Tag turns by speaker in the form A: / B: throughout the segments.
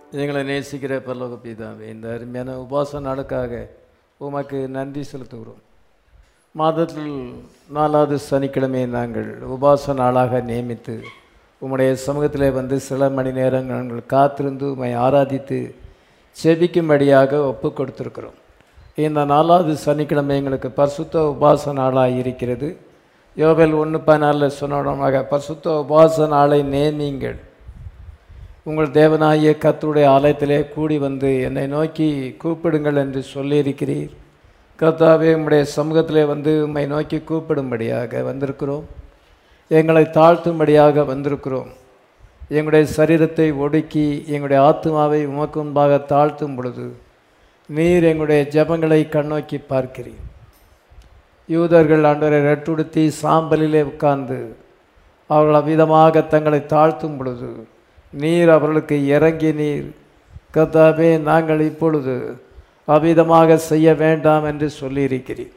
A: எங்களை நேசிக்கிற பரலோக பிதாவே இந்த அருமையான உபாச நாளுக்காக உமக்கு நன்றி செலுத்துகிறோம் மாதத்தில் நாலாவது சனிக்கிழமை நாங்கள் உபாச நாளாக நியமித்து உம்முடைய சமூகத்திலே வந்து சில மணி நேரம் நாங்கள் காத்திருந்து உம்மை ஆராதித்து செபிக்கும்படியாக ஒப்பு கொடுத்துருக்கிறோம் இந்த நாலாவது சனிக்கிழமை எங்களுக்கு பரிசுத்த உபாச நாளாக இருக்கிறது யோபல் ஒன்று பதினாலில் சொன்னோடமாக பரிசுத்த உபாச நாளை நேமிங்கள் உங்கள் தேவனாகிய கர்த்தருடைய ஆலயத்திலே கூடி வந்து என்னை நோக்கி கூப்பிடுங்கள் என்று சொல்லியிருக்கிறீர் கர்த்தாவே உம்முடைய சமூகத்திலே வந்து உம்மை நோக்கி கூப்பிடும்படியாக வந்திருக்கிறோம் எங்களை தாழ்த்தும்படியாக வந்திருக்கிறோம் எங்களுடைய சரீரத்தை ஒடுக்கி எங்களுடைய ஆத்மாவை உமக்கு முன்பாக தாழ்த்தும் பொழுது நீர் எங்களுடைய ஜெபங்களை கண்ணோக்கி பார்க்கிறீர் யூதர்கள் ஆண்டவரை ரெட்டுடுத்தி சாம்பலிலே உட்கார்ந்து அவர்கள் அவ்விதமாக தங்களை தாழ்த்தும் பொழுது நீர் அவர்களுக்கு இறங்கி நீர் கர்த்தாவே நாங்கள் இப்பொழுது அவ்விதமாக செய்ய வேண்டாம் என்று சொல்லியிருக்கிறீர்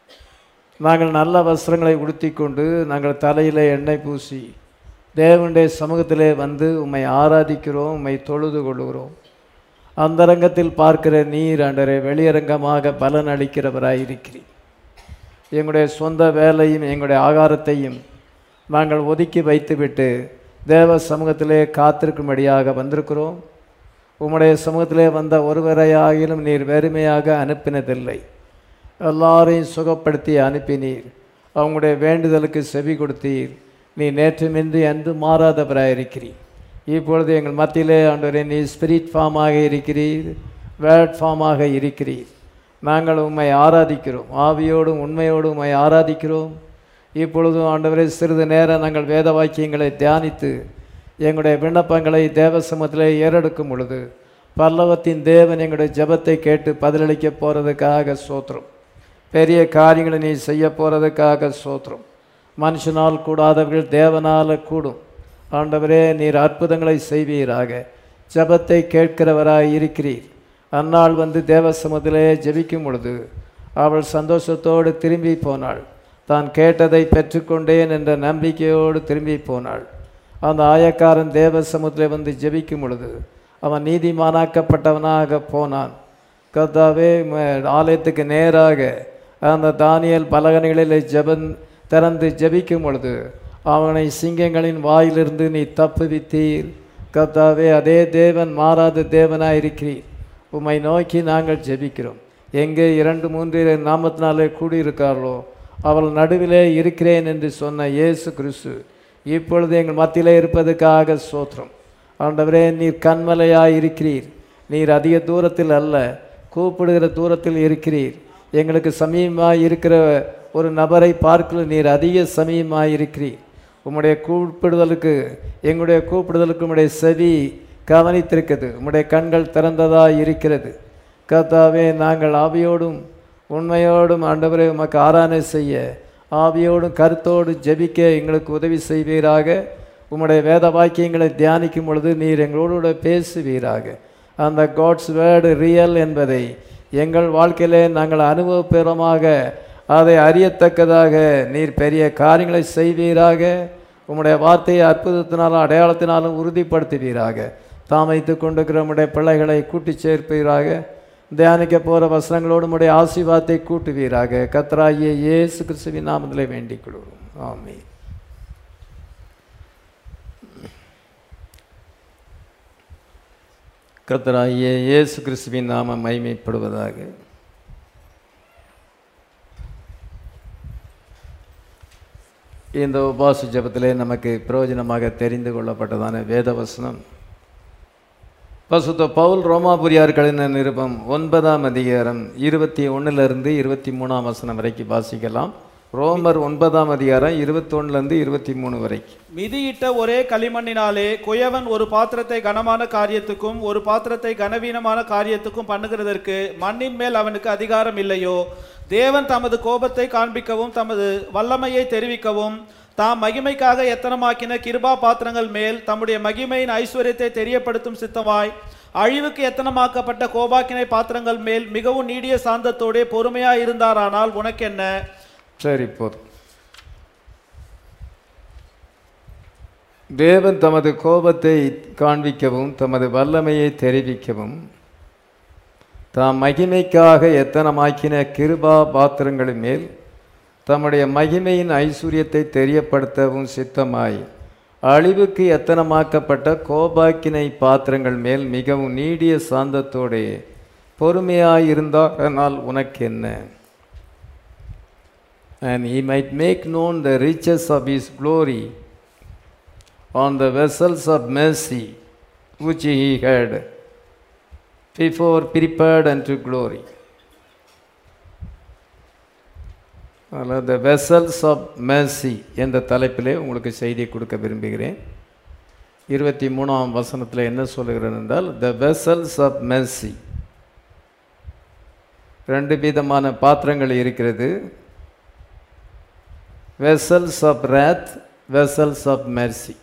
A: நாங்கள் நல்ல வஸ்திரங்களை உடுத்திக்கொண்டு நாங்கள் தலையில் எண்ணெய் பூசி தேவனுடைய சமூகத்திலே வந்து உம்மை ஆராதிக்கிறோம் உம்மை தொழுது கொள்கிறோம் அந்தரங்கத்தில் பார்க்கிற நீர் ஆண்டரை வெளியரங்கமாக பலன் அளிக்கிறவராயிருக்கிறீர் எங்களுடைய சொந்த வேலையும் எங்களுடைய ஆகாரத்தையும் நாங்கள் ஒதுக்கி வைத்துவிட்டு தேவ சமூகத்திலே காத்திருக்கும்படியாக வந்திருக்கிறோம் உம்முடைய சமூகத்திலே வந்த ஒருவரையாகிலும் நீர் வெறுமையாக அனுப்பினதில்லை எல்லாரையும் சுகப்படுத்தி அனுப்பினீர் அவங்களுடைய வேண்டுதலுக்கு செவி கொடுத்தீர் நீ நேற்றுமின்றி அன்று மாறாதவராயிருக்கிறீர் இப்பொழுது எங்கள் மத்தியிலே ஆண்டவரே நீ ஸ்பிரிட் ஃபார்மாக இருக்கிறீர் வேர்ட் ஃபார்மாக இருக்கிறீர் நாங்கள் உம்மை ஆராதிக்கிறோம் ஆவியோடும் உண்மையோடும் உம்மை ஆராதிக்கிறோம் இப்பொழுதும் ஆண்டவரே சிறிது நேரம் நாங்கள் வேத வாக்கியங்களை தியானித்து எங்களுடைய விண்ணப்பங்களை தேவ சமூகத்திலே ஏறெடுக்கும் பொழுது பல்லவத்தின் தேவன் எங்களுடைய ஜெபத்தை கேட்டு பதிலளிக்க போகிறதுக்காக சோத்திரம் பெரிய காரியங்களை நீ செய்ய போகிறதுக்காக சோத்திரம் மனுஷனால் கூடாதவர்கள் தேவனால் கூடும் ஆண்டவரே நீர் அற்புதங்களை செய்வீராக ஜெபத்தை கேட்கிறவராய் இருக்கிறீர் அந்நாள் வந்து தேவ சமூகத்திலே ஜெபிக்கும் பொழுது அவள் சந்தோஷத்தோடு திரும்பி போனாள் தான் கேட்டதை பெற்றுக்கொண்டேன் என்ற நம்பிக்கையோடு திரும்பி போனாள் அந்த ஆயக்காரன் தேவ சமூகத்திலே வந்து ஜெபிக்கும் பொழுது அவன் நீதிமானாக்கப்பட்டவனாக போனான் கர்த்தாவே ம- ஆலயத்துக்கு நேராக அந்த தானியல் பலகனைகளில் ஜெபன் திறந்து ஜெபிக்கும் பொழுது அவனை சிங்கங்களின் வாயிலிருந்து நீ தப்புவித்தீர் கர்த்தாவே அதே தேவன் மாறாத தேவனாய் இருக்கிறீர் உம்மை நோக்கி நாங்கள் ஜெபிக்கிறோம் எங்கே இரண்டு மூன்று நாமத்தினாலே கூடியிருக்கார்களோ அவள் நடுவிலே இருக்கிறேன் என்று சொன்ன இயேசு கிறிஸ்து இப்பொழுது எங்கள் மத்தியிலே இருப்பதற்காக சோத்திரம் ஆண்டவரே நீர் கண்மலையாய் இருக்கிறீர் நீர் அதிக தூரத்தில் அல்ல கூப்பிடுகிற தூரத்தில் இருக்கிறீர் எங்களுக்கு சமீபமாய் இருக்கிற ஒரு நபரை பார்க்கல நீர் அதிக சமீபமாய் இருக்கிறீர் உம்முடைய கூப்பிடுதலுக்கு எங்களுடைய கூப்பிடுதலுக்கு உம்முடைய செவி கவனித்திருக்கிறது உம்முடைய கண்கள் திறந்ததாய் இருக்கிறது கர்த்தாவே நாங்கள் ஆவியோடும் உண்மையோடும் ஆண்டவரை உமக்கு ஆராதனை செய்ய ஆவியோடும் கருத்தோடும் ஜெபிக்க எங்களுக்கு உதவி செய்வீராக உம்முடைய வேத வாக்கியங்களை தியானிக்கும் பொழுது நீர் எங்களோடு கூட பேசுவீராக அந்த காட்ஸ் வேர்டு ரியல் என்பதை எங்கள் வாழ்க்கையிலே நாங்கள் அனுபவபூர்வமாக அதை அறியத்தக்கதாக நீர் பெரிய காரியங்களை செய்வீராக உம்முடைய வார்த்தையை அற்புதத்தினாலும் அடையாளத்தினாலும் உறுதிப்படுத்துவீராக தாமைத்து கொண்டிருக்கிற உம்முடைய பிள்ளைகளை கூட்டிச் சேர்ப்பீராக தியானிக்க போகிற வசனங்களோடு உம்முடைய ஆசீர்வாதத்தை கூட்டுவீராக கத்ராகிய இயேசு கிறிஸ்துவின் நாமத்திலே வேண்டிக் கொள்கிறோம் ஆமென் கர்த்தராகிய இயேசு கிறிஸ்துவின் நாமம் மைமைப்படுவதாக இந்த உபாச ஜெபத்திலே நமக்கு பிரயோஜனமாக தெரிந்து கொள்ளப்பட்டதான வேத வசனம் பசுத்த பவுல் ரோமாபுரியார் கடின நிருபம் ஒன்பதாம் அதிகாரம் இருபத்தி ஒன்றிலிருந்து இருபத்தி மூணாம் வசனம் வரைக்கும் வாசிக்கலாம் ரோமர் ஒன்பதாம் அதிகாரம் இருபத்தொன்னுலேருந்து இருபத்தி மூணு வரைக்கும்
B: மிதியிட்ட ஒரே களிமண்ணினாலே குயவன் ஒரு பாத்திரத்தை கனமான காரியத்துக்கும் ஒரு பாத்திரத்தை கனவீனமான காரியத்துக்கும் பண்ணுகிறதற்கு மண்ணின் மேல் அவனுக்கு அதிகாரம் இல்லையோ தேவன் தமது கோபத்தை காண்பிக்கவும் தமது வல்லமையை தெரிவிக்கவும் தாம் மகிமைக்காக எத்தனமாக்கின கிருபா பாத்திரங்கள் மேல் தம்முடைய மகிமையின் ஐஸ்வர்யத்தை தெரியப்படுத்தும் சித்தமாய் அழிவுக்கு எத்தனமாக்கப்பட்ட கோபாக்கினை பாத்திரங்கள் மேல் மிகவும் நீடிய சாந்தத்தோடே பொறுமையாய் இருந்தாரானால் உனக்கென்ன
A: சரி போதும் தேவன் தமது கோபத்தை காண்பிக்கவும் தமது வல்லமையை தெரிவிக்கவும் தாம் மகிமைக்காக எத்தனமாக்கின கிருபா பாத்திரங்களின் மேல் தம்முடைய மகிமையின் ஐஸ்வர்யத்தை தெரியப்படுத்தவும் சித்தமாய் அழிவுக்கு எத்தனமாக்கப்பட்ட கோபாக்கினை பாத்திரங்கள் மேல் மிகவும் நீடிய சாந்தத்தோடே பொறுமையாயிருந்தால் உனக்கு என்ன and he might make known the riches of his glory on the vessels of mercy which he had before prepared unto glory. அதில் த வெசல்ஸ் ஆஃப் mercy என்ற தலைப்பிலே உங்களுக்கு செய்தி கொடுக்க விரும்புகிறேன் இருபத்தி மூணாம் வசனத்தில் என்ன சொல்லுகிறேன் என்றால் த வெசல்ஸ் ஆஃப் mercy ரெண்டு விதமான பாத்திரங்கள் இருக்கிறது vessels of wrath vessels of mercy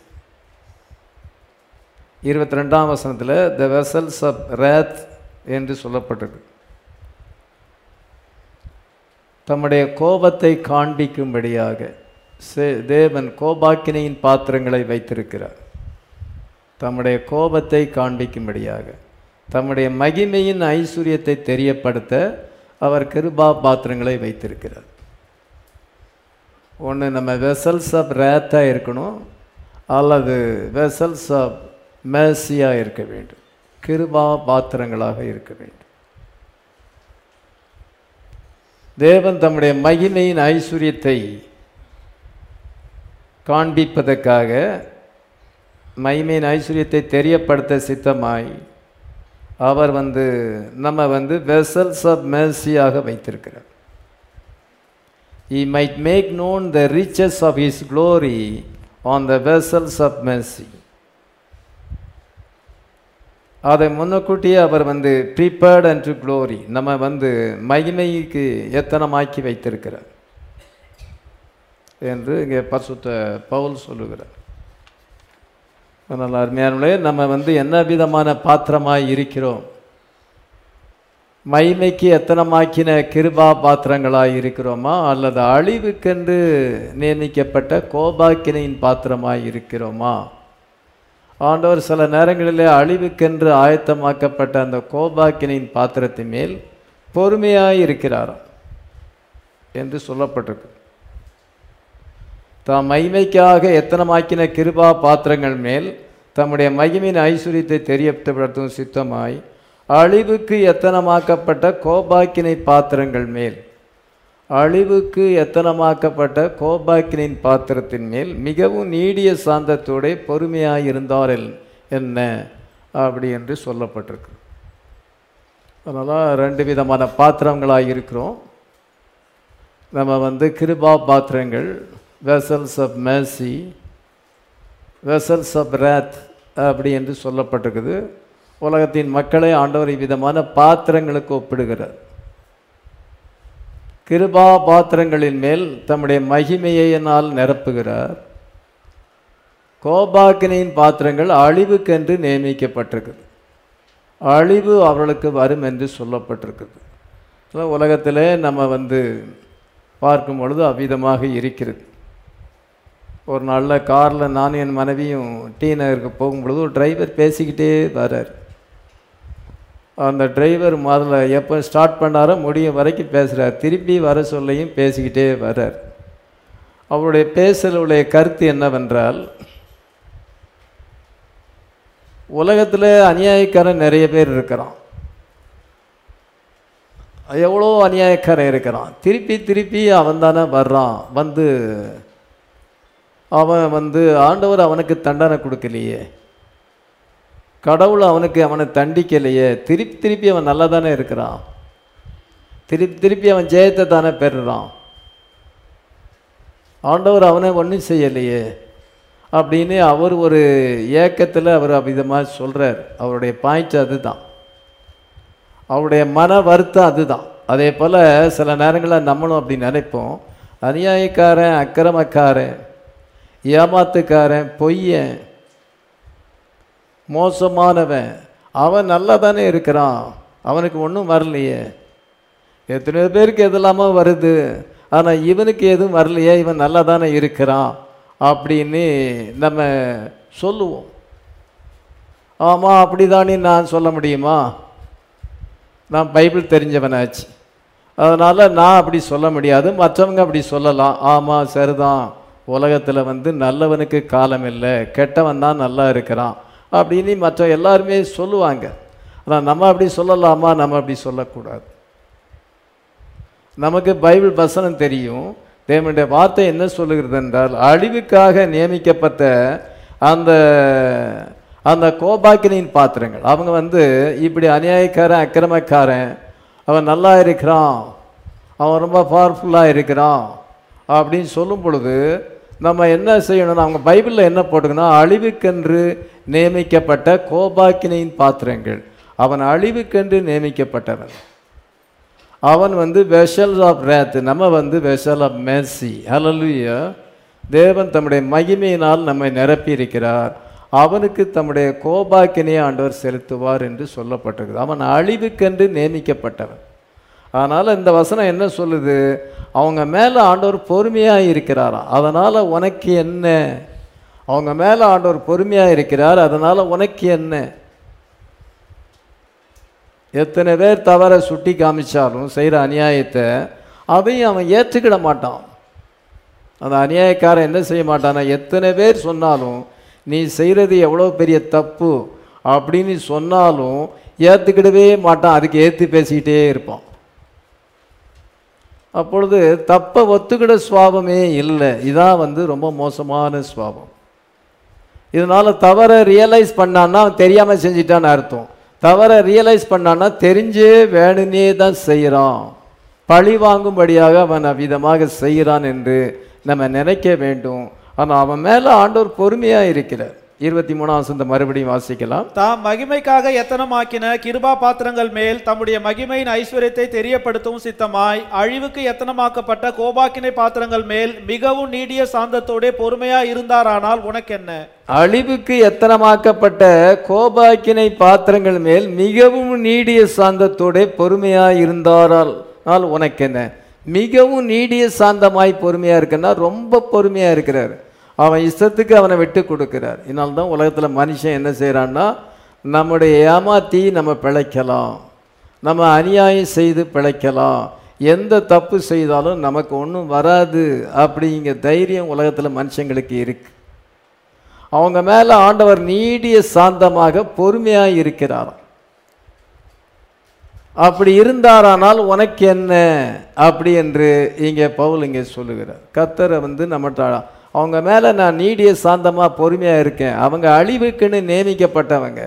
A: இருபத்தி ரெண்டாம் வசனத்தில் த வெசல்ஸ் ஆஃப் wrath என்று சொல்லப்பட்டிருக்கு தம்முடைய கோபத்தை காண்பிக்கும்படியாக சே- தேவன் கோபாக்கினையின் பாத்திரங்களை வைத்திருக்கிறார் தம்முடைய கோபத்தை காண்பிக்கும்படியாக தம்முடைய மகிமையின் ஐஸ்வர்யத்தை தெரியப்படுத்த அவர் கிருபா பாத்திரங்களை வைத்திருக்கிறார் ஒன்று நம்ம வெசல்ஸ் ஆஃப் ரேத்தாக இருக்கணும் அல்லது வெசல்ஸ் ஆஃப் மேசியாக இருக்க வேண்டும் கிருபா பாத்திரங்களாக இருக்க வேண்டும் தேவன் தம்முடைய மகிமையின் ஐஸ்வர்யத்தை காண்பிப்பதற்காக மகிமையின் ஐஸ்வர்யத்தை தெரியப்படுத்த சித்தமாய் அவர் வந்து நம்ம வந்து வெசல்ஸ் ஆஃப் மேசியாக வைத்திருக்கிறார் He might make known the riches of His glory on the vessels of mercy. அதை முன்னக்கூட்டியே அவர் வந்து ப்ரிப்பேர்ட் அண்ட் க்ளோரி நம்ம வந்து மகிமைக்கு எத்தனமாக்கி வைத்திருக்கிறார் என்று இங்கே பரிசுத்த பவுல் சொல்லுகிறார் அதனால் அருமையானவர்களே நம்ம வந்து என்ன விதமான பாத்திரமாய் இருக்கிறோம் மைமைக்கு எத்தனமாக்கின கிருபா பாத்திரங்களாய் இருக்கிறோமா அல்லது அழிவுக்கென்று நியமிக்கப்பட்ட கோபாக்கினையின் பாத்திரமாய் இருக்கிறோமா ஆண்டவர் சில நேரங்களிலே அழிவுக்கென்று ஆயத்தமாக்கப்பட்ட அந்த கோபாக்கினையின் பாத்திரத்தின் மேல் பொறுமையாய் இருக்கிறாராம் என்று சொல்லப்பட்டிருக்கு தாம் மகிமைக்காக எத்தனமாக்கின கிருபா பாத்திரங்கள் மேல் தம்முடைய மகிமையின் ஐஸ்வர்யத்தை தெரியப்படுத்தும் சித்தமாய் அழிவுக்கு எத்தனமாக்கப்பட்ட கோபாக்கினை பாத்திரங்கள் மேல் அழிவுக்கு எத்தனமாக்கப்பட்ட கோபாக்கினின் பாத்திரத்தின் மேல் மிகவும் நீடிய சாந்தத்தோட பொறுமையாக இருந்தார் என்ன அப்படி என்று சொல்லப்பட்டிருக்கு அதனால் ரெண்டு விதமான பாத்திரங்களாக இருக்கிறோம் நம்ம வந்து கிருபா பாத்திரங்கள் vessels of mercy vessels of wrath அப்படி என்று சொல்லப்பட்டிருக்குது உலகத்தின் மக்களை ஆண்டவர் விதமான பாத்திரங்களுக்கு ஒப்பிடுகிறார் கிருபா பாத்திரங்களின் மேல் தம்முடைய மகிமையினால் நிரப்புகிறார் கோபாக்கினையின் பாத்திரங்கள் அழிவுக்கென்று நியமிக்கப்பட்டிருக்குது அழிவு அவர்களுக்கு வரும் என்று சொல்லப்பட்டிருக்குது So, உலகத்திலே நம்ம வந்து பார்க்கும் பொழுது அவ்விதமாக இருக்கிறது ஒரு நல்ல காரில் நானும் என் மனைவியும் டி நகருக்கு போகும்பொழுது ஒரு டிரைவர் பேசிக்கிட்டே வரார் அந்த டிரைவர் முதல்ல எப்போ ஸ்டார்ட் பண்ணாரோ முடியும் வரைக்கும் பேசுகிறார் திருப்பி வர சொல்லையும் பேசிக்கிட்டே வர்றார் அவருடைய பேசலுடைய கருத்து என்னவென்றால் உலகத்தில் அநியாயக்காரன் நிறைய பேர் இருக்கிறான் எவ்வளோ அநியாயக்காரன் இருக்கிறான் திருப்பி திருப்பி அவன் தானே வர்றான் வந்து அவன் வந்து ஆண்டவர் அவனுக்கு தண்டனை கொடுக்கலையே கடவுள் அவனுக்கு அவனை தண்டிக்கலையே திருப்பி திருப்பி அவன் நல்லா தானே இருக்கிறான் திருப்பி திருப்பி அவன் ஜெயத்தை தானே பெறுறான் ஆண்டவர் அவனை ஒன்றும் செய்யலையே அப்படின்னு அவர் ஒரு ஏக்கத்தில் அவர் விதமாக சொல்கிறார் அவருடைய பாயிண்ட் அதுதான் அவருடைய மன வருத்தம் அதுதான் அதே போல் சில நேரங்களில் நம்மளும் அப்படி நினைப்போம் அநியாயக்காரன் அக்கிரமக்காரன் ஏமாத்துக்காரன் பொய்யன் மோசமானவன் அவன் நல்லா தானே இருக்கிறான் அவனுக்கு ஒன்றும் வரலையே எத்தனையோ பேருக்கு எதெல்லாமோ வருது ஆனால் இவனுக்கு எதுவும் வரலையே இவன் நல்லா தானே இருக்கிறான் அப்படின்னு நம்ம சொல்லுவோம் ஆமாம் அப்படிதானே நான் சொல்ல முடியுமா நான் பைபிள் தெரிஞ்சவனாச்சு அதனால் நான் அப்படி சொல்ல முடியாது மற்றவங்க அப்படி சொல்லலாம் ஆமாம் சரிதான் உலகத்தில் வந்து நல்லவனுக்கு காலம் இல்லை கெட்டவன் தான் நல்லா இருக்கிறான் அப்படின்னு மற்ற எல்லாருமே சொல்லுவாங்க ஆனால் நம்ம அப்படி சொல்லலாமா நம்ம அப்படி சொல்லக்கூடாது நமக்கு பைபிள் வசனம் தெரியும் தேவனுடைய வார்த்தை என்ன சொல்லுகிறது என்றால் அழிவுக்காக நியமிக்கப்பட்ட அந்த அந்த கோபாக்கினின் பாத்திரங்கள் அவங்க வந்து இப்படி அநியாயக்காரன் அக்கிரமக்காரன் அவன் நல்லா இருக்கிறான் அவன் ரொம்ப பவர்ஃபுல்லாக இருக்கிறான் அப்படின்னு சொல்லும் பொழுது நம்ம என்ன செய்யணும்னா அவங்க பைபிளில் என்ன போட்டுக்கணும் அழிவுக்கென்று நியமிக்கப்பட்ட கோபாக்கினின் பாத்திரங்கள் அவன் அழிவுக்கென்று நியமிக்கப்பட்டவன் அவன் வந்து வெஷல் ஆஃப் ரேத் நம்ம வந்து வெஷல் ஆஃப் மேசி ஹalleluya தேவன் தம்முடைய மகிமையினால் நம்மை நிரப்பி இருக்கிறார் அவனுக்கு தம்முடைய கோபாக்கினையை ஆண்டவர் செலுத்துவார் என்று சொல்லப்பட்டிருக்குது அவன் அழிவுக்கென்று நியமிக்கப்பட்டவன் அதனால் இந்த வசனம் என்ன சொல்லுது அவங்க மேலே ஆண்டவர் பொறுமையாக இருக்கிறாராம் அதனால் உனக்கு என்ன அவங்க மேலே ஆண்டவர் பொறுமையாக இருக்கிறார் அதனால் உனக்கு என்ன எத்தனை பேர் தவற சுட்டி காமிச்சாலும் செய்கிற அநியாயத்தை அதையும் அவன் ஏற்றுக்கிட மாட்டான் அந்த அநியாயக்காரன் என்ன செய்ய மாட்டானா எத்தனை பேர் சொன்னாலும் நீ செய்கிறது எவ்வளோ பெரிய தப்பு அப்படின்னு சொன்னாலும் ஏற்றுக்கிடவே மாட்டான் அதுக்கு ஏற்று பேசிக்கிட்டே இருப்பான் அப்பொழுது தப்பை ஒத்துக்கிட சுவாபமே இல்லை இதான் வந்து ரொம்ப மோசமான சுவாபம் இதனால தவறை ரியலைஸ் பண்ணான்னா அவன் தெரியாமல் செஞ்சிட்டான்னு அர்த்தம் தவறை ரியலைஸ் பண்ணான்னா தெரிஞ்சே வேணுனே தான் செய்கிறான் பழி வாங்கும்படியாக அவன் அவ்விதமாக செய்கிறான் என்று நம்ம நினைக்க வேண்டும் ஆனால் அவன் மேலே ஆண்டவர் பொறுமையாக இருக்கிறார் இருபத்தி மூணாம் வசந்த மறுபடியும் வாசிக்கலாம்
B: தாம் மகிமைக்காக எத்தனமாக்கின கிருபா பாத்திரங்கள் மேல் தம்முடைய மகிமையின் ஐஸ்வர்யத்தை தெரியப்படுத்தவும் சித்தமாய் அழிவுக்கு எத்தனமாக்கப்பட்ட கோபாக்கினை பாத்திரங்கள் மேல் மிகவும் நீடிய சாந்தத்தோடே பொறுமையா இருந்தாரானால் உனக்கென்ன
A: அழிவுக்கு எத்தனமாக்கப்பட்ட கோபாக்கினை பாத்திரங்கள் மேல் மிகவும் நீடிய சாந்தத்தோட பொறுமையாக இருந்தாரால் நாள் உனக்கு என்ன மிகவும் நீடிய சாந்தமாய் பொறுமையாக இருக்குன்னா ரொம்ப பொறுமையாக இருக்கிறார் அவன் இஷ்டத்துக்கு அவனை விட்டு கொடுக்கிறார் இதனால தான் உலகத்தில் மனுஷன் என்ன செய்கிறான்னா நம்முடைய ஏமாத்தி நம்ம பிழைக்கலாம் நம்ம அநியாயம் செய்து பிழைக்கலாம் எந்த தப்பு செய்தாலும் நமக்கு ஒன்றும் வராது அப்படிங்கிற தைரியம் உலகத்தில் மனுஷங்களுக்கு இருக்கு அவங்க மேலே ஆண்டவர் நீடிய சாந்தமாக பொறுமையாக இருக்கிறாராம் அப்படி இருந்தாரானால் உனக்கு என்ன அப்படி என்று இங்கே பவுல் இங்கே சொல்லுகிறார் கத்தரை வந்து நம்மகிட்ட அவங்க மேலே நான் நீடிய சாந்தமாக பொறுமையாக இருக்கேன் அவங்க அழிவுக்குன்னு நியமிக்கப்பட்டவங்க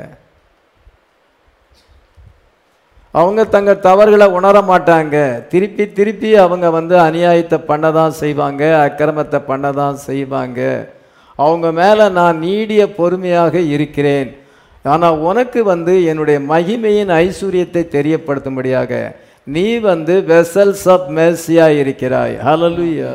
A: அவங்க தங்கள் தவறுகளை உணர மாட்டாங்க திருப்பி திருப்பி அவங்க வந்து அநியாயத்தை பண்ண தான் செய்வாங்க அக்கிரமத்தை பண்ண தான் செய்வாங்க அவங்க மேலே நான் நீடிய பொறுமையாக இருக்கிறேன் ஆனால் உனக்கு வந்து என்னுடைய மகிமையின் ஐஸ்வர்யத்தை தெரியப்படுத்தும்படியாக நீ வந்து வெசல்ஸ் ஆஃப் மேசியாக இருக்கிறாய் ஹalleluya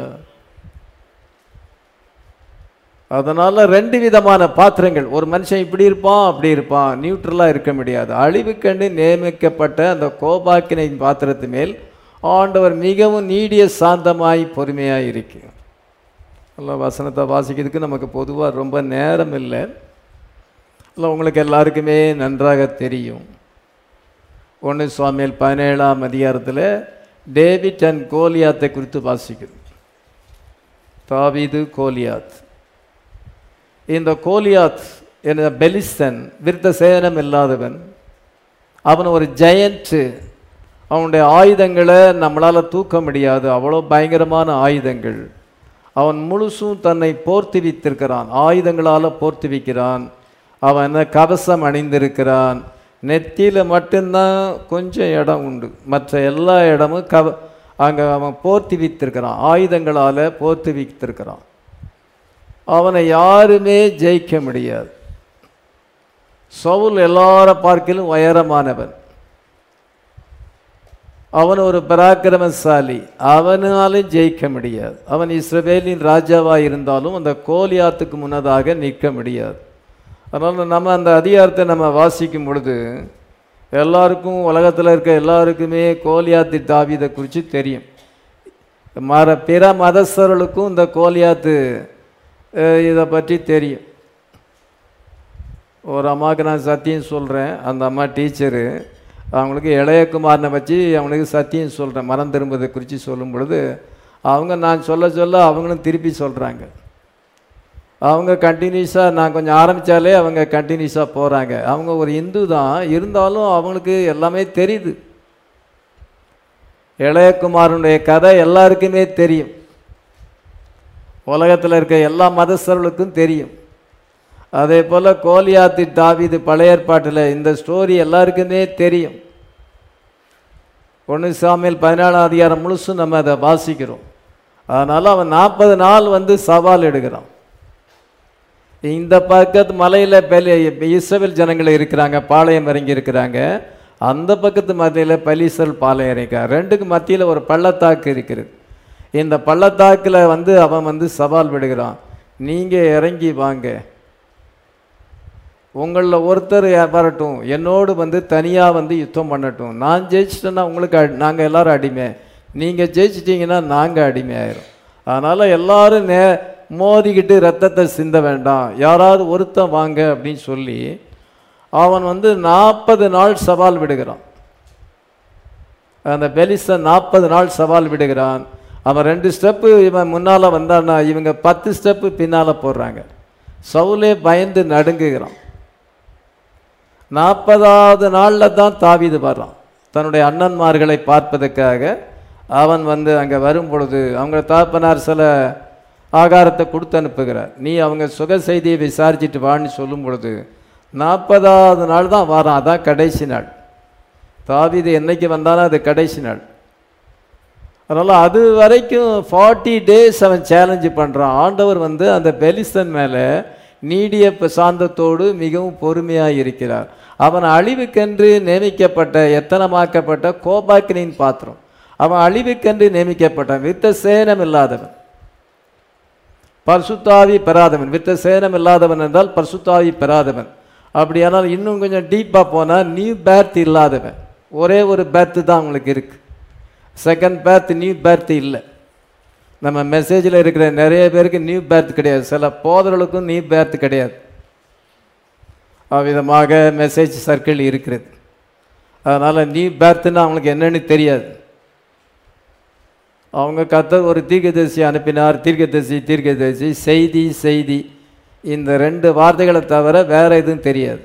A: அதனால் ரெண்டு விதமான பாத்திரங்கள் ஒரு மனுஷன் இப்படி இருப்பான் அப்படி இருப்பான் நியூட்ரலாக இருக்க முடியாது அழிவுக்கண்டு நியமிக்கப்பட்ட அந்த கோபாக்கினை பாத்திரத்து மேல் ஆண்டவர் மிகவும் நீடிய சாந்தமாய் பொறுமையாக இருக்கு அல்ல வசனத்தை வாசிக்கிறதுக்கு நமக்கு பொதுவாக ரொம்ப நேரம் இல்லை இல்லை உங்களுக்கு எல்லாருக்குமே நன்றாக தெரியும் ஒன்று சுவாமியல் பதினேழாம் அதிகாரத்தில் டேவிட் அண்ட் கோலியாத்தை குறித்து வாசிக்குது தாவீது கோலியாத் இந்த கோலியாத் என்ற பெலிஸ்தன் விருத்த சேதனம் இல்லாதவன் அவன் ஒரு ஜெயண்ட்டு அவனுடைய ஆயுதங்களை நம்மளால் தூக்க முடியாது அவ்வளோ பயங்கரமான ஆயுதங்கள் அவன் முழுசும் தன்னை போர்த்துவித்திருக்கிறான் ஆயுதங்களால் போர்த்துவிக்கிறான் அவன் என்ன கவசம் அணிந்திருக்கிறான் நெத்தியில் மட்டும்தான் கொஞ்சம் இடம் உண்டு மற்ற எல்லா இடமும் கவ அங்கே அவன் போர்த்துவித்திருக்கிறான் ஆயுதங்களால் போர்த்துவித்திருக்கிறான் அவனை யாருமே ஜெயிக்க முடியாது சவுல் எல்லார பார்க்கிலும் உயரமானவன் அவன் ஒரு பராக்கிரமசாலி அவனாலும் ஜெயிக்க முடியாது அவன் இஸ்ரவேலின் ராஜாவாக இருந்தாலும் அந்த கோலியாத்துக்கு முன்னதாக நிற்க முடியாது அதனால் நம்ம அந்த அதிகாரத்தை நம்ம வாசிக்கும் பொழுது எல்லாருக்கும் உலகத்தில் இருக்க எல்லாருக்குமே கோலியாத்து தாவீதை குறித்து தெரியும் மர பிற மதஸ்தர்களுக்கும் இந்த கோலியாத்து அஹ், இதை பற்றி தெரியும் ஒரு அம்மாவுக்கு நான் சத்தியம் சொல்கிறேன் அந்த அம்மா டீச்சரு அவங்களுக்கு இளையகுமாரனை வச்சு அவனுக்கு சத்தியம் சொல்கிறேன் மனம் திரும்பதை குறித்து சொல்லும் பொழுது அவங்க நான் சொல்ல சொல்ல அவங்களும் திருப்பி சொல்கிறாங்க அவங்க கண்டினியூஸாக நான் கொஞ்சம் ஆரம்பித்தாலே அவங்க கண்டினியூஸாக போகிறாங்க அவங்க ஒரு இந்து தான் இருந்தாலும் அவங்களுக்கு எல்லாமே தெரியுது இளையகுமாரனுடைய கதை எல்லாருக்குமே தெரியும் உலகத்தில் இருக்க எல்லா மதஸ்தர்களுக்கும் தெரியும் அதே போல் கோலியாத்து தாவீது பழைய ஏற்பாட்டில் இந்த ஸ்டோரி எல்லாருக்குமே தெரியும் ஒன்று சாமியில் பதினாலாம் அதிகாரம் முழுசும் நம்ம அதை வாசிக்கிறோம் அதனால் அவன் நாற்பது நாள் வந்து சவால் எடுக்கிறான் இந்த பக்கத்து மலையில் பெலி இஸ்ரவேல் ஜனங்கள் இருக்கிறாங்க பாளையம் இறங்கி இருக்கிறாங்க அந்த பக்கத்து மலையில் பலீசல் பாளையம் இறங்கிறார் ரெண்டுக்கு மத்தியில் ஒரு பள்ளத்தாக்கு இருக்கிறது இந்த பள்ளத்தாக்கில் வந்து அவன் வந்து சவால் விடுகிறான் நீங்கள் இறங்கி வாங்க உங்களில் ஒருத்தர் வரட்டும் என்னோடு வந்து தனியாக வந்து யுத்தம் பண்ணட்டும் நான் ஜெயிச்சிட்டேன்னா உங்களுக்கு அடி நாங்கள் எல்லாரும் அடிமை நீங்கள் ஜெயிச்சிட்டிங்கன்னா நாங்கள் அடிமையாயிரும் அதனால் எல்லாரும் நே மோதிக்கிட்டு ரத்தத்தை சிந்த வேண்டாம் யாராவது ஒருத்தன் வாங்க அப்படின்னு சொல்லி அவன் வந்து நாற்பது நாள் சவால் விடுகிறான் அந்த பெலிசன் நாற்பது நாள் சவால் விடுகிறான் அவன் ரெண்டு ஸ்டெப்பு இவன் முன்னால் வந்தான்னா இவங்க பத்து ஸ்டெப்பு பின்னால் போடுறாங்க சவுலே பயந்து நடுங்குகிறான் நாற்பதாவது நாளில் தான் தாவிது வர்றான் தன்னுடைய அண்ணன்மார்களை பார்ப்பதற்காக அவன் வந்து அங்கே வரும் பொழுது அவங்க தாப்பனார் சில ஆகாரத்தை கொடுத்து அனுப்புகிறார் நீ அவங்க சுக செய்தியை விசாரிச்சுட்டு வான்னு சொல்லும் பொழுது நாற்பதாவது நாள் தான் வரான் அதான் கடைசி நாள் தாவிது என்னைக்கு வந்தாலும் அது கடைசி நாள் அதனால் அது வரைக்கும் ஃபார்ட்டி டேஸ் அவன் சேலஞ்சு பண்ணுறான் ஆண்டவர் வந்து அந்த பெலிஸ்தன் மேலே நீடிய சாந்தத்தோடு மிகவும் பொறுமையாக இருக்கிறார் அவன் அழிவுக்கென்று நியமிக்கப்பட்ட எத்தனமாக்கப்பட்ட கோபாக்கினின் பாத்திரம் அவன் அழிவுக்கென்று நியமிக்கப்பட்டான் வித்த சேனம் இல்லாதவன் பர்சுத்தாவி பெறாதவன் வித்த சேனம் இல்லாதவன் என்றால் பர்சுத்தாவி பெறாதவன் அப்படியானால் இன்னும் கொஞ்சம் டீப்பாக போனால் நியூ பேர்த் இல்லாதவன் ஒரே ஒரு பேர்த்து தான் அவங்களுக்கு இருக்குது செகண்ட் பேர்த் நியூ பேர்த் இல்லை நம்ம மெசேஜில் இருக்கிற நிறைய பேருக்கு நியூ பேர்த் கிடையாது சில போதர்களுக்கும் நியூ பேர்த் கிடையாது அவ்விதமாக மெசேஜ் சர்க்கிள் இருக்கிறது அதனால் நியூ பேர்த்துன்னு அவங்களுக்கு என்னன்னு தெரியாது அவங்க கத்தர் ஒரு தீர்க்கதரிசி அனுப்பினார் தீர்க்கதரிசி தீர்க்கதரிசி செய்தி செய்தி இந்த ரெண்டு வார்த்தைகளை தவிர வேற எதுவும் தெரியாது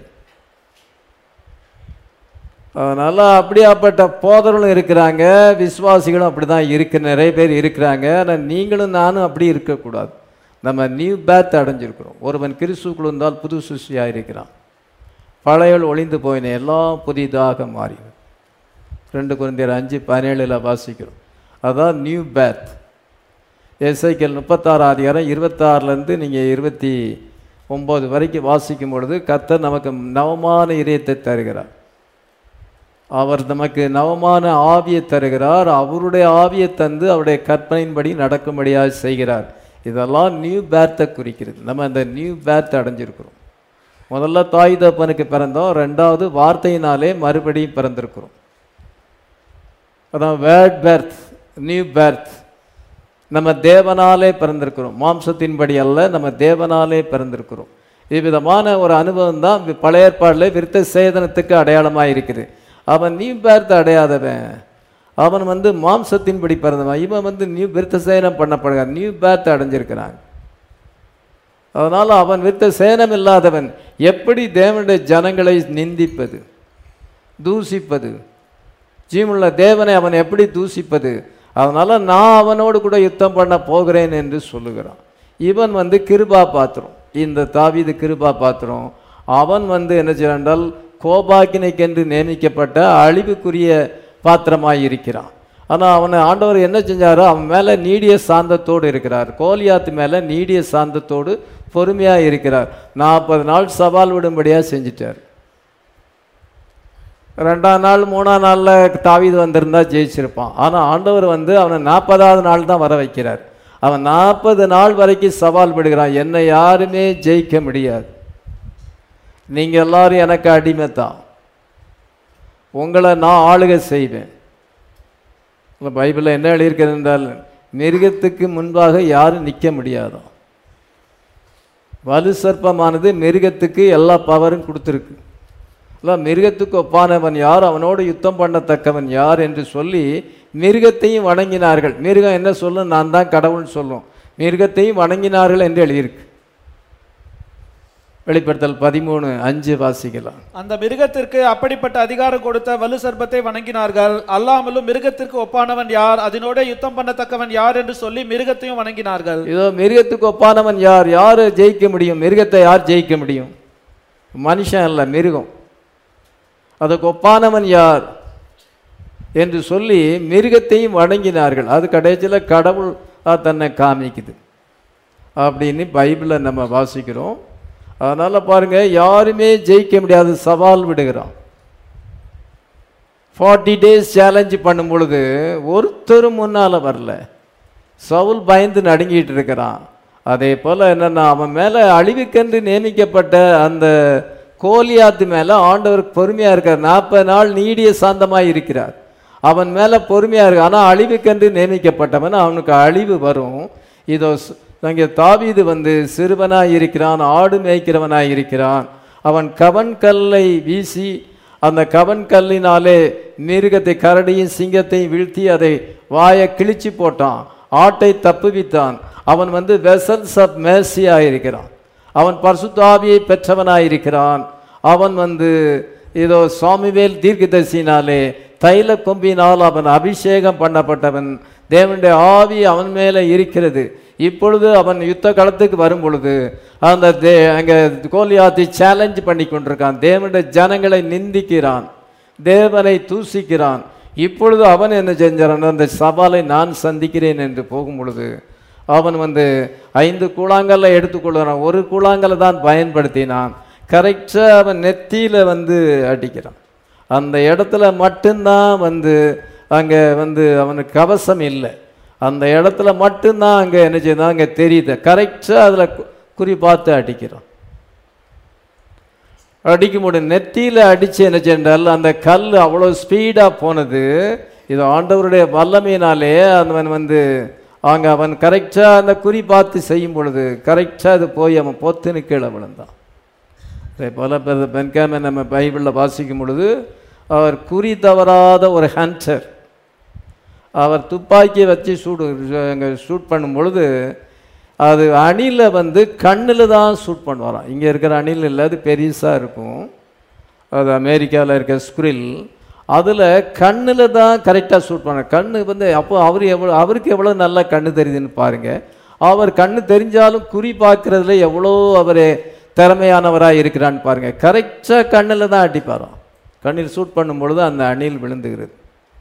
A: அதனால் அப்படியாப்பட்ட போதர்களும் இருக்கிறாங்க விசுவாசிகளும் அப்படி தான் இருக்கு நிறைய பேர் இருக்கிறாங்க ஆனால் நீங்களும் நானும் அப்படி இருக்கக்கூடாது நம்ம நியூ பேத் அடைஞ்சிருக்கிறோம் ஒருவன் கிறிஸ்துக்குள் இருந்தால் புது சுஷியாக இருக்கிறான் பழையல் ஒளிந்து போயின எல்லாம் புதிதாக மாறி ரெண்டு குழந்தையர் அஞ்சு பதினேழில் வாசிக்கிறோம் அதான் நியூ பேத் எஸ்ஐக்கல் முப்பத்தாறு அதிகாரம் இருபத்தாறுலேருந்து நீங்கள் இருபத்தி ஒம்பது வரைக்கும் வாசிக்கும் பொழுது கர்த்தர் நமக்கு நவமான இதயத்தை தருகிறார் அவர் நமக்கு நவமான ஆவியை தருகிறார் அவருடைய ஆவியை தந்து அவருடைய கற்பனையின்படி நடக்கும்படியாக செய்கிறார் இதெல்லாம் நியூ பேர்த்தை குறிக்கிறது நம்ம அந்த நியூ பேர்த்தை அடைஞ்சிருக்கிறோம் முதல்ல தாய் தப்பனுக்கு பிறந்தோம் ரெண்டாவது வார்த்தையினாலே மறுபடியும் பிறந்திருக்கிறோம் அதான் வேர்ட் பேர்த் நியூ பேர்த் நம்ம தேவனாலே பிறந்திருக்கிறோம் மாம்சத்தின்படி அல்ல நம்ம தேவனாலே பிறந்திருக்கிறோம் இவ்விதமான ஒரு அனுபவம் தான் பழைய ஏற்பாடில் விருத்த சேதனத்துக்கு அடையாளமாக இருக்குது அவன் நியூ பேர்த் அடையாதவன் அவன் வந்து மாம்சத்தின்படி பிறந்தவன் இவன் வந்து நியூ விருத்த சேனம் பண்ணப்படுகிறான் நியூ பேர்த் அடைஞ்சிருக்கிறான் அதனால் அவன் விருத்த சேனம் இல்லாதவன் எப்படி தேவனுடைய ஜனங்களை நிந்திப்பது தூசிப்பது ஜீவனுள்ள தேவனை அவன் எப்படி தூசிப்பது அதனால் நான் அவனோடு கூட யுத்தம் பண்ண போகிறேன் என்று சொல்லுகிறான் இவன் வந்து கிருபா பாத்திரம் இந்த தாவீது கிருபா பாத்திரம் அவன் வந்து என்ன செய்யறால் கோபாக்கினைக்கென்று நியமிக்கப்பட்ட அழிவுக்குரிய பாத்திரமாய் இருக்கிறான் ஆனால் அவனை ஆண்டவர் என்ன செஞ்சாரோ அவன் மேலே நீடிய சாந்தத்தோடு இருக்கிறார் கோலியாத்து மேலே நீடிய சாந்தத்தோடு பொறுமையாக இருக்கிறார் நாற்பது நாள் சவால் விடும்படியாக செஞ்சிட்டார் ரெண்டாம் நாள் மூணாம் நாளில் தாவீது வந்திருந்தா ஜெயிச்சிருப்பான் ஆனால் ஆண்டவர் வந்து அவனை நாற்பதாவது நாள் தான் வர வைக்கிறார் அவன் நாற்பது நாள் வரைக்கும் சவால் விடுகிறான் என்னை யாருமே ஜெயிக்க முடியாது நீங்கள் எல்லாரும் எனக்கு அடிமைத்தான் உங்களை நான் ஆளுகை செய்வேன் இந்த பைபிளில் என்ன எழுதியிருக்கிறது என்றால் மிருகத்துக்கு முன்பாக யாரும் நிற்க முடியாதான் வலு சர்ப்பமானது மிருகத்துக்கு எல்லா பவரும் கொடுத்துருக்கு இல்லை மிருகத்துக்கு ஒப்பானவன் யார் அவனோடு யுத்தம் பண்ணத்தக்கவன் யார் என்று சொல்லி மிருகத்தையும் வணங்கினார்கள் மிருகம் என்ன சொல்லும் நான் தான் கடவுள்னு சொல்லும் மிருகத்தையும் வணங்கினார்கள் என்று எழுதியிருக்கு வெளிப்படுத்தல் பதிமூணு அஞ்சு வாசிக்கலாம்
B: அந்த மிருகத்திற்கு அப்படிப்பட்ட அதிகாரம் கொடுத்த வலு சர்ப்பத்தை வணங்கினார்கள் அல்லாமலும் மிருகத்திற்கு ஒப்பானவன் யார் அதனோட யுத்தம் பண்ணத்தக்கவன் யார் என்று சொல்லி மிருகத்தையும் வணங்கினார்கள்
A: இதோ மிருகத்துக்கு ஒப்பானவன் யார் யார் ஜெயிக்க முடியும் மிருகத்தை யார் ஜெயிக்க முடியும் மனுஷன் அல்ல மிருகம் அதுக்கு ஒப்பானவன் யார் என்று சொல்லி மிருகத்தையும் வணங்கினார்கள் அது கடைசியில் கடவுள் தன்னை காமிக்குது அப்படின்னு பைபிளில் நம்ம வாசிக்கிறோம் அதனால் பாருங்க யாருமே ஜெயிக்க முடியாது சவால் விடுகிறான் ஃபார்ட்டி டேஸ் சேலஞ்சு பண்ணும் பொழுது ஒருத்தரும் முன்னால் வரல சவுல் பயந்து நடுங்கிட்டு இருக்கிறான் அதே போல் என்னன்னா அவன் மேலே அழிவுக்கென்று நியமிக்கப்பட்ட அந்த கோலியாத்து மேலே ஆண்டவர் பொறுமையாக இருக்கார் நாற்பது நாள் நீடிய சாந்தமாக இருக்கிறார் அவன் மேலே பொறுமையாக இருக்கு ஆனால் அழிவுக்கென்று நியமிக்கப்பட்டவன் அவனுக்கு அழிவு வரும் இதோ ஸ்- அங்கே தாவீது வந்து சிறுவனாய் இருக்கிறான் ஆடு மேய்க்கிறவனாய் இருக்கிறான் அவன் கவன் கல்லை வீசி அந்த கவன் கல்லினாலே மிருகத்தை கரடியும் சிங்கத்தையும் வீழ்த்தி அதை வாயை கிழிச்சு போட்டான் ஆட்டை தப்புவித்தான் அவன் வந்து வெசல்ஸ் ஆஃப் மேசியாக இருக்கிறான் அவன் பரிசுத்தாவியை பெற்றவனாயிருக்கிறான் அவன் வந்து இதோ சுவாமிவேல் தீர்க்கதரிசினாலே தைல கொம்பினால் அவன் அபிஷேகம் பண்ணப்பட்டவன் தேவனுடைய ஆவி அவன் மேலே இருக்கிறது இப்பொழுது அவன் யுத்த களத்துக்கு வரும் பொழுது அந்த தே அங்கே கோலியாத்தை சேலஞ்ச் பண்ணி கொண்டிருக்கான் தேவனுடைய ஜனங்களை நிந்திக்கிறான் தேவனை தூசிக்கிறான் இப்பொழுது அவன் என்ன செஞ்சான் அந்த சவாலை நான் சந்திக்கிறேன் என்று போகும் பொழுது அவன் வந்து ஐந்து கூழாங்கல்ல எடுத்துக்கொள்கிறான் ஒரு கூழாங்கல்ல தான் பயன்படுத்தினான் கரெக்டாக அவன் நெத்தியில் வந்து அடிக்கிறான் அந்த இடத்துல மட்டும்தான் வந்து அங்கே வந்து அவனுக்கு கவசம் இல்லை அந்த இடத்துல மட்டும்தான் அங்கே என்ன செய்யணும் அங்கே தெரியுது கரெக்டாக அதில் குறி பார்த்து அடிக்கிறான் அடிக்க முடியும் நெத்தியில் அடிச்சு என்ன சென்றால் அந்த கல் அவ்வளோ ஸ்பீடாக போனது இது ஆண்டவருடைய வல்லமையினாலே அவன் வந்து அங்கே அவன் கரெக்டாக அந்த குறி பார்த்து செய்யும் பொழுது கரெக்டாக அது போய் அவன் பொத்துன்னு கீழே விழுந்தான் அதே போல் பென்காமை நம்ம பைபிளில் வாசிக்கும் பொழுது அவர் குறி தவறாத ஒரு ஹண்டர் அவர் துப்பாக்கியை வச்சு சூடு அங்கே ஷூட் பண்ணும் பொழுது அது அணில வந்து கண்ணில் தான் ஷூட் பண்ணுவாராம் இங்கே இருக்கிற அணில் இல்லை அது பெருசாக இருக்கும் அது அமெரிக்காவில் இருக்க ஸ்குரில் அதில் கண்ணில் தான் கரெக்டாக ஷூட் பண்ண கண்ணு வந்து அப்போ அவர் எவ்வளோ அவருக்கு எவ்வளோ நல்லா கண்ணு தெரியுதுன்னு பாருங்கள் அவர் கண்ணு தெரிஞ்சாலும் குறி பார்க்குறதுல எவ்வளோ அவர் திறமையானவராக இருக்கிறான்னு பாருங்கள் கரெக்டாக கண்ணில் தான் அடிப்பாராம் கண்ணில் ஷூட் பண்ணும் பொழுது அந்த அணில் விழுந்துகிறது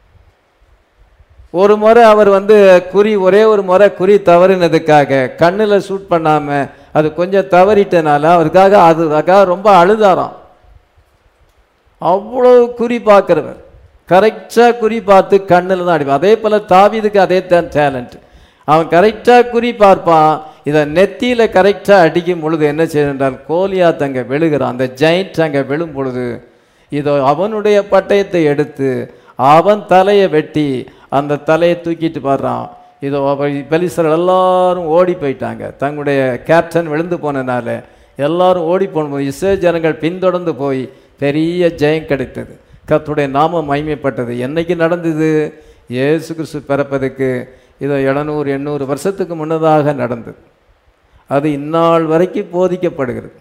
A: ஒரு முறை அவர் வந்து குறி ஒரே ஒரு முறை குறி தவறினதுக்காக கண்ணில் ஷூட் பண்ணாமல் அது கொஞ்சம் தவறிட்டனால அவருக்காக அதுக்காக ரொம்ப அழுதாராம் அவ்வளோ குறி பார்க்குறவர் கரெக்டாக குறி பார்த்து கண்ணில் தான் அடிப்பான் அதே போல் தாவீதுக்கு அதே தான் டேலண்ட் அவன் கரெக்டாக குறி பார்ப்பான் இதை நெத்தியில் கரெக்டாக அடிக்கும் பொழுது என்ன செய்யறால் கோலியாத் அங்கே விழுகிறான் அந்த ஜெயிண்ட் அங்கே விழும் பொழுது இதோ அவனுடைய பட்டயத்தை எடுத்து அவன் தலையை வெட்டி அந்த தலையை தூக்கிட்டு பாடுறான் இதோ பெலிசர்கள் எல்லாரும் ஓடி போயிட்டாங்க தங்களுடைய கேப்டன் விழுந்து போனனால எல்லாரும் ஓடி போனபோது இஸ்ரே ஜனங்கள் பின்தொடர்ந்து போய் பெரிய ஜெயம் கிடைத்தது கர்த்தருடைய நாமம் மகிமைப்பட்டது என்னைக்கு நடந்தது இயேசு கிறிஸ்து பிறப்பதுக்கு இதோ எழுநூறு எண்ணூறு வருஷத்துக்கு முன்னதாக நடந்தது அது இந்நாள் வரைக்கும் போதிக்கப்படுகிறது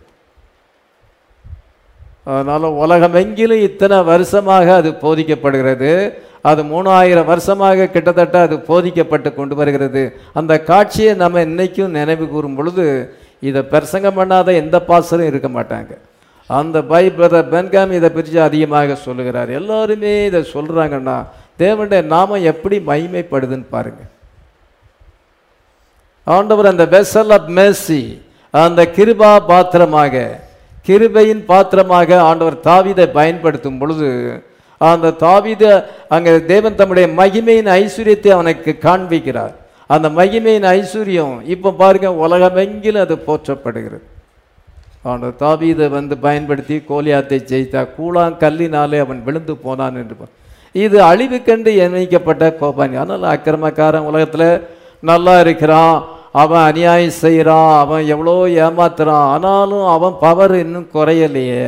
A: அதனால் உலகமெங்கிலும் இத்தனை வருஷமாக அது போதிக்கப்படுகிறது அது மூணாயிரம் வருஷமாக கிட்டத்தட்ட அது போதிக்கப்பட்டு கொண்டு வருகிறது அந்த காட்சியை நம்ம இன்னைக்கும் நினைவு கூறும் பொழுது இதை பிரசங்கம் பண்ணாத எந்த பாசரும் இருக்க மாட்டாங்க அந்த பை பிரதர் பென்காம் இதை பற்றி அதிகமாக சொல்லுகிறார் எல்லாருமே இதை சொல்கிறாங்கன்னா தேவனுடைய நாமம் எப்படி மகிமைப்படுதுன்னு பாருங்க ஆண்டவர் அந்த வெசல் ஆஃப் மேசி அந்த கிருபா பாத்திரமாக கிருபையின் பாத்திரமாக ஆண்டவர் தாவீதை பயன்படுத்தும் பொழுது அந்த தாவீத அங்கே தேவன் தம்முடைய மகிமையின் ஐஸ்வர்யத்தை அவனுக்கு காண்பிக்கிறார் அந்த மகிமையின் ஐஸ்வர்யம் இப்போ பாருங்க உலகமெங்கிலும் அது போற்றப்படுகிறது அவன் தாவீதை வந்து பயன்படுத்தி கோலியாத்தை ஜெயித்தா கூழாங்கல்லினாலே அவன் விழுந்து போனான் என்று பா- இது அழிவுக்கண்டு எண்ணிக்கப்பட்ட கோபானி அதனால் அக்கிரமக்காரன் உலகத்தில் நல்லா இருக்கிறான் அவன் அநியாயம் செய்கிறான் அவன் எவ்வளோ ஏமாத்துறான் ஆனாலும் அவன் பவர் இன்னும் குறையலையே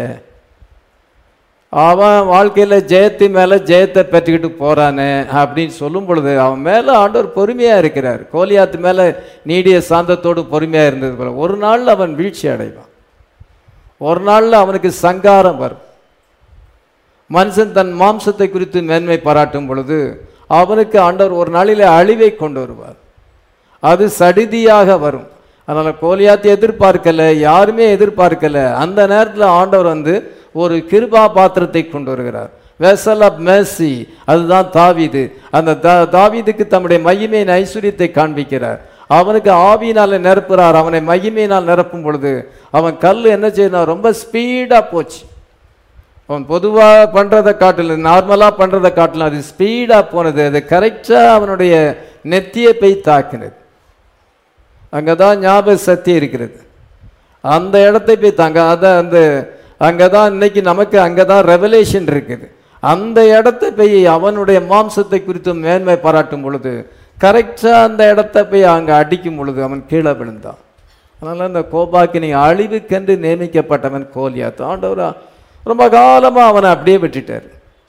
A: அவன் வாழ்க்கையில் ஜெயத்து மேலே ஜெயத்தை பெற்றுக்கிட்டு போகிறானே அப்படின்னு சொல்லும் பொழுது அவன் மேலே ஆண்டவர் பொறுமையாக இருக்கிறார் கோலியாத்து மேலே நீடிய சாந்தத்தோடு பொறுமையாக இருந்தது போல ஒரு நாளில் அவன் வீழ்ச்சி அடைவான் ஒரு நாளில் அவனுக்கு சங்காரம் வரும் மனுஷன் தன் மாம்சத்தை குறித்து மேன்மை பாராட்டும் பொழுது அவனுக்கு ஆண்டவர் ஒரு நாளிலே அழிவை கொண்டு வருவார் அது சடிதியாக வரும் அதனால் கோலியாத்தை எதிர்பார்க்கல யாருமே எதிர்பார்க்கல அந்த நேரத்தில் ஆண்டவர் வந்து ஒரு கிருபா பாத்திரத்தை கொண்டு வருகிறார் வெசல் ஆஃப் மேசி அதுதான் தாவீது அந்த தா தாவீதுக்கு தம்முடைய மகிமையின் ஐஸ்வர்யத்தை காண்பிக்கிறார் அவனுக்கு ஆவியினால் நிரப்புறார் அவனை மகிமையினால் நிரப்பும் பொழுது அவன் கல் என்ன செய்யணும் ரொம்ப ஸ்பீடாக போச்சு அவன் பொதுவாக பண்ணுறதை காட்டிலும் நார்மலாக பண்ணுறதை காட்டிலும் அது ஸ்பீடாக போனது அது கரெக்டாக அவனுடைய நெத்தியை போய் தாக்கினது அங்கே தான் ஞாபக சக்தி இருக்கிறது அந்த இடத்தை போய் தாங்க அதான் அந்த அங்கே தான் இன்னைக்கு நமக்கு அங்கே தான் ரெவலேஷன் இருக்குது அந்த இடத்தை போய் அவனுடைய மாம்சத்தை குறித்து மேன்மை பாராட்டும் பொழுது கரெக்டாக அந்த இடத்த போய் அங்கே அடிக்கும் பொழுது அவன் கீழே விழுந்தான் அதனால் அந்த கோபாக்கினி அழிவுக்கென்று நியமிக்கப்பட்டவன் கோலியாத் ஆண்டவர் ரொம்ப காலமாக அவனை அப்படியே விட்டுட்டார்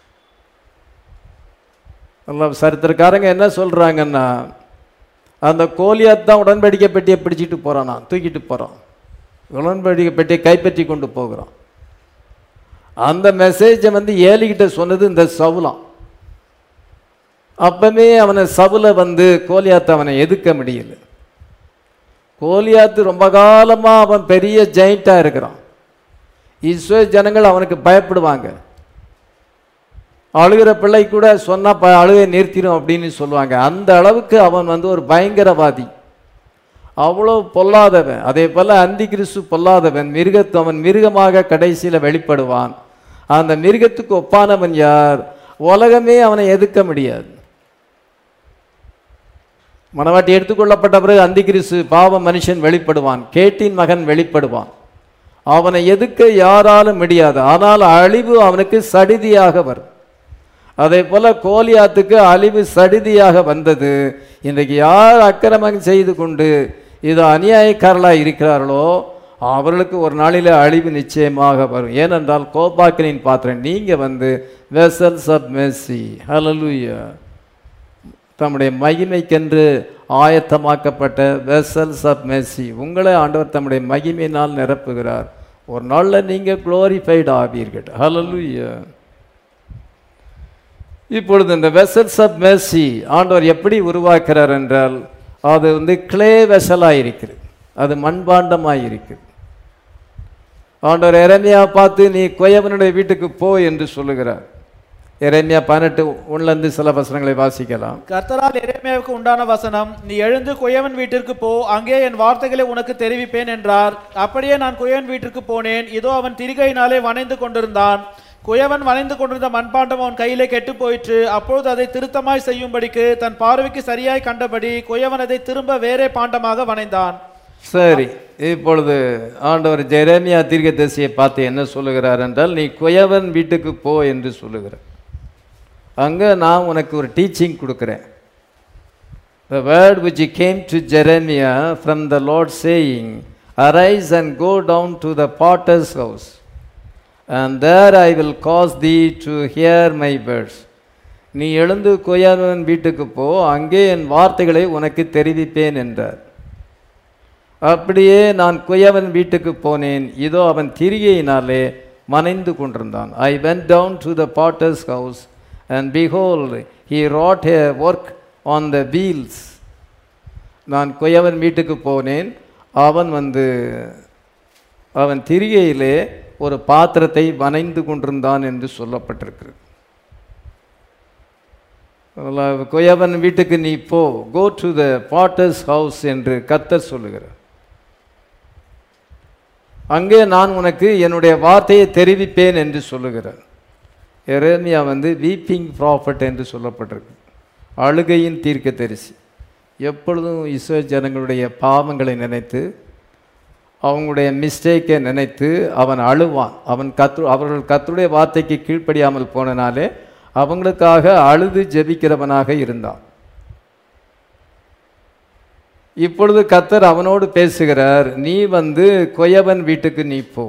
A: நல்லா சரித்திரக்காரங்க என்ன சொல்கிறாங்கன்னா அந்த கோலியாத் தான் உடன்படிக்கை பெட்டியை பிடிச்சிட்டு போகிறானா தூக்கிட்டு போகிறான் உடன்படிக்கை பெட்டியை கைப்பற்றி கொண்டு போகிறான் அந்த மெசேஜை வந்து ஏலிகிட்ட சொன்னது இந்த சவுலாம் அப்பவே அவனை சவுல வந்து கோலியாத்து அவனை எதுக்க முடியல கோலியாத்து ரொம்ப காலமாக அவன் பெரிய ஜெயிண்டாக இருக்கிறான் இஸ்ரேல் ஜனங்கள் அவனுக்கு பயப்படுவாங்க அழுகிற பிள்ளை கூட சொன்னால் ப அழுகை நிறுத்திடும் அப்படின்னு சொல்லுவாங்க அந்த அளவுக்கு அவன் வந்து ஒரு பயங்கரவாதி அவ்வளோ பொல்லாதவன் அதே போல் அந்தி கிறிஸ்து பொல்லாதவன் மிருகத்து அவன் மிருகமாக கடைசியில் வெளிப்படுவான் அந்த மிருகத்துக்கு ஒப்பானவன் யார் உலகமே அவனை எதிர்க்க முடியாது மனவாட்டி எடுத்துக்கொள்ளப்பட்ட பிறகு அந்தி கிறிஸ்து பாவ மனுஷன் வெளிப்படுவான் கேட்டின் மகன் வெளிப்படுவான் அவனை எதுக்க யாராலும் முடியாது ஆனால் அழிவு அவனுக்கு சடிதியாக வரும் அதே போல கோலியாத்துக்கு அழிவு சடிதியாக வந்தது இன்றைக்கு யார் அக்கிரமம் செய்து கொண்டு இது அநியாயக்காரர்களாக இருக்கிறார்களோ அவர்களுக்கு ஒரு நாளில் அழிவு நிச்சயமாக வரும் ஏனென்றால் கோபாக்கினின் பாத்திரம் நீங்கள் வந்து வெசல்ஸ் ஆஃப் மெர்சி ஹலலூயா தம்முடைய மகிமைக்கென்று ஆயத்தமாக்கப்பட்ட வெசல்ஸ் ஆஃப் மெர்சி உங்களை ஆண்டவர் தம்முடைய மகிமையினால் நிரப்புகிறார் ஒரு நாளில் நீங்கள் குளோரிஃபைடு ஆவீர்கள் ஹலலூயா இப்பொழுது இந்த வெசல்ஸ் ஆஃப் மெர்சி ஆண்டவர் எப்படி உருவாக்குறார் என்றால் அது வந்து கிளே வெசலாக இருக்குது அது மண்பாண்டமாக இருக்குது ஆண்டவர் எரமியா பார்த்து நீ கொயவனுடைய வீட்டுக்கு போ என்று சொல்லுகிறார் எரேமியா பதினெட்டு ஒன்றுலேருந்து சில வசனங்களை வாசிக்கலாம்
B: கர்த்தரால் எரேமியாவுக்கு உண்டான வசனம் நீ எழுந்து குயவன் வீட்டிற்கு போ அங்கே என் வார்த்தைகளை உனக்கு தெரிவிப்பேன் என்றார் அப்படியே நான் குயவன் வீட்டிற்கு போனேன் இதோ அவன் திரிகையினாலே வணைந்து கொண்டிருந்தான் குயவன் வணைந்து கொண்டிருந்த மண்பாண்டம் அவன் கையிலே கெட்டு போயிற்று அப்பொழுது அதை திருத்தமாய் செய்யும்படிக்கு தன் பார்வைக்கு சரியாய் கண்டபடி குயவன் அதை திரும்ப வேறே பாண்டமாக வணைந்தான்
A: சரி இப்பொழுது ஆண்டவர் ஜெரேமியா தீர்க்கதரிசியை பார்த்து என்ன சொல்லுகிறார் என்றால் நீ குயவன் வீட்டுக்கு போ என்று சொல்லுகிறார் அங்கே நான் உனக்கு ஒரு டீச்சிங் கொடுக்குறேன் The word which came to Jeremiah from the Lord saying, Arise and go down to the potter's house, and there I will cause thee to hear my words. நீ எழுந்து கொய்யானவன் வீட்டுக்கு போ அங்கே என் வார்த்தைகளை உனக்கு தெரிவிப்பேன் என்றார் அப்படியே நான் குயவன் வீட்டுக்கு போனேன் இதோ அவன் திரிகையினாலே மனைந்து கொண்டிருந்தான் I went down to the potter's house and behold he wrought a work on the wheels நான் குயவன் வீட்டுக்கு போனேன் அவன் வந்து அவன் திரிகையிலே ஒரு பாத்திரத்தை வனைந்து கொண்டிருந்தான் என்று சொல்லப்பட்டிருக்கிறது அதனால் குயவன் வீட்டுக்கு நீ போ go to the potter's house என்று கத்தர் சொல்லுகிறார் அங்கே நான் உனக்கு என்னுடைய வார்த்தையை தெரிவிப்பேன் என்று சொல்லுகிறார் எரேமியா வந்து வீப்பிங் ப்ராஃபட் என்று சொல்லப்பட்டிருக்கு அழுகையின் தீர்க்க தரிசி எப்பொழுதும் இஸ்ரோ ஜனங்களுடைய பாவங்களை நினைத்து அவங்களுடைய மிஸ்டேக்கை நினைத்து அவன் அழுவான் அவன் கத்து அவர்கள் கத்துடைய வார்த்தைக்கு கீழ்ப்படியாமல் போனனாலே அவங்களுக்காக அழுது ஜெபிக்கிறவனாக இருந்தான் இப்பொழுது கத்தர் அவனோடு பேசுகிறார் நீ வந்து கொயவன் வீட்டுக்கு நீ போ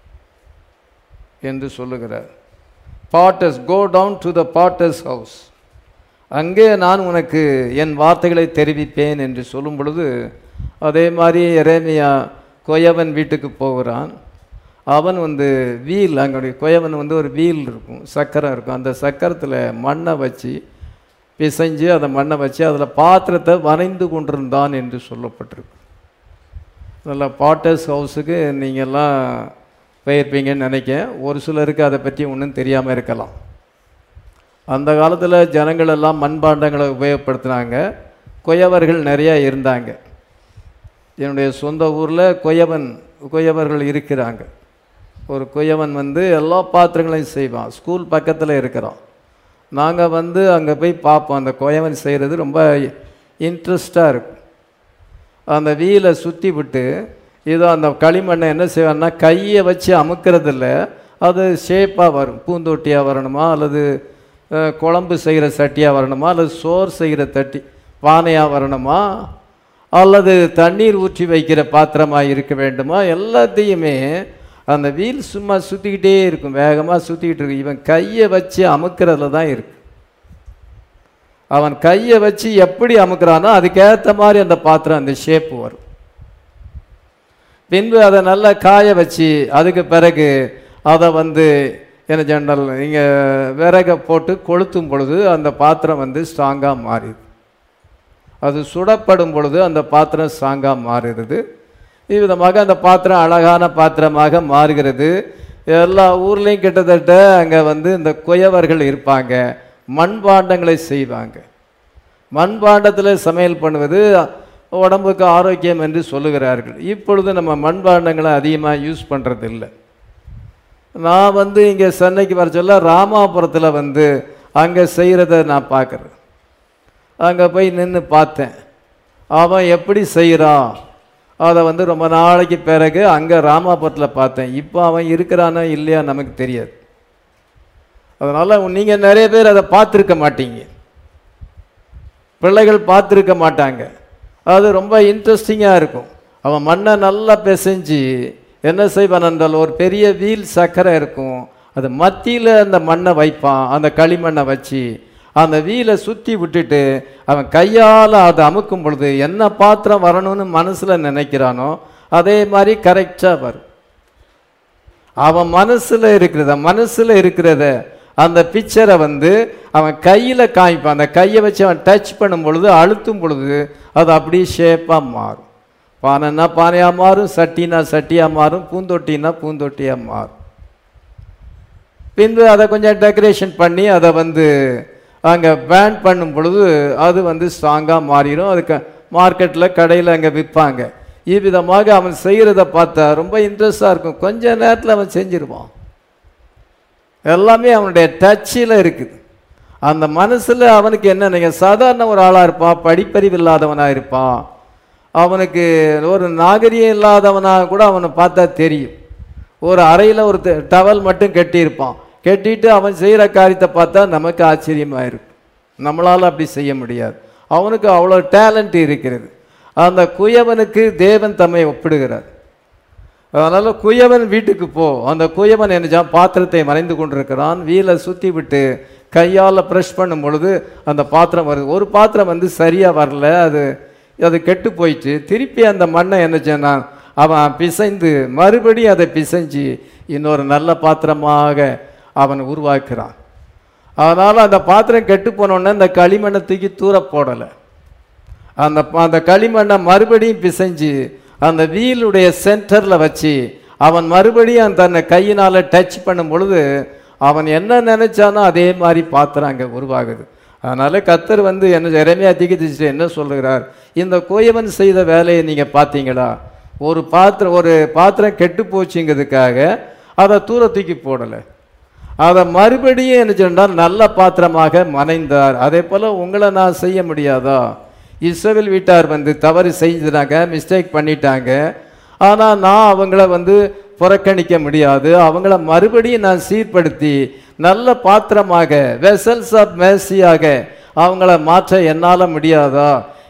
A: என்று சொல்லுகிறார் potter's go down to the potter's house அங்கே நான் உனக்கு என் வார்த்தைகளை தெரிவிப்பேன் என்று சொல்லும் பொழுது அதே மாதிரி எரேமியா கொயவன் வீட்டுக்கு போகிறான் அவன் வந்து வீல் அங்களுடைய கொயவன் வந்து ஒரு வீல் இருக்கும் சக்கரம் இருக்கும் அந்த சக்கரத்தில் மண்ணை வச்சு பிசைஞ்சு அந்த மண்ணை வச்சு அதில் பாத்திரத்தை வரைந்து கொண்டிருந்தான் என்று சொல்லப்பட்டிருக்கு அதில் பாட்டர்ஸ் ஹவுஸுக்கு நீங்கள்லாம் போயிருப்பீங்கன்னு நினைக்கிறேன் ஒரு சிலருக்கு அதை பற்றி ஒன்றும் தெரியாமல் இருக்கலாம் அந்த காலத்தில் ஜனங்கள் எல்லாம் மண்பாண்டங்களை உபயோகப்படுத்தினாங்க கொயவர்கள் நிறையா இருந்தாங்க என்னுடைய சொந்த ஊரில் கொயவன் கொயவர்கள் இருக்கிறாங்க ஒரு கொயவன் வந்து எல்லா பாத்திரங்களையும் செய்வான் ஸ்கூல் பக்கத்தில் இருக்கிறோம் நாங்கள் வந்து அங்கே போய் பார்ப்போம் அந்த கொயவன் செய்கிறது ரொம்ப இன்ட்ரெஸ்டாக இருக்கும் அந்த வீலை சுற்றி விட்டு இதோ அந்த களிமண்ணை என்ன செய்வான்னா கையை வச்சு அமுக்கிறதில்ல அது ஷேப்பாக வரும் பூந்தொட்டியாக வரணுமா அல்லது அஹ், குழம்பு செய்கிற சட்டியாக வரணுமா அல்லது சோறு செய்கிற தட்டி பானையாக வரணுமா அல்லது தண்ணீர் ஊற்றி வைக்கிற பாத்திரமாக இருக்க வேண்டுமா எல்லாத்தையுமே அந்த வீல் சும்மா சுற்றிக்கிட்டே இருக்கும் வேகமாக சுற்றிக்கிட்டு இருக்கும் இவன் கையை வச்சு அமுக்கிறதுல தான் இருக்கு அவன் கையை வச்சு எப்படி அமுக்குறானோ அதுக்கேற்ற மாதிரி அந்த பாத்திரம் அந்த ஷேப்பு வரும் பின்பு அதை நல்லா காய வச்சு அதுக்கு பிறகு அதை வந்து என்ன ஜெனரல் இங்கே விறகை போட்டு கொளுத்தும் பொழுது அந்த பாத்திரம் வந்து ஸ்ட்ராங்காக மாறிடுது அது சுடப்படும் பொழுது அந்த பாத்திரம் ஸ்ட்ராங்காக மாறுகிறது இவ்விதமாக அந்த பாத்திரம் அழகான பாத்திரமாக மாறுகிறது எல்லா ஊர்லேயும் கிட்டத்தட்ட அங்கே வந்து இந்த குயவர்கள் இருப்பாங்க மண்பாண்டங்களை செய்வாங்க மண்பாண்டத்தில் சமையல் பண்ணுவது உடம்புக்கு ஆரோக்கியம் என்று சொல்லுகிறார்கள் இப்பொழுது நம்ம மண்பாண்டங்களை அதிகமாக யூஸ் பண்ணுறது இல்லை நான் வந்து இங்கே சென்னைக்கு வர சொல்ல ராமாபுரத்தில் வந்து அங்கே செய்கிறத நான் பார்க்குறேன் அங்கே போய் நின்று பார்த்தேன் அவன் எப்படி செய்கிறான் அதை வந்து ரொம்ப நாளைக்கு பிறகு அங்கே ராமாபுரத்தில் பார்த்தேன் இப்போ அவன் இருக்கிறானா இல்லையா நமக்கு தெரியாது அதனால் நீங்கள் நிறைய பேர் அதை பார்த்துருக்க மாட்டீங்க பிள்ளைகள் பார்த்துருக்க மாட்டாங்க அது ரொம்ப இன்ட்ரெஸ்டிங்காக இருக்கும் அவன் மண்ணை நல்லா பிசைஞ்சு என்ன செய்வான் என்றால் ஒரு பெரிய வீல் சக்கரை இருக்கும் அது மத்தியில் அந்த மண்ணை வைப்பான் அந்த களிமண்ணை வச்சு அந்த வீலை சுற்றி விட்டுட்டு அவன் கையால் அதை அமுக்கும் பொழுது என்ன பாத்திரம் வரணும்னு மனசில் நினைக்கிறானோ அதே மாதிரி கரெக்டாக வரும் அவன் மனசில் இருக்கிறத மனசில் இருக்கிறத அந்த பிக்சரை வந்து அவன் கையில் காமிப்பான் அந்த கையை வச்சு அவன் டச் பண்ணும் பொழுது அழுத்தும் பொழுது அது அப்படியே ஷேப்பாக மாறும் பானைன்னா பானையாக மாறும் சட்டினா சட்டியாக மாறும் பூந்தொட்டினா பூந்தொட்டியாக மாறும் பின்பு அதை கொஞ்சம் டெக்கரேஷன் பண்ணி அதை வந்து அங்கே பேன் பண்ணும் பொழுது அது வந்து ஸ்ட்ராங்காக மாறிடும் அதுக்கு மார்க்கெட்டில் கடையில் அங்கே விற்பாங்க இவ்விதமாக அவன் செய்கிறத பார்த்தா ரொம்ப இன்ட்ரெஸ்டாக இருக்கும் கொஞ்ச நேரத்தில் அவன் செஞ்சிருவான் எல்லாமே அவனுடைய டச்சில் இருக்குது அந்த மனசில் அவனுக்கு என்ன நீங்கள் சாதாரண ஒரு ஆளாக இருப்பான் படிப்பறிவு இல்லாதவனாக இருப்பான் அவனுக்கு ஒரு நாகரிகம் இல்லாதவனாக கூட அவனை பார்த்தா தெரியும் ஒரு அறையில் ஒரு த- டவல் மட்டும் கட்டியிருப்பான் கட்டிட்டு அவன் செய்கிற காரியத்தை பார்த்தா நமக்கு ஆச்சரியமாக இருக்கும் நம்மளால் அப்படி செய்ய முடியாது அவனுக்கு அவ்வளோ டேலண்ட் இருக்கிறது அந்த குயவனுக்கு தேவன் தம்மை ஒப்பிடுகிறார் அதனால் குயவன் வீட்டுக்கு போ அந்த குயவன் என்ன பாத்திரத்தை மறைந்து கொண்டிருக்கிறான் வீலை சுற்றி விட்டு கையால் ப்ரெஷ் பண்ணும் பொழுது அந்த பாத்திரம் வருது ஒரு பாத்திரம் வந்து சரியாக வரல அது அது கெட்டு போயிடுச்சு திருப்பி அந்த மண்ணை என்ன செய்யறான் அவன் பிசைந்து மறுபடியும் அதை பிசைஞ்சு இன்னொரு நல்ல பாத்திரமாக அவன் உருவாக்குறான் அதனால் அந்த பாத்திரம் கெட்டு போனோடனே அந்த களிமண்ணை தூக்கி தூர போடலை அந்த அந்த களிமண்ணை மறுபடியும் பிசைஞ்சு அந்த வீலுடைய சென்டரில் வச்சு அவன் மறுபடியும் தன்னை கையினால் டச் பண்ணும் பொழுது அவன் என்ன நினைச்சானோ அதே மாதிரி பாத்திரம் அங்கே உருவாகுது அதனால கத்தர் வந்து என்ன இறமையா திகிச்சு என்ன சொல்லுகிறார் இந்த கோயவன் செய்த வேலையை நீங்கள் பார்த்தீங்களா ஒரு பாத்திரம் ஒரு பாத்திரம் கெட்டு போச்சுங்கிறதுக்காக அதை தூர தூக்கி போடலை அதை மறுபடியும் என்ன சொன்னால் நல்ல பாத்திரமாக மனைந்தார் அதே போல் உங்களை நான் செய்ய முடியாதா இஸ்ரவேல் வீட்டார் வந்து தவறு செஞ்சுட்டாங்க மிஸ்டேக் பண்ணிட்டாங்க ஆனால் நான் அவங்கள வந்து புறக்கணிக்க முடியாது அவங்கள மறுபடியும் நான் சீர்படுத்தி நல்ல பாத்திரமாக வெசல்ஸ் ஆஃப் மேசியாக அவங்கள மாற்ற என்னால் முடியாதா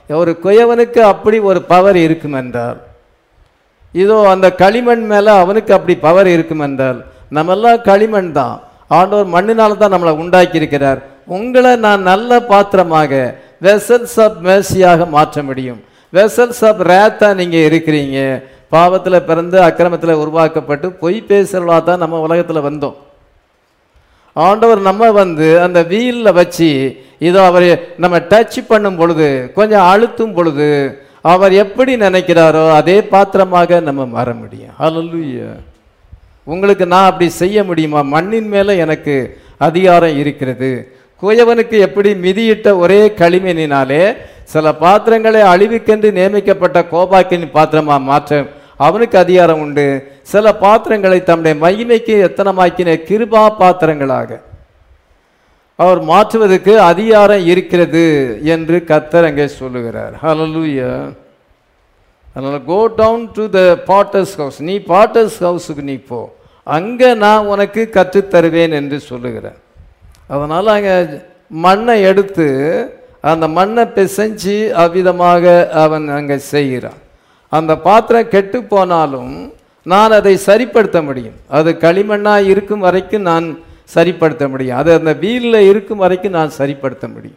A: ஒரு குயவனுக்கு அப்படி ஒரு பவர் இருக்கும் என்றால் இதோ அந்த களிமண் மேலே அவனுக்கு அப்படி பவர் இருக்கும் என்றால் நம்மெல்லாம் களிமண் தான் ஆண்டவர் மண்ணினால தான் நம்மளை உண்டாக்கி இருக்கிறார் உங்களை நான் நல்ல பாத்திரமாக வெசல்ஸ் ஆஃப் மேசியாக மாற்ற முடியும் வெசல்ஸ் ஆஃப் ரேத்தா நீங்கள் இருக்கிறீங்க பாவத்தில் பிறந்து அக்கிரமத்தில் உருவாக்கப்பட்டு பொய் பேசுகிறவளா தான் நம்ம உலகத்தில் வந்தோம் ஆண்டவர் நம்ம வந்து அந்த வீலில் வச்சு இதோ அவர் நம்ம டச் பண்ணும் பொழுது கொஞ்சம் அழுத்தும் பொழுது அவர் எப்படி நினைக்கிறாரோ அதே பாத்திரமாக நம்ம மாற முடியும் ஹalleluya உங்களுக்கு நான் அப்படி செய்ய முடியுமா மண்ணின் மேலே எனக்கு அதிகாரம் இருக்கிறது குயவனுக்கு எப்படி மிதியிட்ட ஒரே களிமணினாலே சில பாத்திரங்களை அழிவுக்கென்று நியமிக்கப்பட்ட கோபாக்கின் பாத்திரமா மாற்ற அவனுக்கு அதிகாரம் உண்டு சில பாத்திரங்களை தம்முடைய மகிமைக்கு எத்தனமாக்கின கிருபா பாத்திரங்களாக அவர் மாற்றுவதற்கு அதிகாரம் இருக்கிறது என்று கர்த்தர் அங்கே சொல்லுகிறார் ஹalleluya அதனால் go down to the potter's house நீ பாட்டர்ஸ் ஹவுஸுக்கு நீ போ அங்கே நான் உனக்கு கற்றுத் தருவேன் என்று சொல்லுகிறார் அதனால் அங்கே மண்ணை எடுத்து அந்த மண்ணை பிசைஞ்சு அவ்விதமாக அவன் அங்கே செய்கிறான் அந்த பாத்திரம் கெட்டு போனாலும் நான் அதை சரிப்படுத்த முடியும் அது களிமண்ணாக இருக்கும் வரைக்கும் நான் சரிப்படுத்த முடியும் அது அந்த வீலில் இருக்கும் வரைக்கும் நான் சரிப்படுத்த முடியும்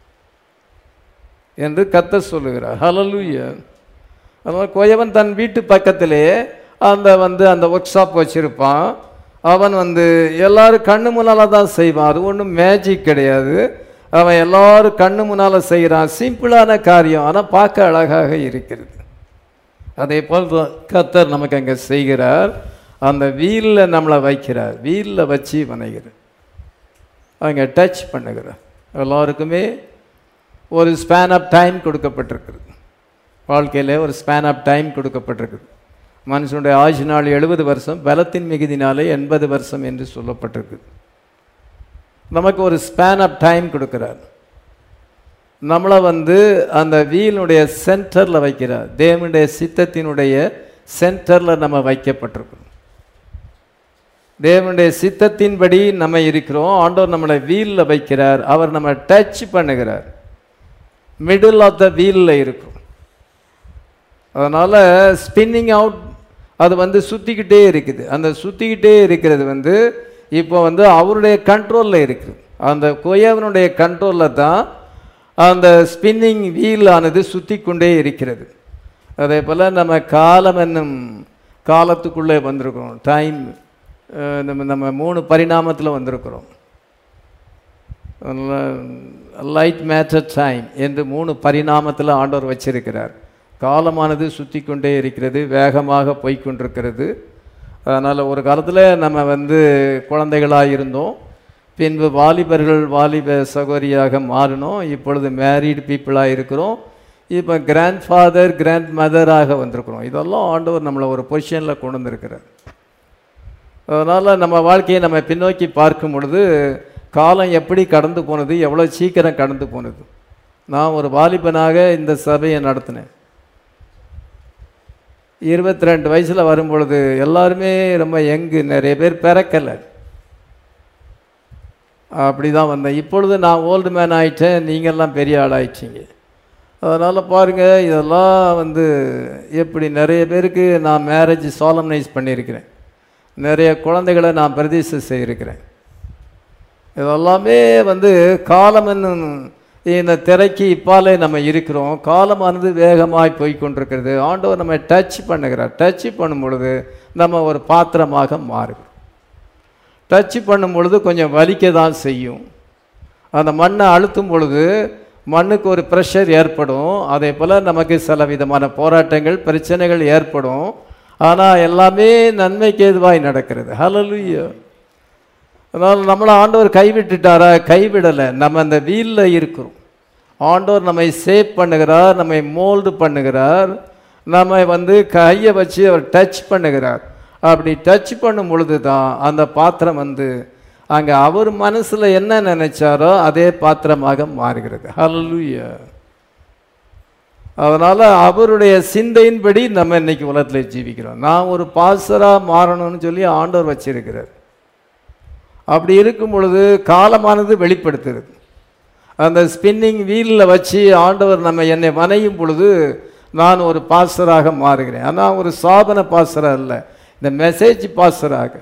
A: என்று கத்த சொல்லுகிறார் ஹalleluya அதனால் கோயவன் தன் வீட்டு பக்கத்திலே அந்த வந்து அந்த ஒர்க் ஷாப் வச்சுருப்பான் அவன் வந்து எல்லாரும் கண்ணு முன்னால் தான் செய்வான் அது ஒன்றும் மேஜிக் கிடையாது அவன் எல்லாரும் கண்ணு முன்னால் செய்கிறான் சிம்பிளான காரியம் ஆனால் பார்க்க அழகாக இருக்கிறது அதே போல் தான் கர்த்தர் நமக்கு அங்கே செய்கிறார் அந்த வீலில் நம்மளை வைக்கிறார் வீலில் வச்சு வணைகிறார் அங்கே டச் பண்ணுகிறார் எல்லாருக்குமே ஒரு ஸ்பேன் ஆஃப் டைம் கொடுக்கப்பட்டிருக்குது வாழ்க்கையில் ஒரு ஸ்பேன் ஆஃப் டைம் கொடுக்கப்பட்டிருக்குது மனுஷனுடைய ஆயுசு நாள் எழுபது வருஷம் பலத்தின் மிகுதினாலே எண்பது வருஷம் என்று சொல்லப்பட்டிருக்குது நமக்கு ஒரு ஸ்பேன் ஆஃப் டைம் கொடுக்குறார் நம்மளை வந்து அந்த வீலுடைய சென்டரில் வைக்கிறார் தேவனுடைய சித்தத்தினுடைய சென்டரில் நம்ம வைக்கப்பட்டிருக்கிறோம் தேவனுடைய சித்தத்தின்படி நம்ம இருக்கிறோம் ஆண்டவர் நம்மளை வீலில் வைக்கிறார் அவர் நம்ம டச் பண்ணுகிறார் மிடில் ஆஃப் த வீலில் இருக்கும் அதனால் ஸ்பின்னிங் அவுட் அது வந்து சுற்றிக்கிட்டே இருக்குது அந்த சுற்றிக்கிட்டே இருக்கிறது வந்து இப்போ வந்து அவருடைய கண்ட்ரோலில் இருக்குது அந்த கொயவனுடைய கண்ட்ரோலில் தான் அந்த ஸ்பின்னிங் வீல் ஆனது சுற்றி கொண்டே இருக்கிறது அதே போல் நம்ம காலம் என்னும் காலத்துக்குள்ளே வந்திருக்கிறோம் டைம் நம்ம நம்ம மூணு பரிணாமத்தில் வந்திருக்கிறோம் லைட் மேட்டர் டைம் என்று மூணு பரிணாமத்தில் ஆண்டவர் வச்சிருக்கிறார் காலமானது சுற்றி கொண்டே இருக்கிறது வேகமாக போய்க்கொண்டிருக்கிறது அதனால் ஒரு காலத்தில் நம்ம வந்து குழந்தைகளாக இருந்தோம் பின்பு வாலிபர்கள் வாலிப சகோதரியாக மாறினோம் இப்பொழுது மேரீடு பீப்புளாக இருக்கிறோம் இப்போ கிராண்ட் ஃபாதர் கிராண்ட் மதராக வந்திருக்கிறோம் இதெல்லாம் ஆண்டவர் நம்மளை ஒரு பொசிஷனில் கொண்டு வந்திருக்கிறார் அதனால் நம்ம வாழ்க்கையை நம்ம பின்னோக்கி பார்க்கும் பொழுது காலம் எப்படி கடந்து போனது எவ்வளோ சீக்கிரம் கடந்து போனது நான் ஒரு வாலிபனாக இந்த சபையை நடத்தினேன் இருபத்தி ரெண்டு வயசில் வரும்பொழுது எல்லாருமே ரொம்ப யங்கு நிறைய பேர் பிறக்கலை அப்படி தான் வந்தேன் இப்பொழுது நான் ஓல்டு மேன் ஆயிட்டேன் நீங்கள்லாம் பெரிய ஆள் ஆயிட்டீங்க அதனால் பாருங்கள் இதெல்லாம் வந்து எப்படி நிறைய பேருக்கு நான் மேரேஜ் சாலம்னைஸ் பண்ணியிருக்கிறேன் நிறைய குழந்தைகளை நான் பிரதிஷ்டை செய்திருக்கிறேன் இதெல்லாமே வந்து காலம் என்னும் இந்த திரைக்கு இப்பாலே நம்ம இருக்கிறோம் காலமானது வேகமாய் போய் கொண்டிருக்கிறது ஆண்டவர் நம்ம டச் பண்ணுகிறார் டச் பண்ணும் பொழுது நம்ம ஒரு பாத்திரமாக மாறுகிறோம் டச் பண்ணும் பொழுது கொஞ்சம் வலிக்க தான் செய்யும் அந்த மண்ணை அழுத்தும் பொழுது மண்ணுக்கு ஒரு ப்ரெஷர் ஏற்படும் அதே போல் நமக்கு சில விதமான போராட்டங்கள் பிரச்சனைகள் ஏற்படும் ஆனால் எல்லாமே நன்மைக்கு எதுவாய் நடக்கிறது ஹலலுயா அதனால் நம்மளை ஆண்டவர் கைவிட்டுட்டாரா கைவிடலை நம்ம அந்த வீலில் இருக்கிறோம் ஆண்டவர் நம்மை சேவ் பண்ணுகிறார் நம்மை மோல்டு பண்ணுகிறார் நம்மை வந்து கையை வச்சு அவர் டச் பண்ணுகிறார் அப்படி டச் பண்ணும் பொழுது தான் அந்த பாத்திரம் வந்து அங்கே அவர் மனசில் என்ன நினைச்சாரோ அதே பாத்திரமாக மாறுகிறது ஹல்லுயா அதனால் அவருடைய சிந்தையின்படி நம்ம இன்னைக்கு உலகத்தில் ஜீவிக்கிறோம் நான் ஒரு பாசராக மாறணும்னு சொல்லி ஆண்டவர் வச்சிருக்கிறார் அப்படி இருக்கும் பொழுது காலமானது வெளிப்படுத்துறது அந்த ஸ்பின்னிங் வீலில் வச்சு ஆண்டவர் நம்ம என்னை வனையும் பொழுது நான் ஒரு பாஸ்டராக மாறுகிறேன் ஆனால் ஒரு சாதன பாஸ்டராக இல்லை இந்த மெசேஜ் பாஸ்டராக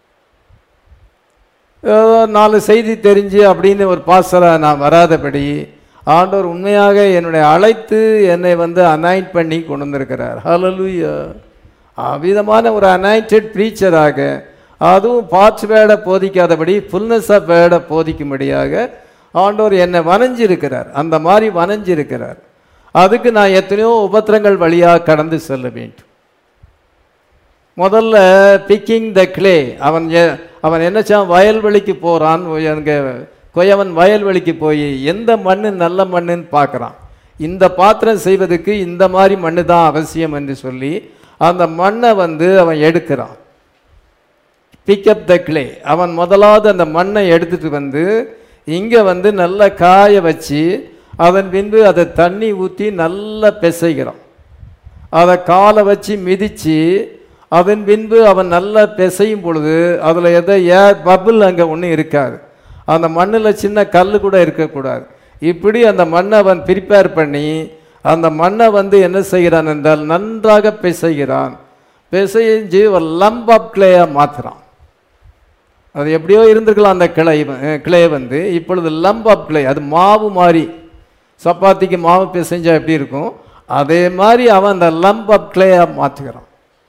A: ஏதோ நாலு செய்தி தெரிஞ்சு அப்படின்னு ஒரு பாஸ்டராக நான் வராதபடி ஆண்டவர் உண்மையாக என்னுடைய அழைத்து என்னை வந்து அனாயிண்ட் பண்ணி கொண்டு வந்திருக்கிறார் ஹalleluya அவ்விதமான ஒரு அனாயிண்டட் ப்ரீச்சராக அதுவும் பார்ட்ஸ் வேடை போதிக்காதபடி ஃபுல்னஸ் ஆஃப் வேடை போதிக்கும்படியாக ஆண்டவர் என்னை வனைஞ்சிருக்கிறார் அந்த மாதிரி வனைஞ்சிருக்கிறார் அதுக்கு நான் எத்தனையோ உபத்திரங்கள் வழியாக கடந்து செல்ல வேண்டும் முதல்ல பிக்கிங் த கிளே அவன் எ- அவன் என்னச்சான் வயல்வெளிக்கு போகிறான் அங்கே கொயவன் வயல்வெளிக்கு போய் எந்த மண்ணு நல்ல மண்ணுன்னு பார்க்குறான் இந்த பாத்திரம் செய்வதற்கு இந்த மாதிரி மண்ணு தான் அவசியம் என்று சொல்லி அந்த மண்ணை வந்து அவன் எடுக்கிறான் பிக்கப் த கிளே அவன் முதலாவது அந்த மண்ணை எடுத்துட்டு வந்து இங்கே வந்து நல்லா காய வச்சு அதன் பின்பு அதை தண்ணி ஊற்றி நல்லா பிசைகிறான் அதை காலை வச்சு மிதித்து அதன் பின்பு அவன் நல்லா பிசையும் பொழுது அதில் எதை ஏர் பபுள் அங்கே ஒன்றும் இருக்காது அந்த மண்ணில் சின்ன கல் கூட இருக்கக்கூடாது இப்படி அந்த மண்ணை அவன் ப்ரிப்பேர் பண்ணி அந்த மண்ணை வந்து என்ன செய்கிறான் என்றால் நன்றாக பிசைகிறான் பிசைஞ்சு ஒரு லம்ப் ஆஃப் கிளேயாக மாற்றுறான் அது எப்படியோ இருந்திருக்கலாம் அந்த கிளை வ- அஹ் கிளை வந்து இப்பொழுது லம்ப் ஆஃப் கிளை அது மாவு மாதிரி சப்பாத்திக்கு மாவு பிசைஞ்சா எப்படி இருக்கும் அதே மாதிரி அவன் அந்த லம்ப் ஆஃப் கிளேயாக மாற்றுகிறான்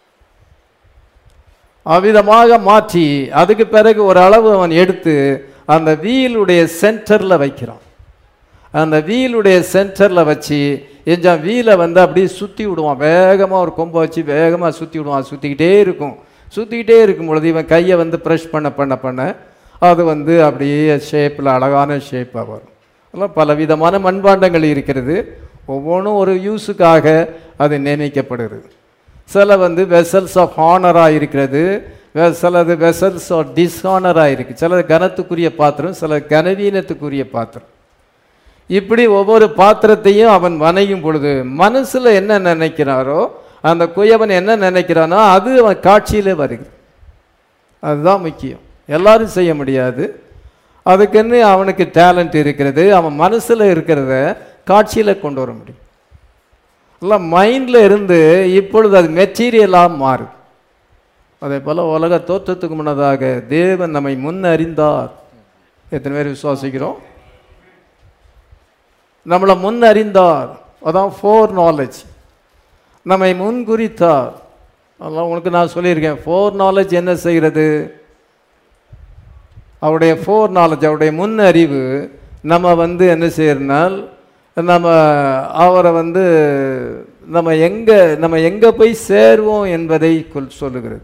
A: அவ்விதமாக மாற்றி அதுக்கு பிறகு ஒரு அளவு அவன் எடுத்து அந்த வீலுடைய சென்டரில் வைக்கிறான் அந்த வீலுடைய சென்டரில் வச்சு எஞ்சா வீலை வந்து அப்படியே சுற்றி விடுவான் வேகமாக ஒரு கொம்பை வச்சு வேகமாக சுற்றி விடுவான் சுற்றிக்கிட்டே இருக்கும் சுற்றிக்கிட்டே இருக்கும் பொழுது இவன் கையை வந்து ப்ரெஷ் பண்ண பண்ண பண்ண அது வந்து அப்படியே ஷேப்பில் அழகான ஷேப்பாக வரும் அதெல்லாம் பலவிதமான மண்பாண்டங்கள் இருக்கிறது ஒவ்வொன்றும் ஒரு யூஸுக்காக அது நியமிக்கப்படுகிறது சில வந்து வெசல்ஸ் ஆஃப் ஹானராக இருக்கிறது வே- சிலது வெசல்ஸ் ஆஃப் டிஸ்ஹானராக இருக்குது சில கனத்துக்குரிய பாத்திரம் சில கனவீனத்துக்குரிய பாத்திரம் இப்படி ஒவ்வொரு பாத்திரத்தையும் அவன் வணையும் பொழுது மனசுல என்ன நினைக்கிறாரோ அந்த குயவன் என்ன நினைக்கிறானோ அது அவன் காட்சியிலே வருகிறது அதுதான் முக்கியம் எல்லாரும் செய்ய முடியாது அதுக்குன்னு அவனுக்கு டேலண்ட் இருக்கிறது அவன் மனசுல இருக்கிறத காட்சியில கொண்டு வர முடியும் எல்லாம் மைண்டில் இருந்து இப்பொழுது அது மெட்டீரியலாக மாறுது அதே போல் உலக தோற்றத்துக்கு முன்னதாக தேவன் நம்மை முன் அறிந்தார் எத்தனை பேர் விசுவாசிக்கிறோம் நம்மளை முன் அறிந்தார் அதான் ஃபோர் நாலேஜ் நம்மை முன் குறித்தார் அதெல்லாம் உனக்கு நான் சொல்லியிருக்கேன் ஃபோர் நாலேஜ் என்ன செய்கிறது அவருடைய ஃபோர் நாலேஜ் அவருடைய முன் அறிவு நம்ம வந்து என்ன செய்யறனால் நம்ம அவரை வந்து நம்ம எங்கே நம்ம எங்கே போய் சேருவோம் என்பதை கொல் சொல்லுகிறது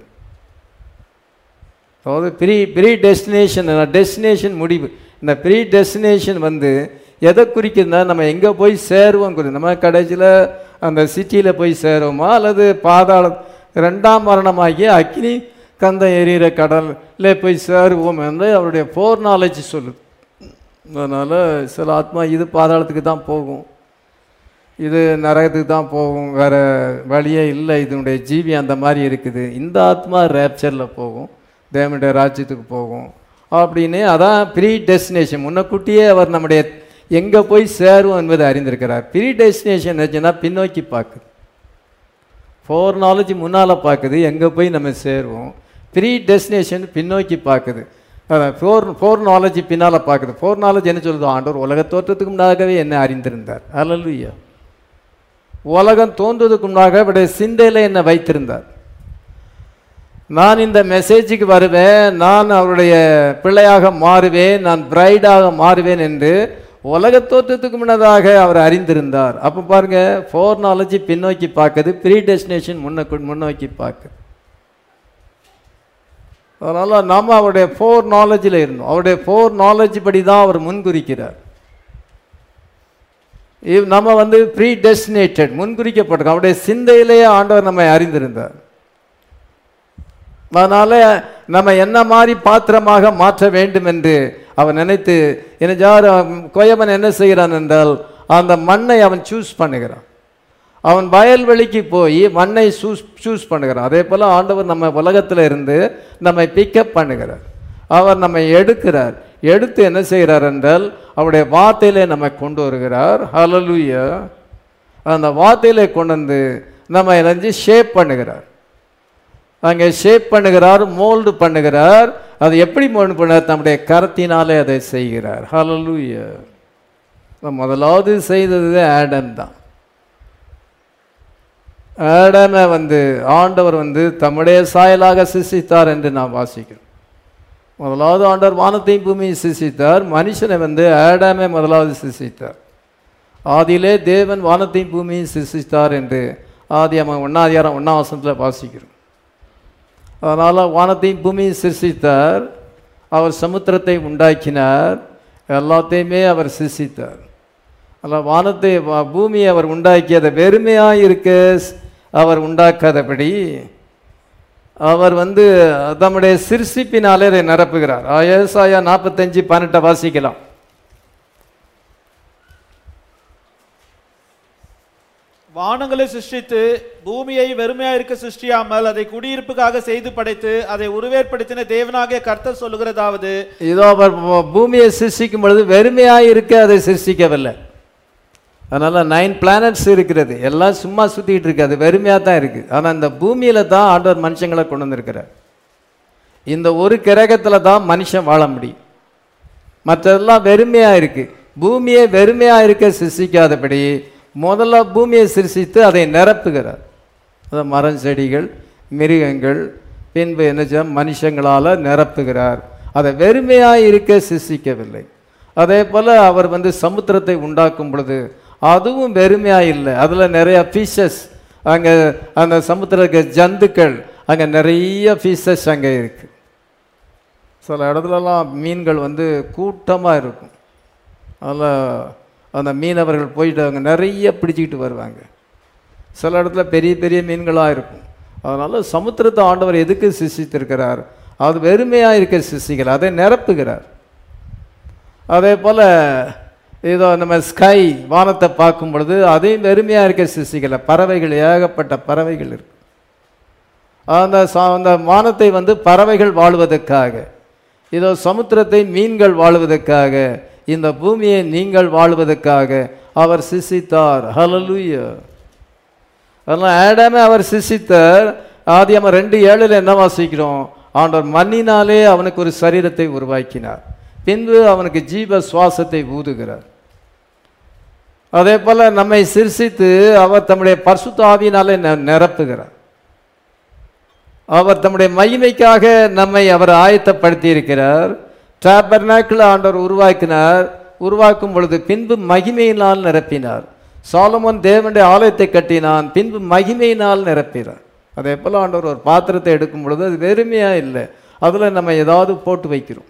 A: அதாவது ப்ரீ ப்ரீ டெஸ்டினேஷன் டெஸ்டினேஷன் முடிவு இந்த ப்ரீ டெஸ்டினேஷன் வந்து எதை குறிக்குதுன்னா நம்ம எங்கே போய் சேருவோம் குறி நம்ம கடைசியில் அந்த சிட்டியில் போய் சேருவோமா அல்லது பாதாள ரெண்டாம் மரணமாகிய அக்னி கந்தம் எரியிற கடல்ல போய் சேருவோம் என்று அவருடைய போர் நாலேஜ் சொல்லுது அதனால் சில ஆத்மா இது பாதாளத்துக்கு தான் போகும் இது நரகத்துக்கு தான் போகும் வேற வழியே இல்லை இதனுடைய ஜீவி அந்த மாதிரி இருக்குது இந்த ஆத்மா ரேப்சரில் போகும் தேவனுடைய ராஜ்யத்துக்கு போகும் அப்படின்னு அதான் ப்ரீ டெஸ்டினேஷன் முன்னக்கூட்டியே அவர் நம்முடைய எங்கே போய் சேருவோம் என்பதை அறிந்திருக்கிறார் ப்ரீ டெஸ்டினேஷன் வச்சுன்னா பின்னோக்கி பார்க்குது ஃபோர் நாலேஜ் முன்னால் பார்க்குது எங்கே போய் நம்ம சேருவோம் ப்ரீ டெஸ்டினேஷன் பின்னோக்கி பார்க்குது அதான் ஃபோர் ஃபோர் நாலேஜ் பின்னால் பார்க்குது ஃபோர் நாலேஜ் என்ன சொல்லுது ஆண்டவர் உலக தோற்றத்துக்கு முன்னாகவே என்ன அறிந்திருந்தார் அல்லல்லுயா உலகம் தோன்றுவதற்கு முன்னாக அவருடைய சிந்தையில் என்னை வைத்திருந்தார் நான் இந்த மெசேஜுக்கு வருவேன் நான் அவருடைய பிள்ளையாக மாறுவேன் நான் பிரைடாக மாறுவேன் என்று உலக தோற்றத்துக்கு முன்னதாக அவர் அறிந்திருந்தார் அப்போ பாருங்க ஃபோர் நாலேஜ் பின்னோக்கி பார்க்குது ப்ரீ டெஸ்டினேஷன் முன்ன முன்னோக்கி பார்க்குது அதனால் நாம் அவருடைய ஃபோர் நாலேஜில் இருந்தோம் அவருடைய ஃபோர் நாலேஜ் படி தான் அவர் முன்குறிக்கிறார் இவ் நம்ம வந்து ப்ரீ டெஸ்டினேட்டட் முன்குறிக்கப்பட்டிருக்கோம் அவருடைய சிந்தையிலேயே ஆண்டவர் நம்மை அறிந்திருந்தார் அதனால் நம்ம என்ன மாதிரி பாத்திரமாக மாற்ற வேண்டும் என்று அவன் நினைத்து என்னஜார் கோயவன் என்ன செய்கிறான் என்றால் அந்த மண்ணை அவன் சூஸ் பண்ணுகிறான் அவன் வயல்வெளிக்கு போய் மண்ணை சூஸ் சூஸ் பண்ணுகிறான் அதே போல் ஆண்டவர் நம்ம உலகத்தில் இருந்து நம்மை பிக்கப் பண்ணுகிறார் அவர் நம்மை எடுக்கிறார் எடுத்து என்ன செய்கிறார் என்றால் அவருடைய வார்த்தையிலே நம்ம கொண்டு வருகிறார் ஹalleluya அந்த வார்த்தையிலே கொண்டு வந்து நம்ம இணைஞ்சு ஷேப் பண்ணுகிறார் அங்கே ஷேப் பண்ணுகிறார் மோல்டு பண்ணுகிறார் அது எப்படி மோல்டு பண்ணார் தம்முடைய கரத்தினாலே அதை செய்கிறார் ஹalleluya முதலாவது செய்தது ஆடம் தான் ஆடமை வந்து ஆண்டவர் வந்து தம்முடைய சாயலாக சிசித்தார் என்று நாம் வாசிக்கிறோம் முதலாவது ஆண்டவர் வானத்தையும் பூமியை சிசித்தார் மனுஷனை வந்து ஆடாமை முதலாவது சிசித்தார் ஆதியிலே தேவன் வானத்தையும் பூமியை சிசித்தார் என்று ஆதி அம்மா ஒன்னாதிகாரம் ஒன்றாம் வசனத்தில் வாசிக்கிறோம் அதனால் வானத்தையும் பூமியை சிருஷ்டித்தார் அவர் சமுத்திரத்தை உண்டாக்கினார் எல்லாத்தையுமே அவர் சிருஷ்டித்தார் அதில் வானத்தை வா- பூமியை அவர் உண்டாக்கி அதை வெறுமையாக இருக்க ஸ்- அவர் உண்டாக்காதபடி அவர் வந்து தம்முடைய சிருஷ்டிப்பினாலே அதை நிரப்புகிறார் ஏசாயா நாற்பத்தஞ்சு பன்னெண்டை வாசிக்கலாம்
B: வானங்களை சிருஷ்டித்து பூமியை வெறுமையா இருக்க சிருஷ்டியாமல் அதை குடியிருப்புக்காக செய்து படைத்து அதை உருவேற்படுத்தின தேவனாகிய கர்த்தர் சொல்லுகிறதாவது
A: இதோ அவர் பூ- பூமியை சிருஷ்டிக்கும் பொழுது வெறுமையாக இருக்க அதை சிருஷ்டிக்கவில்லை அதனால் நைன் பிளானட்ஸ் இருக்கிறது எல்லாம் சும்மா சுற்றிக்கிட்டு இருக்கு அது வெறுமையாக தான் இருக்குது ஆனால் இந்த பூமியில் தான் ஆண்டவர் மனுஷங்களை கொண்டு வந்திருக்கிறார் இந்த ஒரு கிரகத்தில் தான் மனுஷன் வாழ முடியும் மற்றதெல்லாம் வெறுமையாக இருக்குது பூமியை வெறுமையாக இருக்க சிருஷ்டிக்காதபடி முதல்ல பூமியை சிருஷ்டித்து அதை நிரப்புகிறார் அது மரம் செடிகள் மிருகங்கள் பின்பு என்ன செய்ய மனுஷங்களால் நிரப்புகிறார் அதை வெறுமையாக இருக்க சிருஷ்டிக்கவில்லை அதே போல் அவர் வந்து சமுத்திரத்தை உண்டாக்கும் பொழுது அதுவும் வெறுமையாக இல்லை அதில் நிறைய ஃபிஷஸ் அங்கே அந்த சமுத்திரக்கு ஜந்துக்கள் அங்கே நிறைய ஃபிஷஸ் அங்கே இருக்குது சில இடத்துலலாம் மீன்கள் வந்து கூட்டமாக இருக்கும் அதில் அந்த மீனவர்கள் போயிட்டு அங்கே நிறைய பிடிச்சிக்கிட்டு வருவாங்க சில இடத்துல பெரிய பெரிய மீன்களாக இருக்கும் அதனால் சமுத்திரத்தை ஆண்டவர் எதுக்கு சிருஷ்டித்திருக்கிறார் அது வெறுமையாக இருக்க சிருஷ்டிக்கல அதை நிரப்புகிறார் அதே போல் இதோ நம்ம ஸ்கை வானத்தை பார்க்கும் பொழுது அதையும் வெறுமையாக இருக்க சிருஷ்டிக்கல பறவைகள் ஏகப்பட்ட பறவைகள் இருக்கு அந்த ச- அந்த வானத்தை வந்து பறவைகள் வாழ்வதற்காக இதோ சமுத்திரத்தை மீன்கள் வாழ்வதற்காக இந்த பூமியை நீங்கள் வாழ்வதற்காக அவர் சிசித்தார் ஹalleluya அதெல்லாம் ஆடாமே அவர் சிசித்தார் ஆதியாம ரெண்டு ஏழில் என்ன வாசிக்கிறோம் ஆண்டவர் மண்ணினாலே அவனுக்கு ஒரு சரீரத்தை உருவாக்கினார் பின்பு அவனுக்கு ஜீவ சுவாசத்தை ஊதுகிறார் அதே போல நம்மை சிருஷித்து அவர் தம்முடைய பரிசுத்த ஆவியினாலே ந- நிரப்புகிறார் அவர் தம்முடைய மகிமைக்காக நம்மை அவர் ஆயத்தப்படுத்தி இருக்கிறார் டாபர்னாக்கில் ஆண்டவர் உருவாக்கினார் உருவாக்கும் பொழுது பின்பு மகிமையினால் நிரப்பினார் சாலமோன் தேவனுடைய ஆலயத்தை கட்டினான் பின்பு மகிமையினால் நிரப்பினார் அதே போல் ஆண்டவர் ஒரு பாத்திரத்தை எடுக்கும் பொழுது அது வெறுமையாக இல்லை அதில் நம்ம ஏதாவது போட்டு வைக்கிறோம்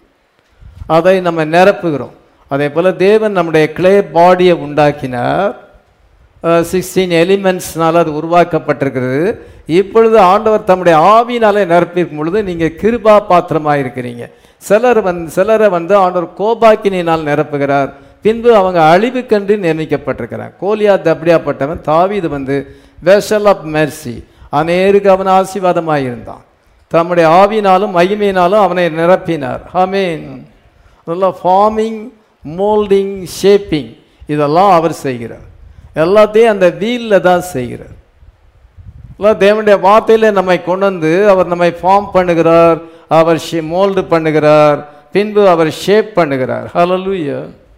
A: அதை நம்ம நிரப்புகிறோம் அதே போல் தேவன் நம்முடைய கிளே பாடியை உண்டாக்கினார் சிக்ஸ்டீன் எலிமெண்ட்ஸ்னால அது உருவாக்கப்பட்டிருக்கிறது இப்பொழுது ஆண்டவர் தம்முடைய ஆவியினாலே நிரப்பியிருக்கும் பொழுது நீங்கள் கிருபா பாத்திரமாக இருக்கிறீங்க சிலர் வந்து சிலரை வந்து ஆண்டவர் கோபாக்கினால் நிரப்புகிறார் பின்பு அவங்க அழிவுக்கன்று நியமிக்கப்பட்டிருக்கிறாங்க கோலியாத் அப்படியாப்பட்டவன் தாவீது வந்து வெஷல் ஆஃப் மெர்சி அநேருக்கு அவன் ஆசீர்வாதமாக இருந்தான் தம்முடைய ஆவியினாலும் மகிமையினாலும் அவனை நிரப்பினார் ஆமென் நல்லா ஃபார்மிங் மோல்டிங் ஷேப்பிங் இதெல்லாம் அவர் செய்கிறார் எல்லாத்தையும் அந்த வீலில் தான் செய்கிறார் எல்லாம் தேவனுடைய வார்த்தையில நம்மை கொண்டு வந்து அவர் நம்மை ஃபார்ம் பண்ணுகிறார் அவர் மோல்டு பண்ணுகிறார் பின்பு அவர் ஷேப் பண்ணுகிறார் ஹalleluya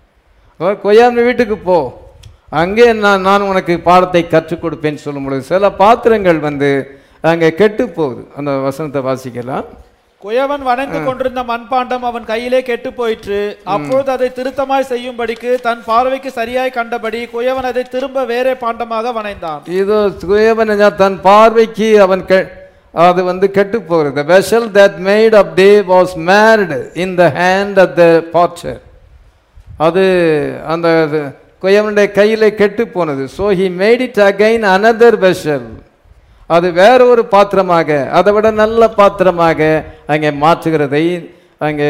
A: அவர் கொய்யாம வீட்டுக்கு போ அங்கே நான் நான் உனக்கு பாடத்தை கற்றுக் கொடுப்பேன்னு சொல்லும் பொழுது சில பாத்திரங்கள் வந்து அங்கே கெட்டு போகுது அந்த வசனத்தை வாசிக்கலாம்
B: குயவன் வணங்கு கொண்டிருந்த மண்பாண்டம் அவன் கையிலே கெட்டு போயிற்று அப்பொழுது அதை திருத்தமாய் செய்யும்படிக்கு தன் பார்வைக்கு சரியாய் கண்டபடி குயவன் அதை திரும்ப வேறே பாண்டமாக வணைந்தான்
A: இது குயவன் தன் பார்வைக்கு அவன் கெ அது வந்து கெட்டு போகிறது வெஷல் தட் மேட் ஆஃப் டே was marred in the hand of the potter அது அந்த இது குயவனுடைய கையில் கெட்டு போனது so he made it again another vessel அது வேற ஒரு பாத்திரமாக அதை விட நல்ல பாத்திரமாக அங்கே மாற்றுகிறதை அங்கே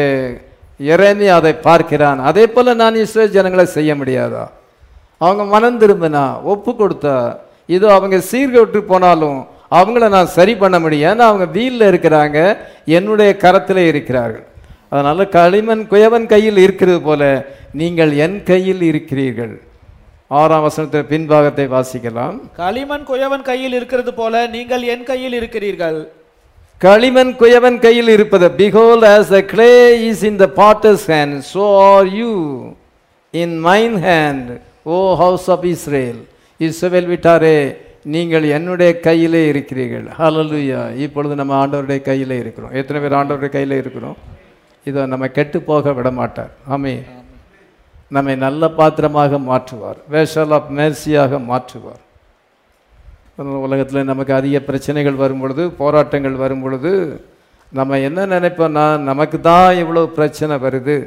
A: இறைமை அதை பார்க்கிறான் அதே போல நான் இஸ்ரேல் ஜனங்களை செய்ய முடியாதா அவங்க மனம் திரும்பினா ஒப்பு கொடுத்தா இதோ அவங்க சீர்கெட்டு போனாலும் அவங்கள நான் சரி பண்ண முடியும் ஏன்னா அவங்க வீலில் இருக்கிறாங்க என்னுடைய கரத்தில் இருக்கிறார்கள் அதனால களிமண் குயவன் கையில் இருக்கிறது போல நீங்கள் என் கையில் இருக்கிறீர்கள் ஆறாம் வசனத்தின் பின்பாகத்தை வாசிக்கலாம்
B: களிமண் குயவன் கையில் இருக்கிறது போல நீங்கள் என் கையில் இருக்கிறீர்கள்
A: களிமண் குயவன் கையில் இருப்பது behold as the clay is in the potter's hand so are you in mine hand o house of israel இஸ்ரவேல் விட்டாரே நீங்கள் என்னுடைய கையிலே இருக்கிறீர்கள் ஹalleluya இப்பொழுது நம்ம ஆண்டவருடைய கையிலே இருக்கிறோம் எத்தனை பேர் ஆண்டவருடைய கையிலே இருக்கிறோம் இதை நம்ம கெட்டு போக விட மாட்டார் ஆமே நம்மை நல்ல பாத்திரமாக மாற்றுவார் வேஷல் ஆஃப் மேர்சியாக மாற்றுவார் உலகத்தில் நமக்கு அதிக பிரச்சனைகள் வரும் பொழுது போராட்டங்கள் வரும் பொழுது நம்ம என்ன நினைப்போம்னா நமக்கு தான் இவ்வளோ பிரச்சனை வருது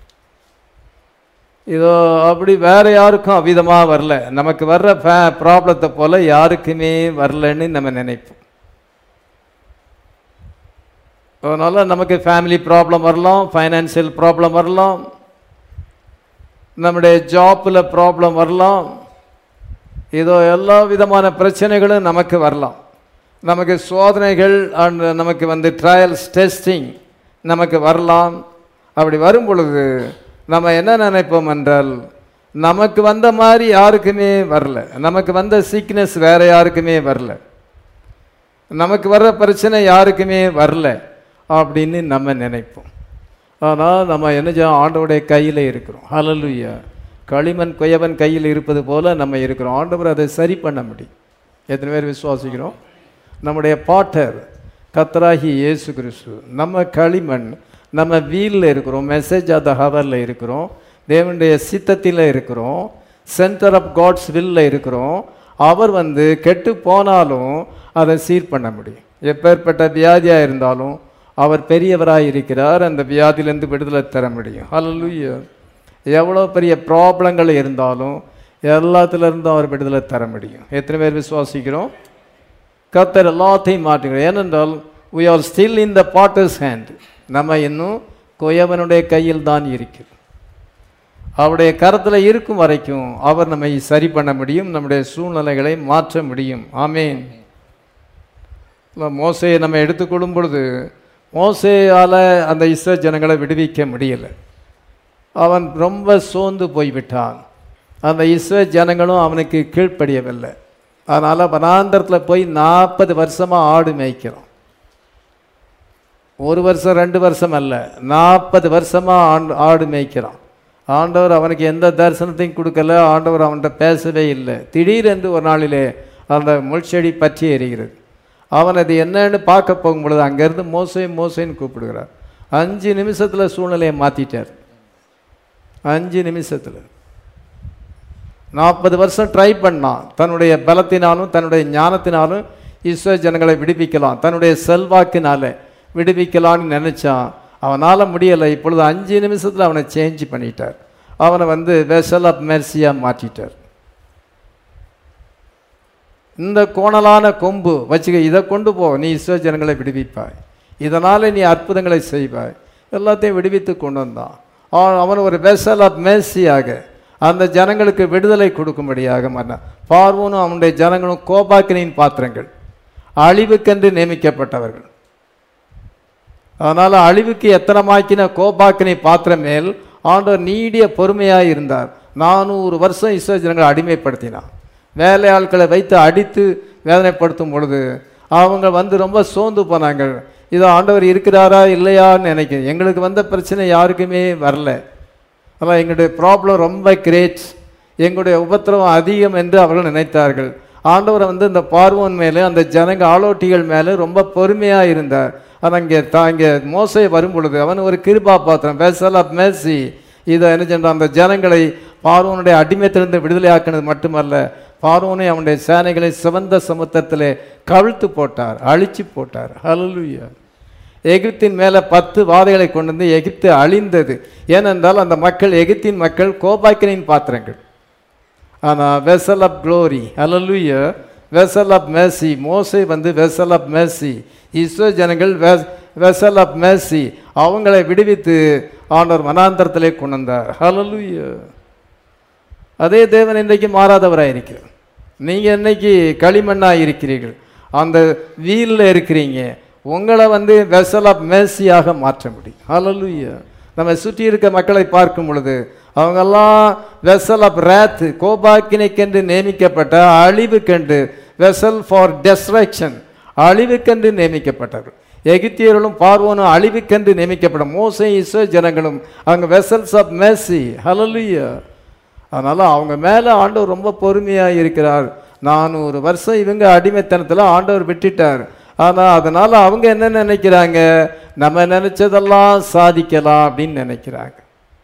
A: இதோ அப்படி வேற யாருக்கும் அவ்விதமாக வரல நமக்கு வர்ற ப்ராப்ளத்தை போல யாருக்குமே வரலன்னு நம்ம நினைப்போம் அதனால நமக்கு ஃபேமிலி ப்ராப்ளம் வரலாம் ஃபைனான்சியல் ப்ராப்ளம் வரலாம் நம்முடைய ஜாப்பில் ப்ராப்ளம் வரலாம் இதோ எல்லா விதமான பிரச்சனைகளும் நமக்கு வரலாம் நமக்கு சோதனைகள் அண்ட் நமக்கு வந்து ட்ரையல்ஸ் டெஸ்டிங் நமக்கு வரலாம் அப்படி வரும் பொழுது நம்ம என்ன நினைப்போம் என்றால் நமக்கு வந்த மாதிரி யாருக்குமே வரல நமக்கு வந்த சீக்னஸ் வேற யாருக்குமே வரல நமக்கு வர்ற பிரச்சனை யாருக்குமே வரல அப்படின்னு நம்ம நினைப்போம் ஆனால் நம்ம என்ன செய்யணும் ஆண்டவருடைய கையில் இருக்கிறோம் ஹalleluya களிமண் குயவன் கையில் இருப்பது போல நம்ம இருக்கிறோம் ஆண்டவர் அதை சரி பண்ண முடியும் எத்தனை பேர் விசுவாசிக்கிறோம் நம்முடைய பாட்டர் கத்தராகி இயேசு கிறிஸ்து நம்ம களிமண் நம்ம வீலில் இருக்கிறோம் மெசேஜ் ஆஃப் த ஹவரில் இருக்கிறோம் தேவனுடைய சித்தத்தில் இருக்கிறோம் சென்டர் ஆஃப் காட்ஸ் வில்ல இருக்கிறோம் அவர் வந்து கெட்டு போனாலும் அதை சீர் பண்ண முடியும் எப்பேற்பட்ட வியாதியாக இருந்தாலும் அவர் பெரியவராக இருக்கிறார் அந்த வியாதியிலேருந்து விடுதலை தர முடியும் ஹalleluya எவ்வளோ பெரிய ப்ராப்ளங்கள் இருந்தாலும் எல்லாத்துலேருந்தும் அவர் விடுதலை தர முடியும் எத்தனை பேர் விசுவாசிக்கிறோம் கத்தர் எல்லாத்தையும் மாற்றுகிறோம் ஏனென்றால் we are still in the potter's hand நம்ம இன்னும் குயவனுடைய கையில் தான் இருக்கிறோம் அவருடைய கரத்தில் இருக்கும் வரைக்கும் அவர் நம்மை சரி பண்ண முடியும் நம்முடைய சூழ்நிலைகளை மாற்ற முடியும் ஆமேன் மோசையை நம்ம எடுத்துக்கொள்ளும் பொழுது மோசையால் அந்த இஸ்ரோ ஜனங்களை விடுவிக்க முடியலை அவன் ரொம்ப சோர்ந்து போய்விட்டான் அந்த இஸ்ரோ ஜனங்களும் அவனுக்கு கீழ்ப்படியவில்லை அதனால் வனாந்தரத்தில் போய் நாற்பது வருஷமாக ஆடு மேய்க்கிறான் ஒரு வருஷம் ரெண்டு வருஷம் அல்ல நாற்பது வருஷமாக ஆண்டு ஆடு மேய்க்கிறான் ஆண்டவர் அவனுக்கு எந்த தரிசனத்தையும் கொடுக்கல ஆண்டவர் அவன்கிட்ட பேசவே இல்லை திடீரென்று ஒரு நாளிலே அந்த முள்செடி பற்றி எறிகிறது அவன் அது என்னன்னு பார்க்க போகும் பொழுது அங்கேருந்து மோசை மோசைன்னு கூப்பிடுகிறார் அஞ்சு நிமிஷத்தில் சூழ்நிலையை மாற்றிட்டார் அஞ்சு நிமிஷத்தில் நாற்பது வருஷம் ட்ரை பண்ணான் தன்னுடைய பலத்தினாலும் தன்னுடைய ஞானத்தினாலும் ஈஸ்வர ஜனங்களை விடுவிக்கலாம் தன்னுடைய செல்வாக்கினால விடுவிக்கலான்னு நினச்சான் அவனால் முடியலை இப்பொழுது அஞ்சு நிமிஷத்தில் அவனை சேஞ்ச் பண்ணிட்டார் அவனை வந்து வெசல் ஆஃப் மெர்சியாக மாற்றிட்டார் இந்த கோணலான கொம்பு வச்சுக்க இதை கொண்டு போ நீ இஸ்ரோ ஜனங்களை விடுவிப்பாய் இதனால் நீ அற்புதங்களை செய்வாய் எல்லாத்தையும் விடுவித்து கொண்டு வந்தான் அவன் அவன் ஒரு வெசல் ஆஃப் மேசியாக அந்த ஜனங்களுக்கு விடுதலை கொடுக்கும்படியாக மாறினான் பார்வோனும் அவனுடைய ஜனங்களும் கோபாக்கினின் பாத்திரங்கள் அழிவுக்கென்று நியமிக்கப்பட்டவர்கள் அதனால் அழிவுக்கு எத்தனமாக்கின கோபாக்கினை பாத்திரம் மேல் ஆண்டவர் நீடிய பொறுமையாக இருந்தார் நானூறு வருஷம் இஸ்ரோ ஜனங்களை அடிமைப்படுத்தினான் வேலை ஆட்களை வைத்து அடித்து வேதனைப்படுத்தும் பொழுது அவங்க வந்து ரொம்ப சோர்ந்து போனாங்க இதோ ஆண்டவர் இருக்கிறாரா இல்லையான்னு நினைக்கிறேன் எங்களுக்கு வந்த பிரச்சனை யாருக்குமே வரல ஆனால் எங்களுடைய ப்ராப்ளம் ரொம்ப கிரேட் எங்களுடைய உபத்திரவம் அதிகம் என்று அவர்கள் நினைத்தார்கள் ஆண்டவரை வந்து இந்த பார்வன் மேலே அந்த ஜனங்க ஆளோட்டிகள் மேலே ரொம்ப பொறுமையாக இருந்தார் ஆனால் இங்கே தா இங்கே மோசை வரும் பொழுது அவன் ஒரு கிருபா பாத்திரம் பேசல் ஆஃப் மேசி இதை என்ன சென்றான் அந்த ஜனங்களை பார்வனுடைய அடிமைத்திலிருந்து விடுதலையாக்கினது மட்டுமல்ல பார்வோனை அவனுடைய சேனைகளை சிவந்த சமுத்திரத்திலே கவிழ்த்து போட்டார் அழிச்சு போட்டார் ஹalleluya எகிப்தின் மேலே பத்து வாதைகளை கொண்டு வந்து எகிப்து அழிந்தது ஏனென்றால் அந்த மக்கள் எகிப்தின் மக்கள் கோபாக்கினின் பாத்திரங்கள் ஆனால் வெசல் ஆஃப் க்ளோரி ஹalleluya வெசல் ஆஃப் மேசி மோசை வந்து வெசல் ஆஃப் மேசி இஸ்ரோ ஜனங்கள் வெசல் ஆஃப் மேசி அவங்களை விடுவித்து ஆண்டவர் மனாந்தரத்திலே கொண்டு வந்தார் ஹalleluya அதே தேவன் இன்றைக்கு மாறாதவராக இருக்கிறார் நீங்கள் இன்னைக்கு களிமண்ணாக இருக்கிறீர்கள் அந்த வீலில் இருக்கிறீங்க உங்களை வந்து வெசல் ஆஃப் மேசியாக மாற்ற முடியும் ஹalleluya நம்ம சுற்றி இருக்க மக்களை பார்க்கும் பொழுது அவங்கெல்லாம் வெசல் ஆஃப் ரேத் கோபாக்கினைக்கென்று நியமிக்கப்பட்ட அழிவுக்கென்று வெசல் ஃபார் டெஸ்ட்ரக்ஷன் அழிவுக்கென்று நியமிக்கப்பட்டவர்கள் எகிப்தியர்களும் பார்வோனும் அழிவுக்கென்று நியமிக்கப்பட்ட மோசை இஸ்ரோ ஜனங்களும் அவங்க வெசல்ஸ் ஆஃப் மேசி ஹalleluya அதனால் அவங்க மேலே ஆண்டவர் ரொம்ப பொறுமையாக இருக்கிறார் நானூறு வருஷம் இவங்க அடிமைத்தனத்தில் ஆண்டவர் விட்டுட்டார் ஆனால் அதனால் அவங்க என்ன நினைக்கிறாங்க நம்ம நினச்சதெல்லாம் சாதிக்கலாம் அப்படின்னு நினைக்கிறாங்க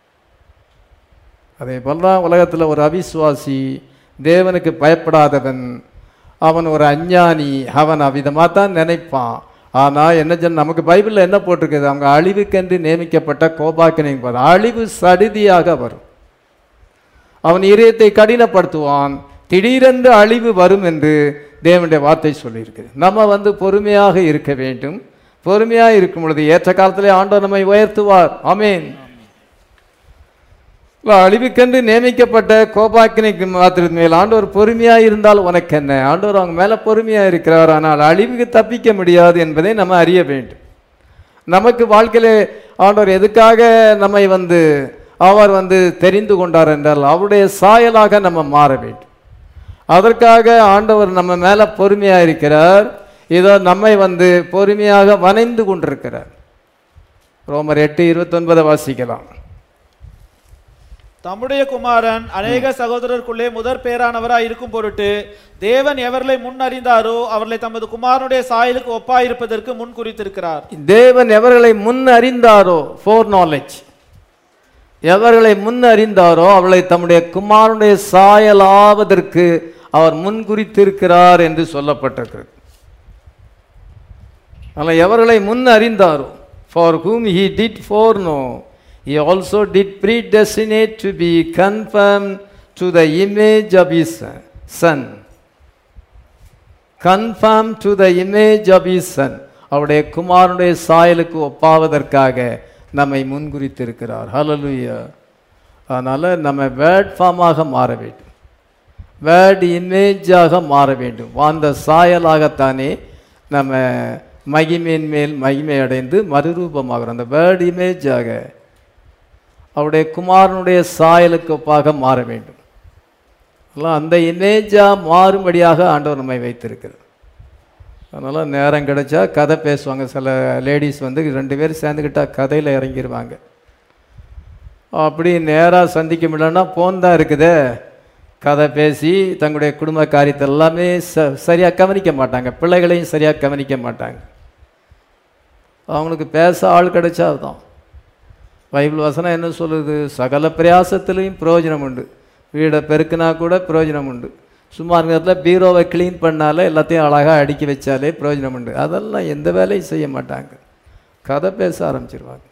A: அதே போல் தான் உலகத்தில் ஒரு அவிசுவாசி தேவனுக்கு பயப்படாதவன் அவன் ஒரு அஞ்ஞானி அவன் அவ்விதமாக தான் நினைப்பான் ஆனால் என்ன சொன்ன நமக்கு பைபிளில் என்ன போட்டிருக்குது அவங்க அழிவுக்கென்று நியமிக்கப்பட்ட கோபாக்கினை அழிவு சடிதியாக வரும் அவன் இதயத்தை கடினப்படுத்துவான் திடீரென்று அழிவு வரும் என்று தேவனுடைய வார்த்தை சொல்லியிருக்கு நம்ம வந்து பொறுமையாக இருக்க வேண்டும் பொறுமையாக இருக்கும் பொழுது ஏற்ற காலத்திலே ஆண்டவர் நம்மை உயர்த்துவார் ஆமேன் இல்ல, அழிவுக்கென்று நியமிக்கப்பட்ட கோபாக்கினைக்கு மாத்திரத்து மேல் ஆண்டவர் பொறுமையாக இருந்தால் உனக்கு என்ன ஆண்டவர் அவங்க மேலே பொறுமையாக இருக்கிறார் ஆனால் அழிவுக்கு தப்பிக்க முடியாது என்பதை நம்ம அறிய வேண்டும் நமக்கு வாழ்க்கையிலே ஆண்டவர் எதுக்காக நம்மை வந்து அவர் வந்து தெரிந்து கொண்டார் என்றால் அவருடைய சாயலாக நம்ம மாற வேண்டும் அதற்காக ஆண்டவர் நம்ம மேலே பொறுமையாக இருக்கிறார் இதோ நம்மை வந்து பொறுமையாக வனைந்து கொண்டிருக்கிறார் ரோமர் எட்டு இருபத்தொன்பதை வாசிக்கலாம்
B: தம்முடைய குமாரன் அநேக சகோதரருக்குள்ளே முதற் பேரானவராய் இருக்கும் பொருட்டு தேவன் எவர்களை முன் அறிந்தாரோ அவர்களை தமது குமாரனுடைய சாயலுக்கு ஒப்பாயிருப்பதற்கு முன் குறித்திருக்கிறார்
A: தேவன் எவர்களை முன் அறிந்தாரோ ஃபோர் நாலேஜ் எவர்களை முன் அறிந்தாரோ அவளை தம்முடைய குமாரனுடைய சாயலாவதற்கு அவர் முன் குறித்திருக்கிறார் என்று சொல்லப்பட்டிருக்கிறது ஆனால் எவர்களை முன் அறிந்தாரோ for whom he did foreknow he also did predestinate to be conformed to the image of his son conformed to the image of his son அவருடைய குமாரனுடைய சாயலுக்கு ஒப்பாவதற்காக நம்மை முன்குறித்திருக்கிறார் ஹalleluya அதனால் நம்ம வேர்ட் ஃபார்மாக மாற வேண்டும் வேர்ட் இமேஜாக மாற வேண்டும் அந்த சாயலாகத்தானே நம்ம மகிமையின் மேல் மகிமை அடைந்து மறுரூபமாகிறோம் அந்த வேர்ட் இமேஜாக அவருடைய குமாரனுடைய சாயலுக்கு ஒப்பாக மாற வேண்டும் அதெல்லாம் அந்த இமேஜாக மாறும்படியாக ஆண்டவர் நம்மை வைத்திருக்கிறார் அதனால் நேரம் கிடைச்சா கதை பேசுவாங்க சில லேடிஸ் வந்து ரெண்டு பேரும் சேர்ந்துக்கிட்டா கதையில் இறங்கிடுவாங்க அப்படி நேராக சந்திக்க முடியலன்னா போன் தான் இருக்குதே கதை பேசி தங்களுடைய குடும்ப காரியத்தை எல்லாமே ச சரியாக கவனிக்க மாட்டாங்க பிள்ளைகளையும் சரியாக கவனிக்க மாட்டாங்க அவங்களுக்கு பேச ஆள் கிடைச்சா தான் பைபிள் வசனம் என்ன சொல்லுது சகல பிரயாசத்திலையும் பிரயோஜனம் உண்டு வீடை பெருக்கினா கூட பிரயோஜனம் உண்டு சும்மா இருக்கிறதுல பீரோவை க்ளீன் பண்ணாலே எல்லாத்தையும் அழகாக அடுக்கி வச்சாலே பிரயோஜனம் உண்டு அதெல்லாம் எந்த வேலையும் செய்ய மாட்டாங்க கதை பேச ஆரம்பிச்சிருவாங்க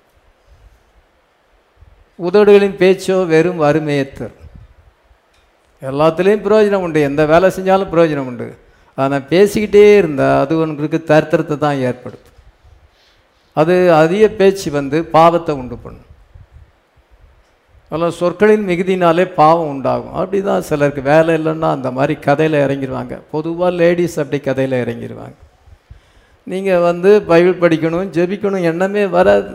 A: உதடுகளின் பேச்சோ வெறும் வறுமையை தரும் எல்லாத்துலேயும் பிரயோஜனம் உண்டு எந்த வேலை செஞ்சாலும் பிரயோஜனம் உண்டு ஆனால் பேசிக்கிட்டே இருந்தால் அது உங்களுக்கு தரித்திரத்தை தான் ஏற்படுத்தும் அது அதிக பேச்சு வந்து பாவத்தை உண்டு பண்ணும் அதனால் சொற்களின் மிகுதினாலே பாவம் உண்டாகும் அப்படி தான் சிலருக்கு வேலை இல்லைன்னா அந்த மாதிரி கதையில் இறங்கிடுவாங்க பொதுவாக லேடிஸ் அப்படி கதையில் இறங்கிடுவாங்க நீங்கள் வந்து பைபிள் படிக்கணும் ஜெபிக்கணும் எண்ணமே வராது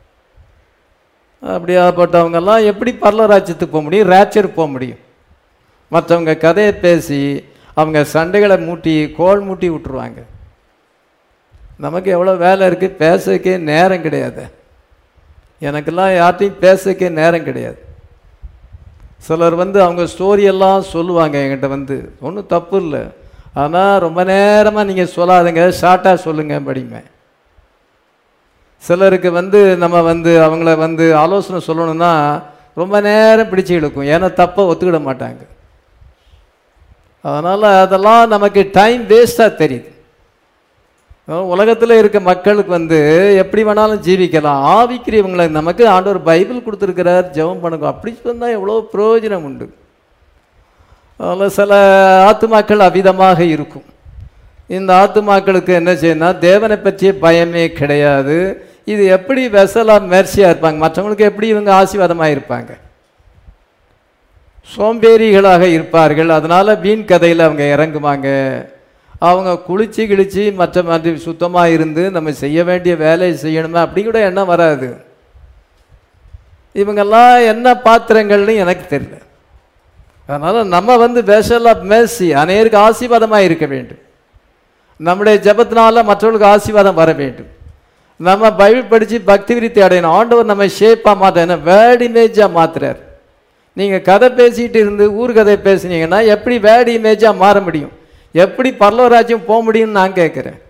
A: அப்படியாப்பட்டவங்கெல்லாம் எப்படி பரலராஜ்யத்துக்கு போக முடியும் ரேச்சர் போக முடியும் மற்றவங்க கதையை பேசி அவங்க சண்டைகளை மூட்டி கோல் மூட்டி விட்டுருவாங்க நமக்கு எவ்வளோ வேலை இருக்குது பேசக்கே நேரம் கிடையாது எனக்கெல்லாம் யார்ட்டையும் பேசக்கே நேரம் கிடையாது சிலர் வந்து அவங்க ஸ்டோரியெல்லாம் சொல்லுவாங்க என்கிட்ட வந்து ஒன்றும் தப்பு இல்லை ஆனால் ரொம்ப நேரமாக நீங்கள் சொல்லாதுங்க ஷார்ட்டாக சொல்லுங்க படிமே சிலருக்கு வந்து நம்ம வந்து அவங்கள வந்து ஆலோசனை சொல்லணும்னா ரொம்ப நேரம் பிடிச்சு இழுக்கும் ஏன்னா தப்பை ஒத்துக்கிட மாட்டாங்க அதனால் அதெல்லாம் நமக்கு டைம் வேஸ்ட்டாக தெரியுது உலகத்தில் இருக்க மக்களுக்கு வந்து எப்படி வேணாலும் ஜீவிக்கலாம் ஆவிக்கிறவங்களை நமக்கு ஆண்டவர் பைபிள் கொடுத்துருக்கிறார் ஜெபம் பண்ணுங்க அப்படி சொன்னால் எவ்வளோ பிரயோஜனம் உண்டு அதில் சில ஆத்துமாக்கள் அவிதமாக இருக்கும் இந்த ஆத்துமாக்களுக்கு என்ன செய்யணும் தேவனை பற்றிய பயமே கிடையாது இது எப்படி வெசலாக மேர்ச்சியாக இருப்பாங்க மற்றவங்களுக்கு எப்படி இவங்க ஆசீர்வாதமாக இருப்பாங்க சோம்பேறிகளாக இருப்பார்கள் அதனால் வீண் கதையில் அவங்க இறங்குவாங்க அவங்க குளிச்சு கிழிச்சு மற்ற மாதிரி சுத்தமாக இருந்து நம்ம செய்ய வேண்டிய வேலையை செய்யணுமே அப்படி கூட எண்ணம் வராது இவங்கெல்லாம் என்ன பாத்திரங்கள்னு எனக்கு தெரியல அதனால் நம்ம வந்து வெஷல் ஆஃப் மேசி அநேருக்கு ஆசீர்வாதமாக இருக்க வேண்டும் நம்முடைய ஜெபத்தினால மற்றவர்களுக்கு ஆசீர்வாதம் வர வேண்டும் நம்ம பைபிள் படித்து பக்தி விருத்தி அடையணும் ஆண்டவர் நம்ம ஷேப்பாக மாற்ற வேர்ட் இமேஜாக மாத்துறார் நீங்கள் கதை பேசிட்டு இருந்து ஊர் கதை பேசுனீங்கன்னா எப்படி வேர்ட் இமேஜாக மாற முடியும் எப்படி பரலவராஜ்யம் போக முடியும்னு நான் கேட்குறேன்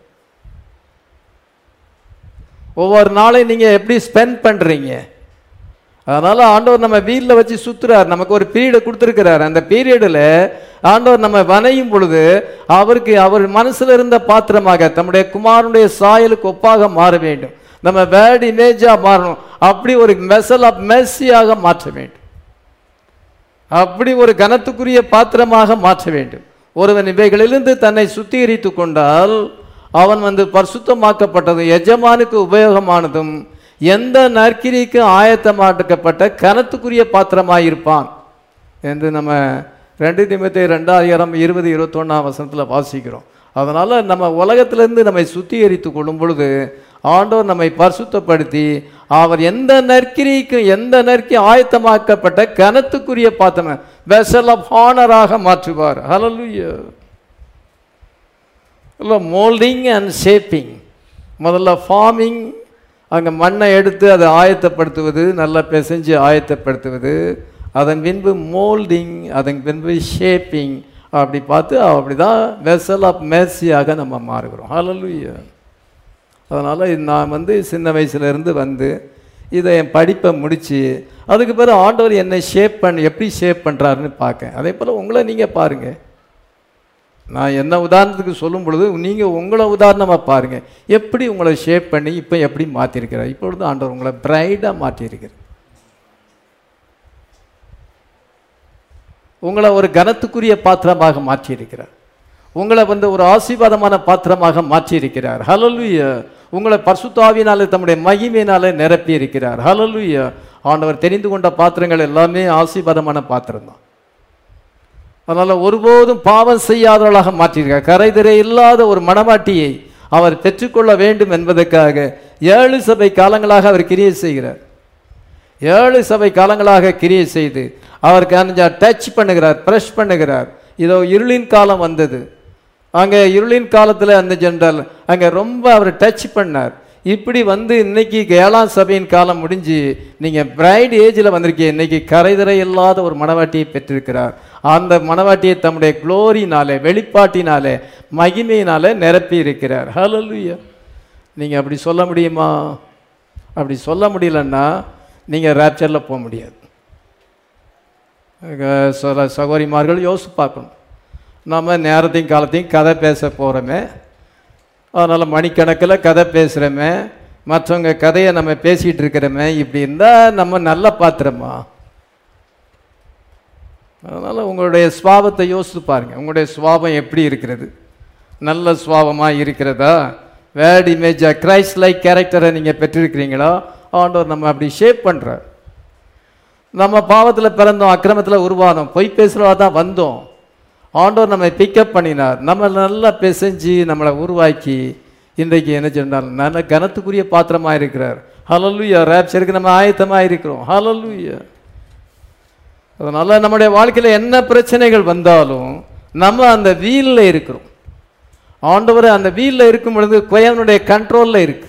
A: ஒவ்வொரு நாளையும் நீங்கள் எப்படி ஸ்பெண்ட் பண்ணுறீங்க அதனால் ஆண்டவர் நம்ம வீட்டில் வச்சு சுற்றுறார் நமக்கு ஒரு பீரியடை கொடுத்துருக்கிறார் அந்த பீரியடில் ஆண்டவர் நம்ம வனையும் பொழுது அவருக்கு அவர் மனசில் இருந்த பாத்திரமாக தம்முடைய குமாரனுடைய சாயலுக்கு ஒப்பாக மாற வேண்டும் நம்ம வேர்ட் இமேஜாக மாறணும் அப்படி ஒரு மெசல் ஆஃப் மெஸ்ஸியாக மாற்ற வேண்டும் அப்படி ஒரு கனத்துக்குரிய பாத்திரமாக மாற்ற வேண்டும் ஒருவன் இவைகளிலிருந்து தன்னை சுத்திகரித்து கொண்டால் அவன் வந்து பரிசுத்தமாக்கப்பட்டதும் எஜமானுக்கு உபயோகமானதும் எந்த நற்கிரிக்கு ஆயத்தமாக்கப்பட்ட கனத்துக்குரிய பாத்திரமாயிருப்பான் என்று நம்ம ரெண்டு நிமித்தி ரெண்டாயிரம் இருபது இருபத்தொன்னாம் வசனத்தில் வாசிக்கிறோம் அதனால் நம்ம உலகத்திலிருந்து நம்மை சுத்திகரித்து கொள்ளும் பொழுது ஆண்டவர் நம்மை பரிசுத்தப்படுத்தி அவர் எந்த நற்கிரிக்கு எந்த நற்கி ஆயத்தமாக்கப்பட்ட கனத்துக்குரிய பாத்திரம் வெசல் ஆஃப் ஹானராக மாற்றுவார் ஹalleluya இல்லை மோல்டிங் அண்ட் ஷேப்பிங் முதல்ல ஃபார்மிங் அங்கே மண்ணை எடுத்து அதை ஆயத்தப்படுத்துவது நல்லா பிசைஞ்சு ஆயத்தப்படுத்துவது அதன் பின்பு மோல்டிங் அதன் பின்பு ஷேப்பிங் அப்படி பார்த்து அப்படி தான் வெசல் ஆஃப் மேசியாக நம்ம மாறுகிறோம் ஹalleluya அதனால் நான் வந்து சின்ன வயசுலேருந்து வந்து இதை என் படிப்பை முடித்து அதுக்கு பிறகு ஆண்டவர் என்னை ஷேப் பண்ணி எப்படி ஷேப் பண்ணுறாருன்னு பார்க்கேன் அதே போல் உங்களை நீங்கள் பாருங்கள் நான் என்ன உதாரணத்துக்கு சொல்லும் பொழுது நீங்கள் உங்களை உதாரணமாக பாருங்கள் எப்படி உங்களை ஷேப் பண்ணி இப்போ எப்படி மாற்றிருக்கிறார் இப்பொழுது ஆண்டவர் உங்களை பிரைடாக மாற்றியிருக்கிறார் உங்களை ஒரு கனத்துக்குரிய பாத்திரமாக மாற்றியிருக்கிறார் உங்களை வந்து ஒரு ஆசீர்வாதமான பாத்திரமாக மாற்றியிருக்கிறார் ஹலலுயா உங்களை பரிசுத்தாவினாலே தம்முடைய மகிமையினாலே நிரப்பி இருக்கிறார் ஹலலுயா ஆண்டவர் தெரிந்து கொண்ட பாத்திரங்கள் எல்லாமே ஆசீர்வாதமான பாத்திரம் தான் அதனால் ஒருபோதும் பாவம் செய்யாதவர்களாக மாற்றியிருக்கார் கரைதிரை இல்லாத ஒரு மணவாட்டியை அவர் பெற்றுக்கொள்ள வேண்டும் என்பதற்காக ஏழு சபை காலங்களாக அவர் கிரியை செய்கிறார் ஏழு சபை காலங்களாக கிரியை செய்து அவர் கொஞ்சம் டச் பண்ணுகிறார் ப்ரெஷ் பண்ணுகிறார் இதோ இருளின் காலம் வந்தது அங்கே இருளின் காலத்தில் அந்த ஜென்ரல் அங்கே ரொம்ப அவர் டச் பண்ணார் இப்படி வந்து இன்னைக்கு ஏழாம் சபையின் காலம் முடிஞ்சு நீங்கள் பிரைட் ஏஜில் வந்திருக்கீங்க இன்னைக்கு கரைதரை இல்லாத ஒரு மணவாட்டியை பெற்றிருக்கிறார் அந்த மணவாட்டியை தம்முடைய குளோரினாலே வெளிப்பாட்டினாலே மகிமையினாலே நிரப்பி இருக்கிறார் ஹalleluya நீங்கள் அப்படி சொல்ல முடியுமா அப்படி சொல்ல முடியலன்னா நீங்கள் ரேப்சரில் போக முடியாது அஹ் சில சகோதரிமார்கள் யோசிச்சு பார்க்கணும் நம்ம நேரத்தையும் காலத்தையும் கதை பேச போகிறோமே அதனால் மணிக்கணக்கில் கதை பேசுகிறோமே மற்றவங்க கதையை நம்ம பேசிகிட்டு இருக்கிறோமே இப்படி இருந்தால் நம்ம நல்ல பாத்திரமா அதனால் உங்களுடைய சுவாபத்தை யோசித்து பாருங்கள் உங்களுடைய சுவாபம் எப்படி இருக்கிறது நல்ல சுவாபமாக இருக்கிறதா வேர்ட் இமேஜாக கிரைஸ்ட் லைக் கேரக்டரை நீங்கள் பெற்றிருக்கிறீங்களா ஆண்டவர் நம்ம அப்படி ஷேப் பண்ணுறார் நம்ம பாவத்தில் பிறந்தோம் அக்கிரமத்தில் உருவானோம் பொய் பேசுகிறவா தான் வந்தோம் ஆண்டவர் நம்மை பிக்கப் பண்ணினார் நம்ம நல்லா பிசைஞ்சு நம்மளை உருவாக்கி இன்றைக்கு என்ன சொன்னால் நல்ல கனத்துக்குரிய பாத்திரமாக இருக்கிறார் ஹலலுயா ரேப்சருக்கு நம்ம ஆயத்தமாக இருக்கிறோம் ஹலலுயா அதனால் நம்முடைய வாழ்க்கையில் என்ன பிரச்சனைகள் வந்தாலும் நம்ம அந்த வீலில் இருக்கிறோம் ஆண்டவர் அந்த வீலில் இருக்கும் பொழுது குயவனுடைய கண்ட்ரோலில் இருக்கு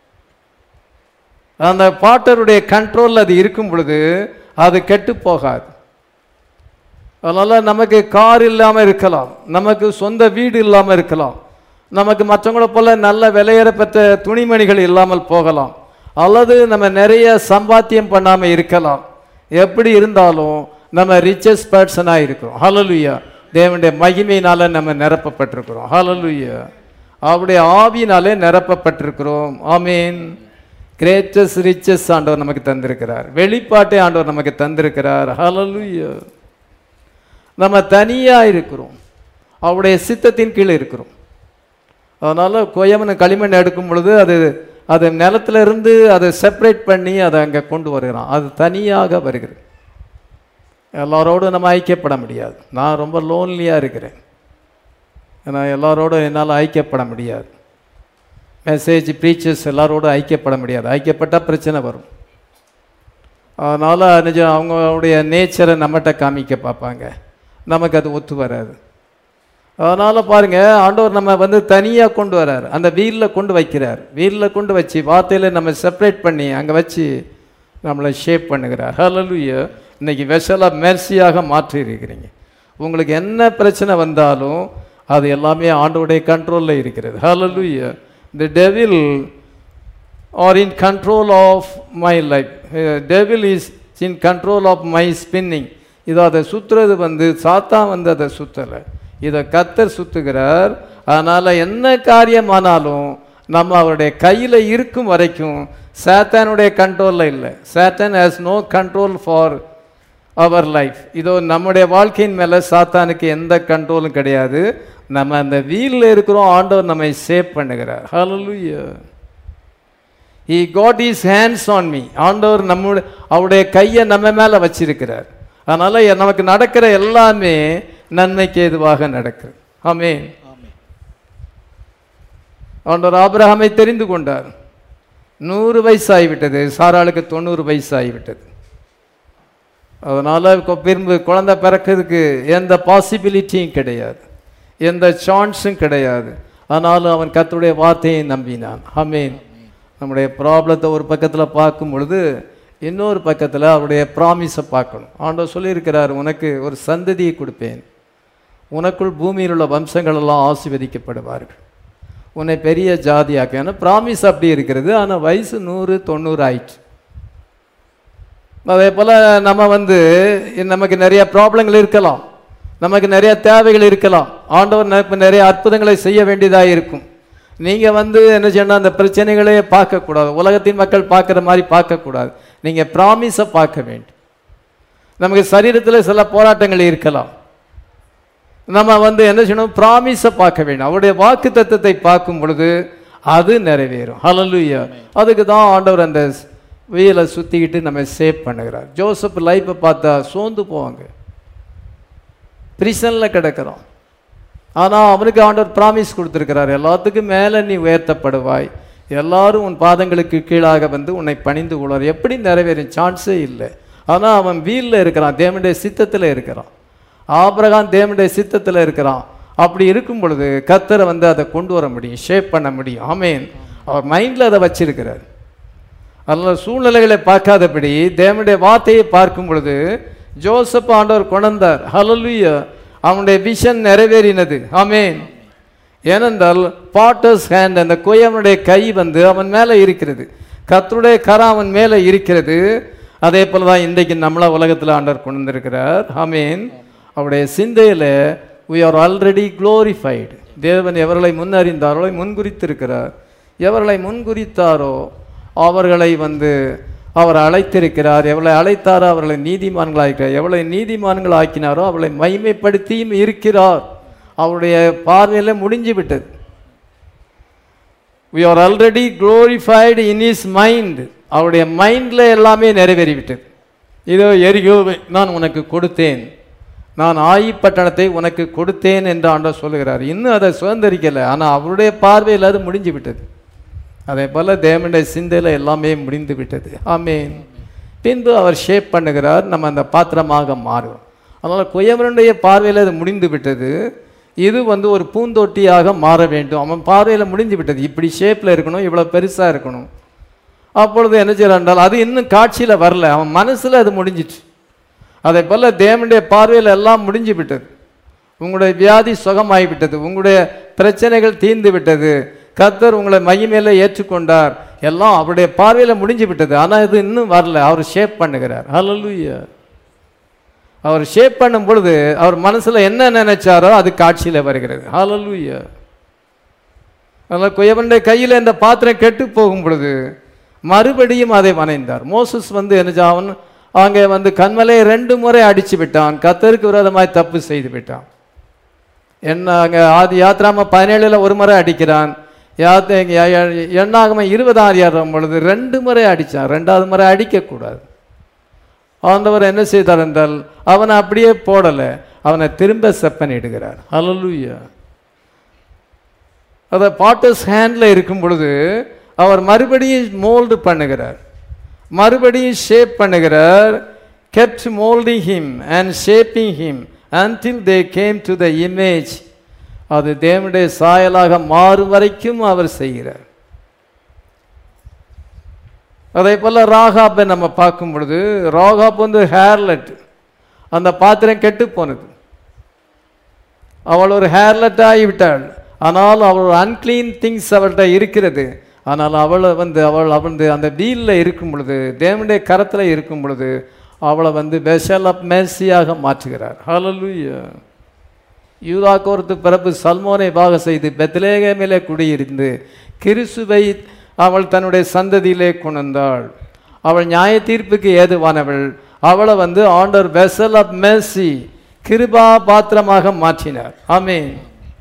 A: அந்த பாட்டருடைய கண்ட்ரோலில் அது இருக்கும் பொழுது அது கெட்டு போகாது அதனால் நமக்கு கார் இல்லாமல் இருக்கலாம் நமக்கு சொந்த வீடு இல்லாமல் இருக்கலாம் நமக்கு மற்றவங்கள போல நல்ல விலையேறப்பெற்ற துணிமணிகள் இல்லாமல் போகலாம் அல்லது நம்ம நிறைய சம்பாத்தியம் பண்ணாமல் இருக்கலாம் எப்படி இருந்தாலும் நம்ம ரிச்சஸ்ட் பர்சனாக இருக்கிறோம் ஹலலுயா தேவனுடைய மகிமையினால நம்ம நிரப்பப்பட்டிருக்கிறோம் ஹலலுயா அவருடைய ஆவியினாலே நிரப்பப்பட்டிருக்கிறோம் ஆமீன் கிரேட்டஸ்ட் ரிச்சஸ் ஆண்டவர் நமக்கு தந்திருக்கிறார் வெளிப்பாட்டை ஆண்டவர் நமக்கு தந்திருக்கிறார் ஹலலுயா நம்ம தனியாக இருக்கிறோம் அவருடைய சித்தத்தின் கீழே இருக்கிறோம் அதனால் கொயமனை களிமண் எடுக்கும் பொழுது அது அது நிலத்துல இருந்து அதை செப்பரேட் பண்ணி அதை அங்கே கொண்டு வருகிறான் அது தனியாக வருகிறது எல்லாரோடும் நம்ம ஐக்கியப்பட முடியாது நான் ரொம்ப லோன்லியாக இருக்கிறேன் ஏன்னா எல்லாரோடும் என்னால் ஐக்கியப்பட முடியாது மெசேஜ் ப்ரீச்சர்ஸ் எல்லாரோடும் ஐக்கியப்பட முடியாது ஐக்கியப்பட்டால் பிரச்சனை வரும் அதனால் நிஜம் அவங்களுடைய நேச்சரை நம்மகிட்ட காமிக்க பார்ப்பாங்க நமக்கு அது ஒத்து வராது அதனால் பாருங்கள் ஆண்டவர் நம்ம வந்து தனியாக கொண்டு வரார் அந்த வீலில் கொண்டு வைக்கிறார் வீலில் கொண்டு வச்சு வார்த்தையில் நம்ம செப்பரேட் பண்ணி அங்கே வச்சு நம்மளை ஷேப் பண்ணுகிறார் ஹalleluya இன்னைக்கு வெஷலாக மெர்சியாக மாற்றி இருக்கிறீங்க உங்களுக்கு என்ன பிரச்சனை வந்தாலும் அது எல்லாமே ஆண்டவருடைய கண்ட்ரோலில் இருக்கிறது ஹalleluya the devil or in control of my life Uh, devil is in control of my spinning இதோ அதை சுற்றுறது வந்து சாத்தான் வந்து அதை சுற்றலை இதை கத்தர் சுத்துகிறார் அதனால் என்ன காரியமானாலும் நம்ம அவருடைய கையில் இருக்கும் வரைக்கும் சாத்தானுடைய கண்ட்ரோலில் இல்லை சாத்தான் ஹேஸ் நோ கண்ட்ரோல் ஃபார் அவர் லைஃப் இதோ நம்முடைய வாழ்க்கையின் மேலே சாத்தானுக்கு எந்த கண்ட்ரோலும் கிடையாது நம்ம அந்த வீலில் இருக்கிறோம் ஆண்டவர் நம்மை சேவ் பண்ணுகிறார் ஹalleluya he got his hands on me ஆண்டவர் நம்முடைய அவருடைய கையை நம்ம மேலே வச்சிருக்கிறார் அதனால் நமக்கு நடக்கிற எல்லாமே நன்மைக்கு ஏதுவாக நடக்குது ஆமென்
B: ஆமென்
A: ஆண்டவர் ஆபிரகாமை தெரிந்து கொண்டார் நூறு வயசு ஆகிவிட்டது சாராளுக்கு தொண்ணூறு வயசு ஆகிவிட்டது அதனால் விரும்பு குழந்தை பிறக்கிறதுக்கு எந்த பாசிபிலிட்டியும் கிடையாது எந்த சான்ஸும் கிடையாது ஆனாலும் அவன் கர்த்தருடைய வார்த்தையை நம்பினான் ஆமென் நம்முடைய ப்ராப்ளத்தை ஒரு பக்கத்தில் பார்க்கும் பொழுது இன்னொரு பக்கத்தில் அவருடைய ப்ராமிஸை பார்க்கணும் ஆண்டவர் சொல்லியிருக்கிறார் உனக்கு ஒரு சந்ததியை கொடுப்பேன் உனக்குள் பூமியில் உள்ள வம்சங்கள் எல்லாம் ஆசீர்வதிக்கப்படுவார்கள் உன்னை பெரிய ஜாதியாக்க ஏன்னா ப்ராமிஸ் அப்படி இருக்கிறது ஆனால் வயசு நூறு தொண்ணூறு ஆயிடுச்சு அதே போல் நம்ம வந்து நமக்கு நிறைய ப்ராப்ளங்கள் இருக்கலாம் நமக்கு நிறைய தேவைகள் இருக்கலாம் ஆண்டவர் நமக்கு நிறைய அற்புதங்களை செய்ய வேண்டியதாக இருக்கும் நீங்கள் வந்து என்ன செய்யணும் அந்த பிரச்சனைகளே பார்க்கக்கூடாது உலகத்தின் மக்கள் பார்க்குற மாதிரி பார்க்கக்கூடாது நீங்கள் ப்ராமிஸை பார்க்க வேண்டும் நமக்கு சரீரத்தில் சில போராட்டங்கள் இருக்கலாம் நம்ம வந்து என்ன செய்யணும் ப்ராமிஸை பார்க்க வேண்டும் அவருடைய வாக்கு தத்துவத்தை பார்க்கும் பொழுது அது நிறைவேறும் ஹalleluya அதுக்கு தான் ஆண்டவர் அந்த வீலை சுற்றிக்கிட்டு நம்ம சேவ் பண்ணுகிறார் ஜோசப் லைஃப்பை பார்த்தா சோர்ந்து போவாங்க பிரிசனில் கிடக்கிறோம் ஆனால் அவனுக்கு ஆண்டவர் ப்ராமிஸ் கொடுத்துருக்கிறார் எல்லாத்துக்கும் மேலே நீ உயர்த்தப்படுவாய் எல்லாரும் உன் பாதங்களுக்கு கீழாக வந்து உன்னை பணிந்து கொள்வார் எப்படி நிறைவேறும் சான்ஸே இல்லை ஆனால் அவன் வீலில் இருக்கிறான் தேவனுடைய சித்தத்தில் இருக்கிறான் ஆபிரகாம் தேவனுடைய சித்தத்தில் இருக்கிறான் அப்படி இருக்கும் பொழுது கத்தரை வந்து அதை கொண்டு வர முடியும் ஷேப் பண்ண முடியும் ஆமேன் அவர் மைண்டில் அதை வச்சிருக்கிறார் அதனால் சூழ்நிலைகளை பார்க்காதபடி தேவனுடைய வார்த்தையை பார்க்கும் பொழுது ஜோசப் ஆண்டவர் கொண்டார் ஹalleluya அவனுடைய விஷன் நிறைவேறினது ஆமேன் ஏனென்றால் பாட்டர்ஸ் ஹேண்ட் அந்த கொய்யவனுடைய கை வந்து அவன் மேலே இருக்கிறது கர்த்தருடைய கரம் அவன் மேலே இருக்கிறது அதே போல தான் இன்றைக்கு நம்மள உலகத்தில் ஆண்டவர் கொண்டு வந்திருக்கிறார் ஆமேன் அவருடைய சிந்தையில் we are already glorified தேவன் எவர்களை முன்னறிந்தாரோ முன்குறித்திருக்கிறார் எவர்களை முன்குறித்தாரோ அவர்களை வந்து அவர் அழைத்திருக்கிறார் எவளை அழைத்தாரோ அவர்களை நீதிமான்களாக்கிறார் எவளை நீதிமான்கள் ஆக்கினாரோ அவளை மைமைப்படுத்தியும் இருக்கிறார் அவருடைய பார்வையில் முடிஞ்சு விட்டது we are already glorified in his mind அவருடைய மைண்டில் எல்லாமே நிறைவேறிவிட்டது இதோ எரியோவை நான் உனக்கு கொடுத்தேன் நான் ஆயி பட்டணத்தை உனக்கு கொடுத்தேன் என்று ஆண்டவர் சொல்லுகிறார் இன்னும் அதை சுதந்திரிக்கலை ஆனால் அவருடைய பார்வையில் அது முடிஞ்சு விட்டது அதே போல் தேவனுடைய சிந்தையில் எல்லாமே முடிந்து விட்டது ஆமேன் பின்பு அவர் ஷேப் பண்ணுகிறார் நம்ம அந்த பாத்திரமாக மாறும் அதனால் குயவனுடைய பார்வையில் அது முடிந்து விட்டது இது வந்து ஒரு பூந்தொட்டியாக மாற வேண்டும் அவன் பார்வையில் முடிஞ்சு விட்டது இப்படி ஷேப்பில் இருக்கணும் இவ்வளோ பெருசாக இருக்கணும் அப்பொழுது என்ன செய்யறான் என்றால் அது இன்னும் காட்சியில் வரல அவன் மனசில் அது முடிஞ்சிச்சு அதே போல் தேவனுடைய பார்வையில் எல்லாம் முடிஞ்சு விட்டது உங்களுடைய வியாதி சுகமாகி விட்டது உங்களுடைய பிரச்சனைகள் தீர்ந்து விட்டது கர்த்தர் உங்களை மகிமையில ஏற்றுக்கொண்டார் எல்லாம் அவருடைய பார்வையில் முடிஞ்சு விட்டது ஆனால் இது இன்னும் வரல அவர் ஷேப் பண்ணுகிறார் ஹalleluya அவர் ஷேப் பண்ணும் பொழுது அவர் மனசில் என்ன நினைச்சாரோ அது காட்சியில் வருகிறது ஹalleluya அதனால் குயவனுடைய கையில் இந்த பாத்திரம் கெட்டு போகும் பொழுது மறுபடியும் அதை வணைந்தார் மோசஸ் வந்து என்ன அவன் அங்கே வந்து கண்மலையை ரெண்டு முறை அடிச்சு விட்டான் கத்தருக்கு விரோதமாய் தப்பு செய்து விட்டான் என்ன அங்கே ஆதி யாத்ராம பதினேழில் ஒரு முறை அடிக்கிறான் யாத் எண்ணாகம இருபதாம் அதிகாரம் பொழுது ரெண்டு முறை அடித்தான் ரெண்டாவது முறை அடிக்கக்கூடாது ஆண்டவர் என்ன செய்தார் என்றால் அவனை அப்படியே போடலை அவனை திரும்ப செப்பனிடுகிறார் ஹalleluya அதை பாட்டர்ஸ் ஹேண்டில் இருக்கும் பொழுது அவர் மறுபடியும் மோல்டு பண்ணுகிறார் மறுபடியும் ஷேப் பண்ணுகிறார் kept molding him and shaping him until they came to the image அது தேவனுடைய சாயலாக மாறும் வரைக்கும் அவர் செய்கிறார் அதே போல் ராகாப்பை நம்ம பார்க்கும் பொழுது ராகாப் வந்து ஹேர்லெட் அந்த பாத்திரம் கெட்டு போனது அவள் ஒரு ஹேர்லெட் ஆகிவிட்டாள் ஆனால் அவள் அன்க்ளீன் திங்ஸ் அவள்கிட்ட இருக்கிறது ஆனால் அவளை வந்து அவள் வந்து அந்த வீலில் இருக்கும் பொழுது தேவனுடைய கரத்தில் இருக்கும் பொழுது அவளை வந்து பெஷல் ஆஃப் மேசியாக மாற்றுகிறார் ஹalleluya யூதாக்கு ஒருத்து பிறப்பு சல்மோனை பாக செய்து பெத்லேகேமிலே குடியிருந்து கிறிசுவை அவள் தன்னுடைய சந்ததியிலே கொண்டாள் அவள் நியாய தீர்ப்புக்கு ஏதுவானவள் அவளை வந்து ஆண்டர் வெசல் ஆஃப் மேசி கிருபா பாத்திரமாக மாற்றினார் ஆமென்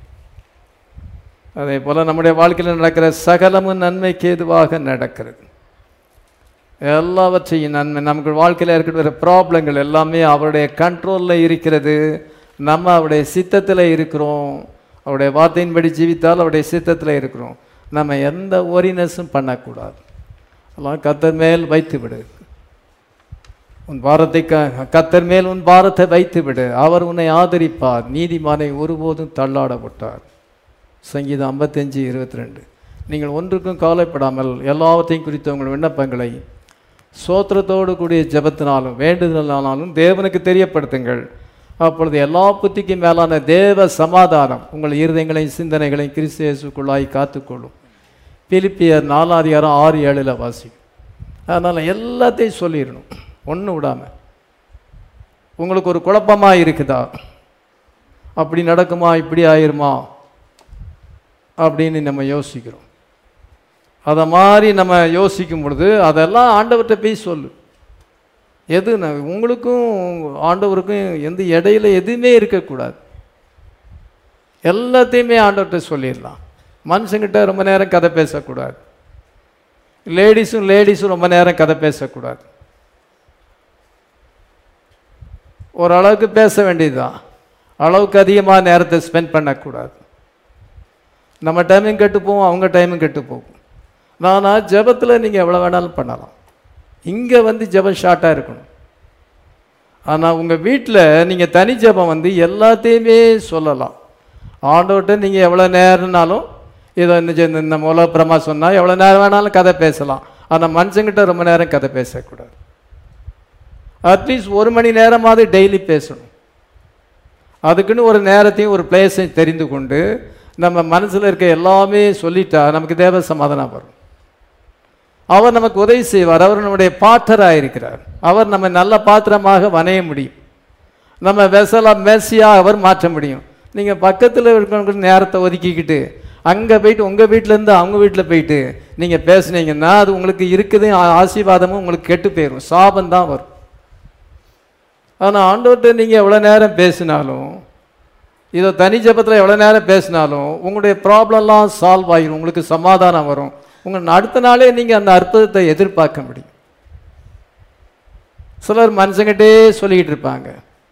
A: அதே போல நம்முடைய வாழ்க்கையில் நடக்கிற சகலமும் நன்மைக்கு ஏதுவாக நடக்கிறது எல்லாவற்றையும் நன்மை நமக்கு வாழ்க்கையில் இருக்கிற ப்ராப்ளங்கள் எல்லாமே அவருடைய கண்ட்ரோலில் இருக்கிறது நம்ம அவருடைய சித்தத்தில் இருக்கிறோம் அவருடைய வார்த்தையின்படி ஜீவித்தால் அவருடைய சித்தத்தில் இருக்கிறோம் நம்ம எந்த ஒரினஸும் பண்ணக்கூடாது எல்லாம் கத்தர் மேல் வைத்து விடு உன் பாரத்தை க கத்தர் மேல் உன் பாரத்தை வைத்து விடு அவர் உன்னை ஆதரிப்பார் நீதிமானை ஒருபோதும் தள்ளாட விட்டார் சங்கீதம் ஐம்பத்தஞ்சு இருபத்தி ரெண்டு நீங்கள் ஒன்றுக்கும் கவலைப்படாமல் எல்லாவற்றையும் குறித்த உங்கள் விண்ணப்பங்களை சோத்திரத்தோடு கூடிய ஜெபத்தினாலும் வேண்டுதலானாலும் தேவனுக்கு தெரியப்படுத்துங்கள் அப்பொழுது எல்லா புத்திக்கும் மேலான தேவ சமாதானம் உங்கள் இருதயங்களையும் சிந்தனைகளையும் கிறிஸ்து இயேசுக்குள்ளாய் காத்துக்கொள்ளும் பிலிப்பியர் நாலாதிகாரம் ஆறு ஏழில் வாசிக்கும் அதனால் எல்லாத்தையும் சொல்லிடணும் ஒன்றும் விடாமல் உங்களுக்கு ஒரு குழப்பமாக இருக்குதா அப்படி நடக்குமா இப்படி ஆயிருமா அப்படின்னு நம்ம யோசிக்கிறோம் அதை மாதிரி நம்ம யோசிக்கும் பொழுது அதெல்லாம் ஆண்டவர்கிட்ட போய் சொல்லு எது ந- உங்களுக்கும் ஆண்டவருக்கும் எந்த இடையில எதுவுமே இருக்கக்கூடாது எல்லாத்தையுமே ஆண்டவர்கிட்ட சொல்லிடலாம் மனுஷங்கிட்ட ரொம்ப நேரம் கதை பேசக்கூடாது லேடிஸும் லேடிஸும் ரொம்ப நேரம் கதை பேசக்கூடாது ஓரளவுக்கு பேச வேண்டியதுதான் அளவுக்கு அதிகமாக நேரத்தை ஸ்பெண்ட் பண்ணக்கூடாது நம்ம டைமும் கெட்டு போவோம் அவங்க டைமும் கெட்டு போகும் நானா ஜெபத்தில் நீங்கள் எவ்வளோ வேணாலும் பண்ணலாம் இங்கே வந்து ஜெபம் ஷார்ட்டாக இருக்கணும் ஆனால் உங்கள் வீட்டில் நீங்கள் தனி ஜெபம் வந்து எல்லாத்தையுமே சொல்லலாம் ஆண்டவர்கிட்ட நீங்கள் எவ்வளோ நேரம்னாலும் இதை இந்த ஜெ- இந்த மூலப்பிரமா சொன்னால் எவ்வளோ நேரம் வேணாலும் கதை பேசலாம் ஆனால் மனுஷங்கிட்ட ரொம்ப நேரம் கதை பேசக்கூடாது அட்லீஸ்ட் ஒரு மணி நேரமாவது டெய்லி பேசணும் அதுக்குன்னு ஒரு நேரத்தையும் ஒரு பிளேஸையும் தெரிந்து கொண்டு நம்ம மனசில் இருக்க எல்லாமே சொல்லிட்டா நமக்கு தேவ சமாதானம் வரும் அவர் நமக்கு உதவி செய்வார் அவர் நம்முடைய பாட்டராக இருக்கிறார் அவர் நம்ம நல்ல பாத்திரமாக வணைய முடியும் நம்ம வெசலா மேசியாக அவர் மாற்ற முடியும் நீங்கள் பக்கத்தில் இருக்கிறவங்க நேரத்தை ஒதுக்கிக்கிட்டு அங்கே போயிட்டு உங்கள் வீட்டிலேருந்து அவங்க வீட்டில் போயிட்டு நீங்கள் பேசுனீங்கன்னா அது உங்களுக்கு இருக்குது ஆ- ஆசீர்வாதமும் உங்களுக்கு கெட்டு போயிடும் சாபம் தான் வரும் ஆனால் ஆண்டவர்கிட்ட நீங்கள் எவ்வளோ நேரம் பேசினாலும் இதோ தனி ஜெபத்தில் எவ்வளோ நேரம் பேசினாலும் உங்களுடைய ப்ராப்ளம்லாம் சால்வ் ஆகிடும் உங்களுக்கு சமாதானம் வரும் உங்கள் அடுத்த நாளே நீங்கள் அந்த அற்புதத்தை எதிர்பார்க்க முடியும் சிலர் மனுஷங்கிட்டே சொல்லிக்கிட்டு இருப்பாங்க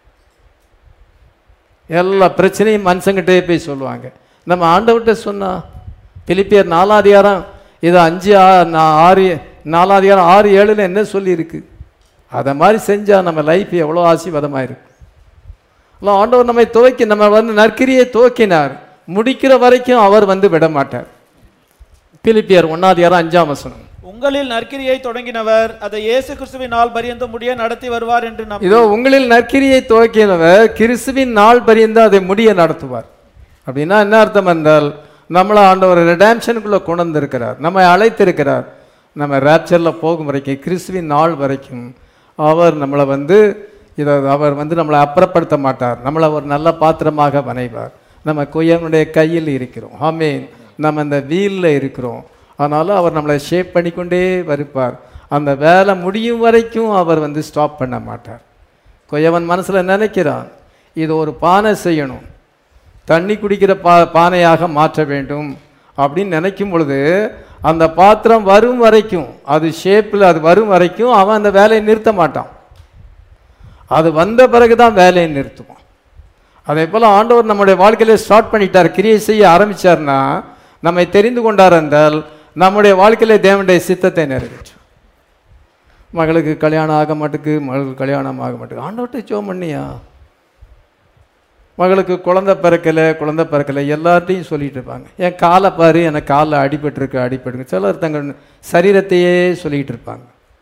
A: எல்லா பிரச்சனையும் மனுஷங்கிட்டே போய் சொல்லுவாங்க நம்ம ஆண்டவர்கிட்ட சொன்னா பிலிப்பியர் நாலாதிகாரம் இது அஞ்சு ஆ- நா- ஆறு நாலாதிகாரம் ஆறு ஏழுல என்ன சொல்லியிருக்கு அதை மாதிரி செஞ்சால் நம்ம லைஃப் எவ்வளோ ஆசீர்வாதமாக இருக்கும் இல்லை ஆண்டவர் நம்மை துவக்கி நம்ம வந்து நற்கிரியை துவக்கினார் முடிக்கிற வரைக்கும் அவர் வந்து விட மாட்டார் பிலிப்பியர் ஒன்னாதிகாரம் அஞ்சாம் வசனம்
B: உங்களில் நற்கிரியை தொடங்கினவர் அதை இயேசு கிறிஸ்துவின் நாள் பரியந்த முடிய நடத்தி வருவார் என்று நம்பி
A: இதோ உங்களில் நற்கிரியை துவக்கினவர் கிறிஸ்துவின் நாள் பரியந்த அதை முடிய நடத்துவார் அப்படின்னா என்ன அர்த்தம் என்றால் நம்மளை ஆண்டவர் ரெடாம்ஷனுக்குள்ளே கொண்டு வந்திருக்கிறார் நம்மை அழைத்திருக்கிறார் நம்ம ரேப்சரில் போகும் வரைக்கும் கிறிஸ்துவின் நாள் வரைக்கும் அவர் நம்மளை வந்து இதை அவர் வந்து நம்மளை அப்புறப்படுத்த மாட்டார் நம்மளை ஒரு நல்ல பாத்திரமாக வணைவார் நம்ம கொய்யனுடைய கையில் இருக்கிறோம் ஆமீன் நம்ம இந்த வீலில் இருக்கிறோம் ஆனாலும் அவர் நம்மளை ஷேப் பண்ணிக்கொண்டே வருப்பார் அந்த வேலை முடியும் வரைக்கும் அவர் வந்து ஸ்டாப் பண்ண மாட்டார் கொய்யவன் மனசில் நினைக்கிறான் இது ஒரு பானை செய்யணும் தண்ணி குடிக்கிற பா பானையாக மாற்ற வேண்டும் அப்படின்னு நினைக்கும் பொழுது அந்த பாத்திரம் வரும் வரைக்கும் அது ஷேப்பில் அது வரும் வரைக்கும் அவன் அந்த வேலையை நிறுத்த மாட்டான் அது வந்த பிறகு தான் வேலையை நிறுத்துவான் அதே போல் ஆண்டவர் நம்முடைய வாழ்க்கையில ஸ்டார்ட் பண்ணிட்டார் கிரியை செய்ய ஆரம்பிச்சார்னா நம்மை தெரிந்து கொண்டார் என்றால் நம்முடைய வாழ்க்கையிலே தேவனுடைய சித்தத்தை நிறைவேற்றும் மகளுக்கு கல்யாணம் ஆக மாட்டுக்கு மகளுக்கு கல்யாணம் ஆக மாட்டுக்கு ஆண்டவர்கிட்ட ஜோம் பண்ணியா மகளுக்கு குழந்தை பிறக்கலை குழந்தை பிறக்கலை எல்லார்ட்டையும் சொல்லிட்டு இருப்பாங்க என் காலை பாரு எனக்கு காலில் அடிபட்டிருக்கு அடிபட்டுருக்கு சிலர் தங்கள் சரீரத்தையே சொல்லிக்கிட்டு இருப்பாங்க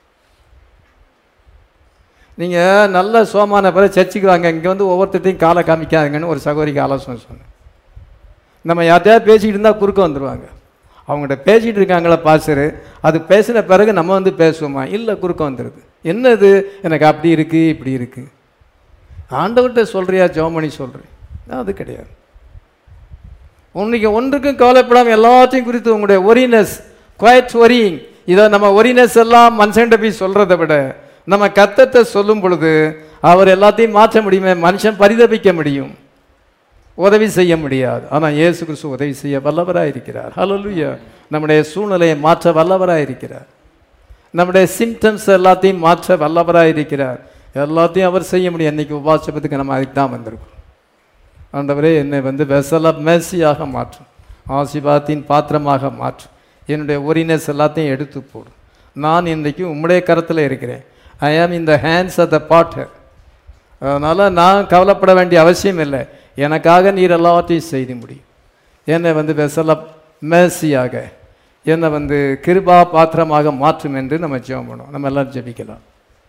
A: நீங்கள் நல்ல சோமான பிறகு சர்ச்சுக்கு வாங்க இங்கே வந்து ஒவ்வொருத்தர்ட்டையும் காலை காமிக்காதுங்கன்னு ஒரு சகோதரிக்கு ஆலோசனை சொன்னேன் நம்ம யார்ட்டையாவது பேசிக்கிட்டு இருந்தால் குறுக்க வந்துடுவாங்க அவங்கள்ட்ட பேசிகிட்டு இருக்காங்களா பாசரு அது பேசின பிறகு நம்ம வந்து பேசுவோமா இல்லை குறுக்க வந்துடுது என்னது எனக்கு அப்படி இருக்குது இப்படி இருக்குது ஆண்டவர்கிட்ட சொல்கிறியா ஜோமணி சொல்கிறேன் அது கிடையாது உன்னைக்கு ஒன்றுக்கும் கவலைப்படாமல் எல்லாத்தையும் குறித்து உங்களுடைய ஒரினஸ் குவைட் ஒரியிங் இதை நம்ம ஒரினஸ் எல்லாம் மனுஷன்ட்ட போய் சொல்கிறத விட நம்ம கத்தத்தை சொல்லும் பொழுது அவர் எல்லாத்தையும் மாற்ற முடியுமே மனுஷன் பரிதபிக்க முடியும் உதவி செய்ய முடியாது ஆனால் இயேசு கிறிஸ்து உதவி செய்ய வல்லவராக இருக்கிறார் ஹalleluya நம்முடைய சூழ்நிலையை மாற்ற வல்லவராக இருக்கிறார் நம்முடைய சிம்டம்ஸ் எல்லாத்தையும் மாற்ற வல்லவராக இருக்கிறார் எல்லாத்தையும் அவர் செய்ய முடியும் அன்னைக்கு உபாசபத்துக்கு நம்ம அதுக்கு தான் வந்திருக்கோம் ஆண்டவரே என்னை வந்து வெசல மேசியாக மாற்றும் ஆசிபாத்தின் பாத்திரமாக மாற்றும் என்னுடைய ஒரினஸ் எல்லாத்தையும் எடுத்து போடும் நான் இன்றைக்கு உம்முடைய கரத்தில் இருக்கிறேன் I am in the hands of the potter அதனால் நான் கவலைப்பட வேண்டிய அவசியம் இல்லை எனக்காக நீர் எல்லாத்தையும் செய்து முடியும் என்னை வந்து வெசல மேசியாக என்னை வந்து கிருபா பாத்திரமாக மாற்றும் என்று நம்ம ஜெபம் பண்ணுவோம் நம்ம எல்லாம் ஜெபிக்கலாம்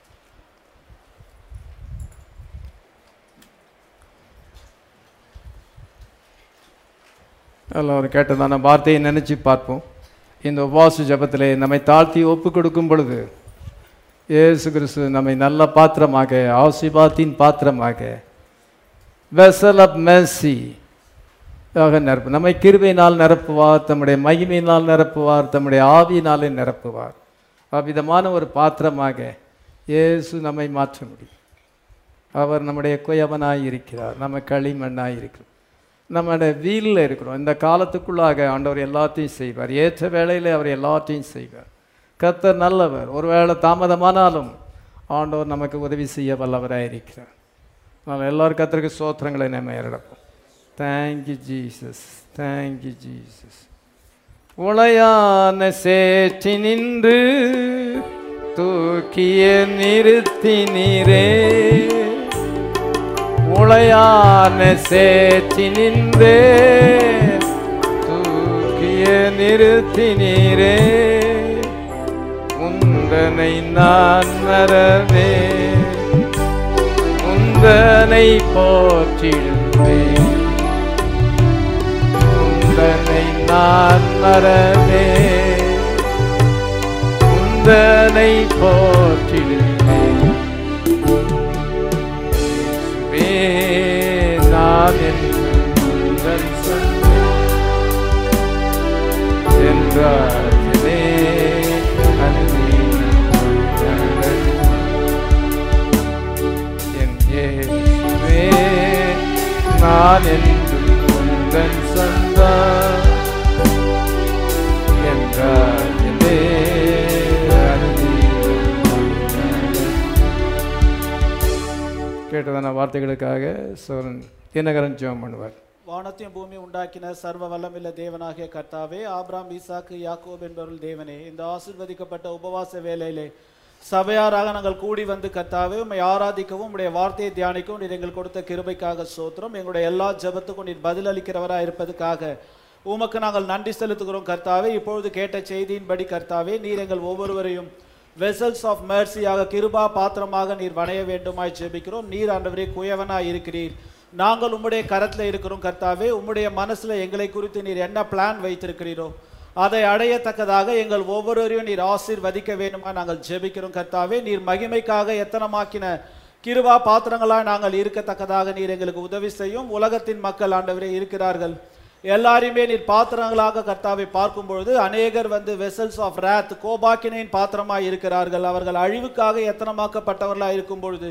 A: எல்லோரும் கேட்டதான வார்த்தையை நினச்சி பார்ப்போம் இந்த உபவாச ஜபத்திலே நம்மை தாழ்த்தி ஒப்பு கொடுக்கும் பொழுது இயேசு கிறிஸ்து நம்மை நல்ல பாத்திரமாக ஆசிபாத்தின் பாத்திரமாக வெசல் ஆஃப் மெர்சி ஆக நிரப்பு நம்மை கிருபையினால் நிரப்புவார் தம்முடைய மகிமையினால் நிரப்புவார் தம்முடைய ஆவியினாலே நிரப்புவார் அவ்விதமான ஒரு பாத்திரமாக இயேசு நம்மை மாற்ற முடியும் அவர் நம்முடைய குயவனாய் இருக்கிறார் நம்ம களிமண்ணாய் இருக்கிறோம் நம்முடைய வீலில் இருக்கிறோம் இந்த காலத்துக்குள்ளாக ஆண்டவர் எல்லாத்தையும் செய்வார் ஏற்ற வேளையில் அவர் எல்லாத்தையும் செய்வார் கர்த்தர் நல்லவர் ஒருவேளை தாமதமானாலும் ஆண்டவர் நமக்கு உதவி செய்ய வல்லவராக இருக்கிறார் நான் எல்லாரும் கர்த்தருக்கு சோத்திரங்களை நம்ம ஏறடப்போம் தேங்க்யூ ஜீசஸ் தேங்க்யூ ஜீசஸ் உளையான சேற்றி நின்று தூக்கிய நிறுத்தினீரே உளையான சேற்றி நின்றே தூக்கிய நிறுத்தினீரே உந்தனை நான் மறவே உந்தனை போற்றிடுவேன் உந்தனை நான் மறவே உந்தனை போற்றிடுவேன் இயேசுவே, நான் என்று உந்தன் சொந்தம் என்றார்களே என் இயேசுவே, நான் என்றும் உந்தன் சொந்தம் என்றார்களே கேட்டதான வார்த்தைகளுக்காக சோரன் தினகரன் ஜெபம் பண்ணுவார்
B: வானத்தையும் பூமி உண்டாக்கின சர்வ வல்லமில்ல தேவனாகிய கர்த்தாவே ஆபிராம் ஈசாக்கு யாக்கோப் என்பவர்கள் தேவனே இந்த ஆசிர்வதிக்கப்பட்ட உபவாச வேளையிலே சபையாராக நாங்கள் கூடி வந்து கர்த்தாவே உம்மை ஆராதிக்கவும் உம்முடைய வார்த்தையை தியானிக்கவும் நீர் எங்கள் கொடுத்த கிருபைக்காக சோத்திரம் எங்களுடைய எல்லா ஜெபத்துக்கும் நீர் பதிலளிக்கிறவராக இருப்பதுக்காக உமக்கு நாங்கள் நன்றி செலுத்துகிறோம் கர்த்தாவே இப்பொழுது கேட்ட செய்தியின்படி கர்த்தாவே நீர் எங்கள் ஒவ்வொருவரையும் வெசல்ஸ் ஆஃப் mercyயாக கிருபா பாத்திரமாக நீர் வணைய வேண்டுமாய் ஜெபிக்கிறோம் நீர் ஆண்டவரே குயவனாய் இருக்கிறீர் நாங்கள் உம்முடைய கரத்துல இருக்கிறோம் கர்த்தாவே உம்முடைய மனசுல எங்களை குறித்து நீர் என்ன பிளான் வைத்திருக்கிறீரோ அதை அடையத்தக்கதாக எங்கள் ஒவ்வொருவரையும் நீர் ஆசீர்வதிக்க வேண்டுமா நாங்கள் ஜெபிக்கிறோம் கர்த்தாவே நீர் மகிமைக்காக எத்தனமாக்கின கிருபா பாத்திரங்களா நாங்கள் இருக்கத்தக்கதாக நீர் எங்களுக்கு உதவி செய்யும் உலகத்தின் மக்கள் ஆண்டவரே இருக்கிறார்கள் எல்லாரையுமே நீர் பாத்திரங்களாக கர்த்தாவை பார்க்கும் பொழுது அநேகர் வந்து வெசல்ஸ் ஆஃப் wrath கோபாக்கினின் பாத்திரமாய் இருக்கிறார்கள் அவர்கள் அழிவுக்காக எத்தனமாக்கப்பட்டவர்களாய் இருக்கும் பொழுது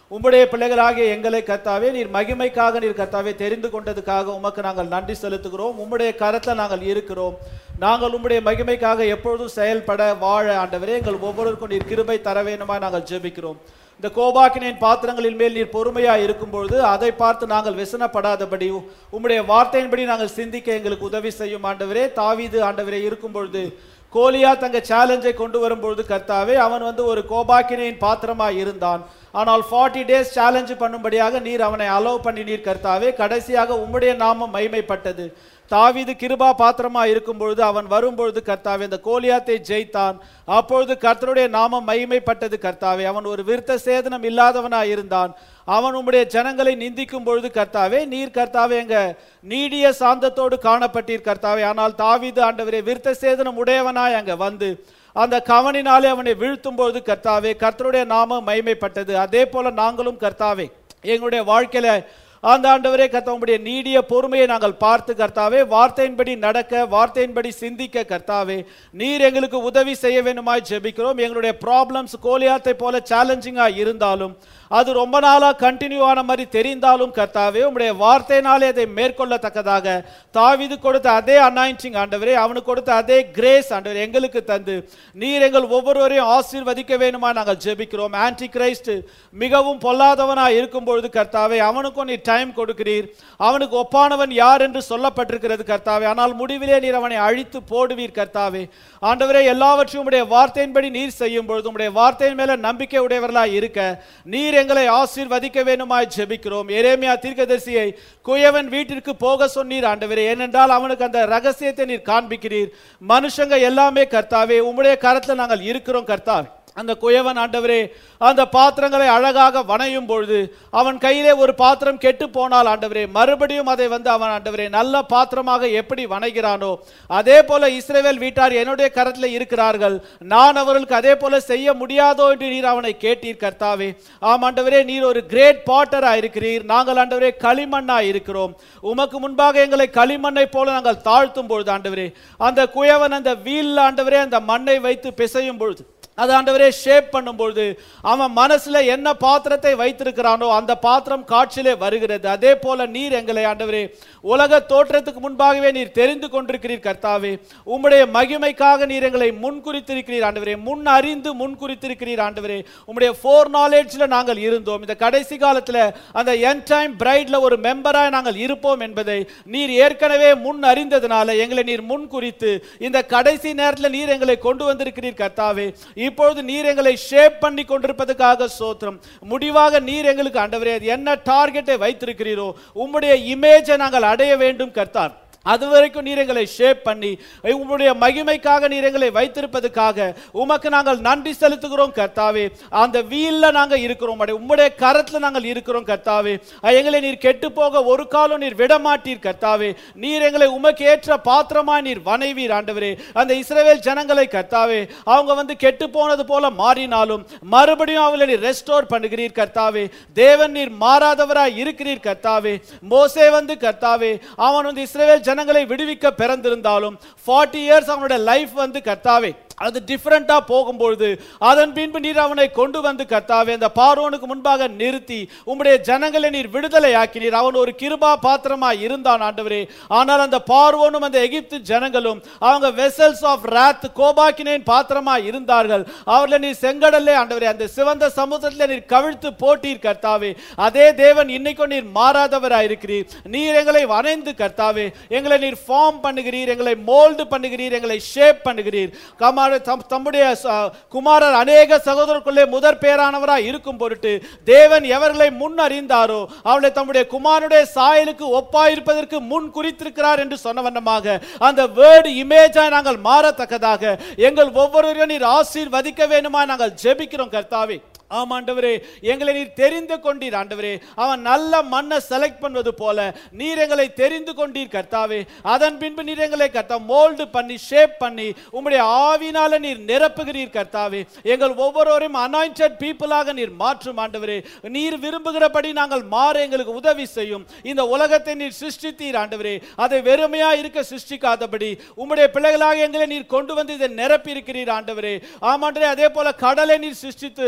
B: உம்முடைய பிள்ளைகளாகிய எங்களை கர்த்தாவே நீர் மகிமைக்காக நீர் கர்த்தாவே தெரிந்து கொண்டதுக்காக உமக்கு நாங்கள் நன்றி செலுத்துகிறோம் உம்முடைய கரத்தில் நாங்கள் இருக்கிறோம் நாங்கள் உம்முடைய மகிமைக்காக எப்பொழுதும் செயல்பட வாழ ஆண்டவரே எங்கள் ஒவ்வொருவருக்கும் நீர் கிருபை தர வேண்டுமா நாங்கள் ஜெபிக்கிறோம் இந்த கோபாக்கினின் பாத்திரங்களின் மேல் நீர் பொறுமையாக இருக்கும்பொழுது அதை பார்த்து நாங்கள் விசனப்படாதபடி உம்முடைய வார்த்தையின்படி நாங்கள் சிந்திக்க எங்களுக்கு உதவி செய்யும் ஆண்டவரே தாவீது ஆண்டவரே இருக்கும் பொழுது கோலியா தங்க சேலஞ்சை கொண்டு வரும்பொழுது கர்த்தாவே அவன் வந்து ஒரு கோபாக்கினின் பாத்திரமாய் இருந்தான் ஆனால் ஃபார்ட்டி டேஸ் சேலஞ்சு பண்ணும்படியாக நீர் அவனை அலோவ் பண்ணி நீர் கர்த்தாவே கடைசியாக உம்முடைய நாமம் மைமைப்பட்டது தாவீது கிருபா பாத்திரமா இருக்கும் பொழுது அவன் வரும்பொழுது கர்த்தாவே இந்த கோலியாத்தை ஜெயித்தான் அப்பொழுது கர்த்தருடைய நாமம் மகிமைப்பட்டது கர்த்தாவே அவன் ஒரு விருத்த சேதனம் இல்லாதவனா இருந்தான் அவன் உம்முடைய ஜனங்களை நிந்திக்கும் பொழுது கர்த்தாவே நீர் கர்த்தாவே எங்க நீடிய சாந்தத்தோடு காணப்பட்டீர் கர்த்தாவே ஆனால் தாவீது ஆண்டவரே விருத்த சேதனம் உடையவனாய் அங்க வந்து அந்த கவனினாலே அவனை வீழ்த்தும் பொழுது கர்த்தாவே கர்த்தருடைய நாமம் மகிமைப்பட்டது அதே போல நாங்களும் கர்த்தாவே எங்களுடைய வாழ்க்கையில அந்த ஆண்டவரே கர்த்தா உம்முடைய நீடிய பொறுமையை நாங்கள் பார்த்து கர்த்தாவே வார்த்தையின்படி நடக்க வார்த்தையின்படி சிந்திக்க கர்த்தாவே நீர் எங்களுக்கு உதவி செய்ய வேண்டுமாய் ஜெபிக்கிறோம் எங்களுடைய ப்ராப்ளம்ஸ் கோலியாத்தை போல சேலஞ்சிங்கா இருந்தாலும் அது ரொம்ப நாளா கண்டினியூ ஆன மாதிரி தெரிந்தாலும் கர்த்தாவே உம்முடைய வார்த்தையினாலே அதை மேற்கொள்ளத்தக்கதாக தாவீது கொடுத்த அதே அனாயிண்டிங் ஆண்டவரே அவனுக்கு கொடுத்த அதே கிரேஸ் ஆண்டவரே எங்களுக்கு தந்து நீர் எங்கள் ஒவ்வொருவரையும் ஆசீர்வதிக்க வேணுமா நாங்கள் ஜெபிக்கிறோம் ஆன்டி கிரைஸ்ட் மிகவும் பொல்லாதவனா இருக்கும் பொழுது கர்த்தாவே அவனுக்கும் நீர் டைம் கொடுக்கிறீர் அவனுக்கு ஒப்பானவன் யார் என்று சொல்லப்பட்டிருக்கிறது கர்த்தாவே ஆனால் முடிவிலே நீர் அவனை அழித்து போடுவீர் கர்த்தாவே ஆண்டவரே எல்லாவற்றையும் உடைய வார்த்தையின்படி நீர் செய்யும் பொழுது உடைய வார்த்தையின் மேல நம்பிக்கை உடையவர்களாய் இருக்க நீர் எங்களை ஆசீர்வதிக்க வேணுமாய் ஜெபிக்கிறோம் எரேமியா தீர்க்கதரிசியை குயவன் வீட்டிற்கு போக சொன்னீர் ஆண்டவரே ஏனென்றால் அவனுக்கு அந்த ரகசியத்தை நீர் காண்பிக்கிறீர் மனுஷங்க எல்லாமே கர்த்தாவே உம்முடைய கரத்தில் நாங்கள் இருக்கிறோம் கர்த்தாவே அந்த குயவன் ஆண்டவரே அந்த பாத்திரங்களை அழகாக வணையும் பொழுது அவன் கையிலே ஒரு பாத்திரம் கெட்டு போனால் ஆண்டவரே மறுபடியும் அதை வந்து அவன் ஆண்டவரே நல்ல பாத்திரமாக எப்படி வணைகிறானோ அதே போல இஸ்ரவேல் வீட்டார் என்னுடைய கரத்தில் இருக்கிறார்கள் நான் அவர்களுக்கு அதே போல செய்ய முடியாதோ என்று நீர் அவனை கேட்டீர் கர்த்தாவே ஆம் ஆண்டவரே நீர் ஒரு கிரேட் பாட்டரா இருக்கிறீர் நாங்கள் ஆண்டவரே களிமண்ணா இருக்கிறோம் உமக்கு முன்பாக எங்களை களிமண்ணை போல நாங்கள் தாழ்த்தும் பொழுது ஆண்டவரே அந்த குயவன் அந்த வீல் ஆண்டவரே அந்த மண்ணை வைத்து பிசையும் பொழுது அது ஆண்டவரே ஷேப் பண்ணும்பொழுது அவன் மனசுல என்ன பாத்திரத்தை வைத்திருக்கிறானோ அந்த பாத்திரம் காட்சியிலே வருகிறது அதே போல நீர் எங்களை ஆண்டவரே உலக தோற்றத்துக்கு முன்பாகவே நீர் தெரிந்து கொண்டிருக்கிறீர் கர்த்தாவே உம்முடைய மகிமைக்காக நீர் எங்களை முன் குறித்திருக்கிறீர் ஆண்டவரே முன் அறிந்து முன் குறித்திருக்கிறீர் ஆண்டவரே உம்முடைய ஃபோர் நாலேஜ்ல நாங்கள் இருந்தோம் இந்த கடைசி காலத்துல அந்த என் டைம் பிரைட்ல ஒரு மெம்பராய் நாங்கள் இருப்போம் என்பதை நீர் ஏற்கனவே முன் அறிந்ததுனால எங்களை நீர் முன் குறித்து இந்த கடைசி நேரத்தில் நீர் எங்களை கொண்டு வந்திருக்கிறீர் கர்த்தாவே இப்பொழுது நீர் எங்களை ஷேப் பண்ணி கொண்டிருப்பதற்காக சோத்திரம் முடிவாக நீர் எங்களுக்கு ஆண்டவரே அது என்ன டார்கெட்டை வைத்திருக்கிறீரோ உம்முடைய இமேஜை நாங்கள் அடைய வேண்டும் கர்த்தார் அது வரைக்கும் நீர் எங்களை ஷேப் பண்ணி உம்முடைய மகிமைக்காக நீர் எங்களை வைத்திருப்பதற்காக உமக்கு நாங்கள் நன்றி செலுத்துகிறோம் கர்த்தாவே அந்த வீல்ல நாங்க இருக்கிறோம் அடே, உம்முடைய கரத்துல நாங்கள் இருக்கிறோம் கர்த்தாவே எங்களை நீர் கெட்டு போக ஒரு காலம் நீர் விடமாட்டீர் கர்த்தாவே நீர் எங்களை உமக்கு ஏற்ற பாத்திரமா நீர் வணைவீர் ஆண்டவரே அந்த இஸ்ரவேல் ஜனங்களை கர்த்தாவே அவங்க வந்து கெட்டு போனது போல மாறினாலும் மறுபடியும் அவங்களை நீர் ரெஸ்டோர் பண்ணுகிறீர் கர்த்தாவே தேவன் நீர் மாறாதவராய் இருக்கிறீர் கர்த்தாவே மோசே வந்து கர்த்தாவே அவன் வந்து இஸ்ரவேல் ஜனங்களை விடுவிக்க பிறந்திருந்தாலும் 40 இயர்ஸ் அவனுடைய லைஃப் வந்து கர்த்தாவே அது டிஃப்ரெண்டா போகும்பொழுது அதன் பின்பு நீர் அவனை கொண்டு வந்து கர்த்தாவே அந்த பார்வோனுக்கு முன்பாக நிறுத்தி உம்முடைய ஜனங்களை நீர் விடுதலை ஆக்கினீர் அவன் ஒரு கிருபா பாத்திரமா இருந்தான் ஆண்டவரே ஆனால் அந்த பார்வோனும் அந்த எகிப்து ஜனங்களும் அவங்க வெசல்ஸ் ஆஃப் ராத் கோபாக்கினேன் பாத்திரமா இருந்தார்கள் அவர்களை நீர் செங்கடல்லே ஆண்டவரே அந்த சிவந்த சமுத்திரத்தில் நீர் கவிழ்த்து போட்டீர் கர்த்தாவே அதே தேவன் இன்னைக்கும் நீர் மாறாதவராய் இருக்கிறீர் நீர் எங்களை வணைந்து கர்த்தாவே எங்களை நீர் ஃபார்ம் பண்ணுகிறீர் எங்களை மோல்டு பண்ணுகிறீர் எங்களை ஷேப் பண்ணுகிறீர் கமார தம்- தம்முடைய ச- குமாரர் அநேக சகோதரருக்குள்ளே முதற் பேரானவராய் இருக்கும் பொருட்டு தேவன் எவர்களை முன் அறிந்தாரோ அவளை தம்முடைய குமாரனுடைய சாயலுக்கு ஒப்பாயிருப்பதற்கு முன் குறித்திருக்கிறார் என்று சொன்ன வண்ணமாக அந்த வேர்டு இமேஜாய் நாங்கள் மாறத்தக்கதாக எங்கள் ஒவ்வொருவரையும் நீர் ஆசீர்வதிக்க வேண்டுமா நாங்கள் ஜெபிக்கிறோம் கர்த்தாவே ஆம் ஆண்டவரே எங்களை நீர் தெரிந்து கொண்டீர் ஆண்டவரே அவன் நல்ல மண்ணை செலக்ட் பண்ணுவது போல நீர் எங்களை தெரிந்து கொண்டீர் கர்த்தாவே அதன் பின்பு நீர் எங்களை கர்த்தா மோல்டு பண்ணி ஷேப் பண்ணி உம்முடைய ஆவினால நீர் நிரப்புகிறீர் கர்த்தாவே எங்கள் ஒவ்வொருவரையும் அனாயிண்டட் பீப்புளாக நீர் மாற்றும் ஆண்டவரே நீர் விரும்புகிறபடி நாங்கள் மாற எங்களுக்கு உதவி செய்யும் இந்த உலகத்தை நீர் சிருஷ்டித்தீர் ஆண்டவரே அதை வெறுமையா இருக்க சிருஷ்டிக்காதபடி உம்முடைய பிள்ளைகளாக எங்களை நீர் கொண்டு வந்து இதை நிரப்பி இருக்கிறீர் ஆண்டவரே ஆமாண்டரே அதே போல கடலை நீர் சிருஷ்டித்து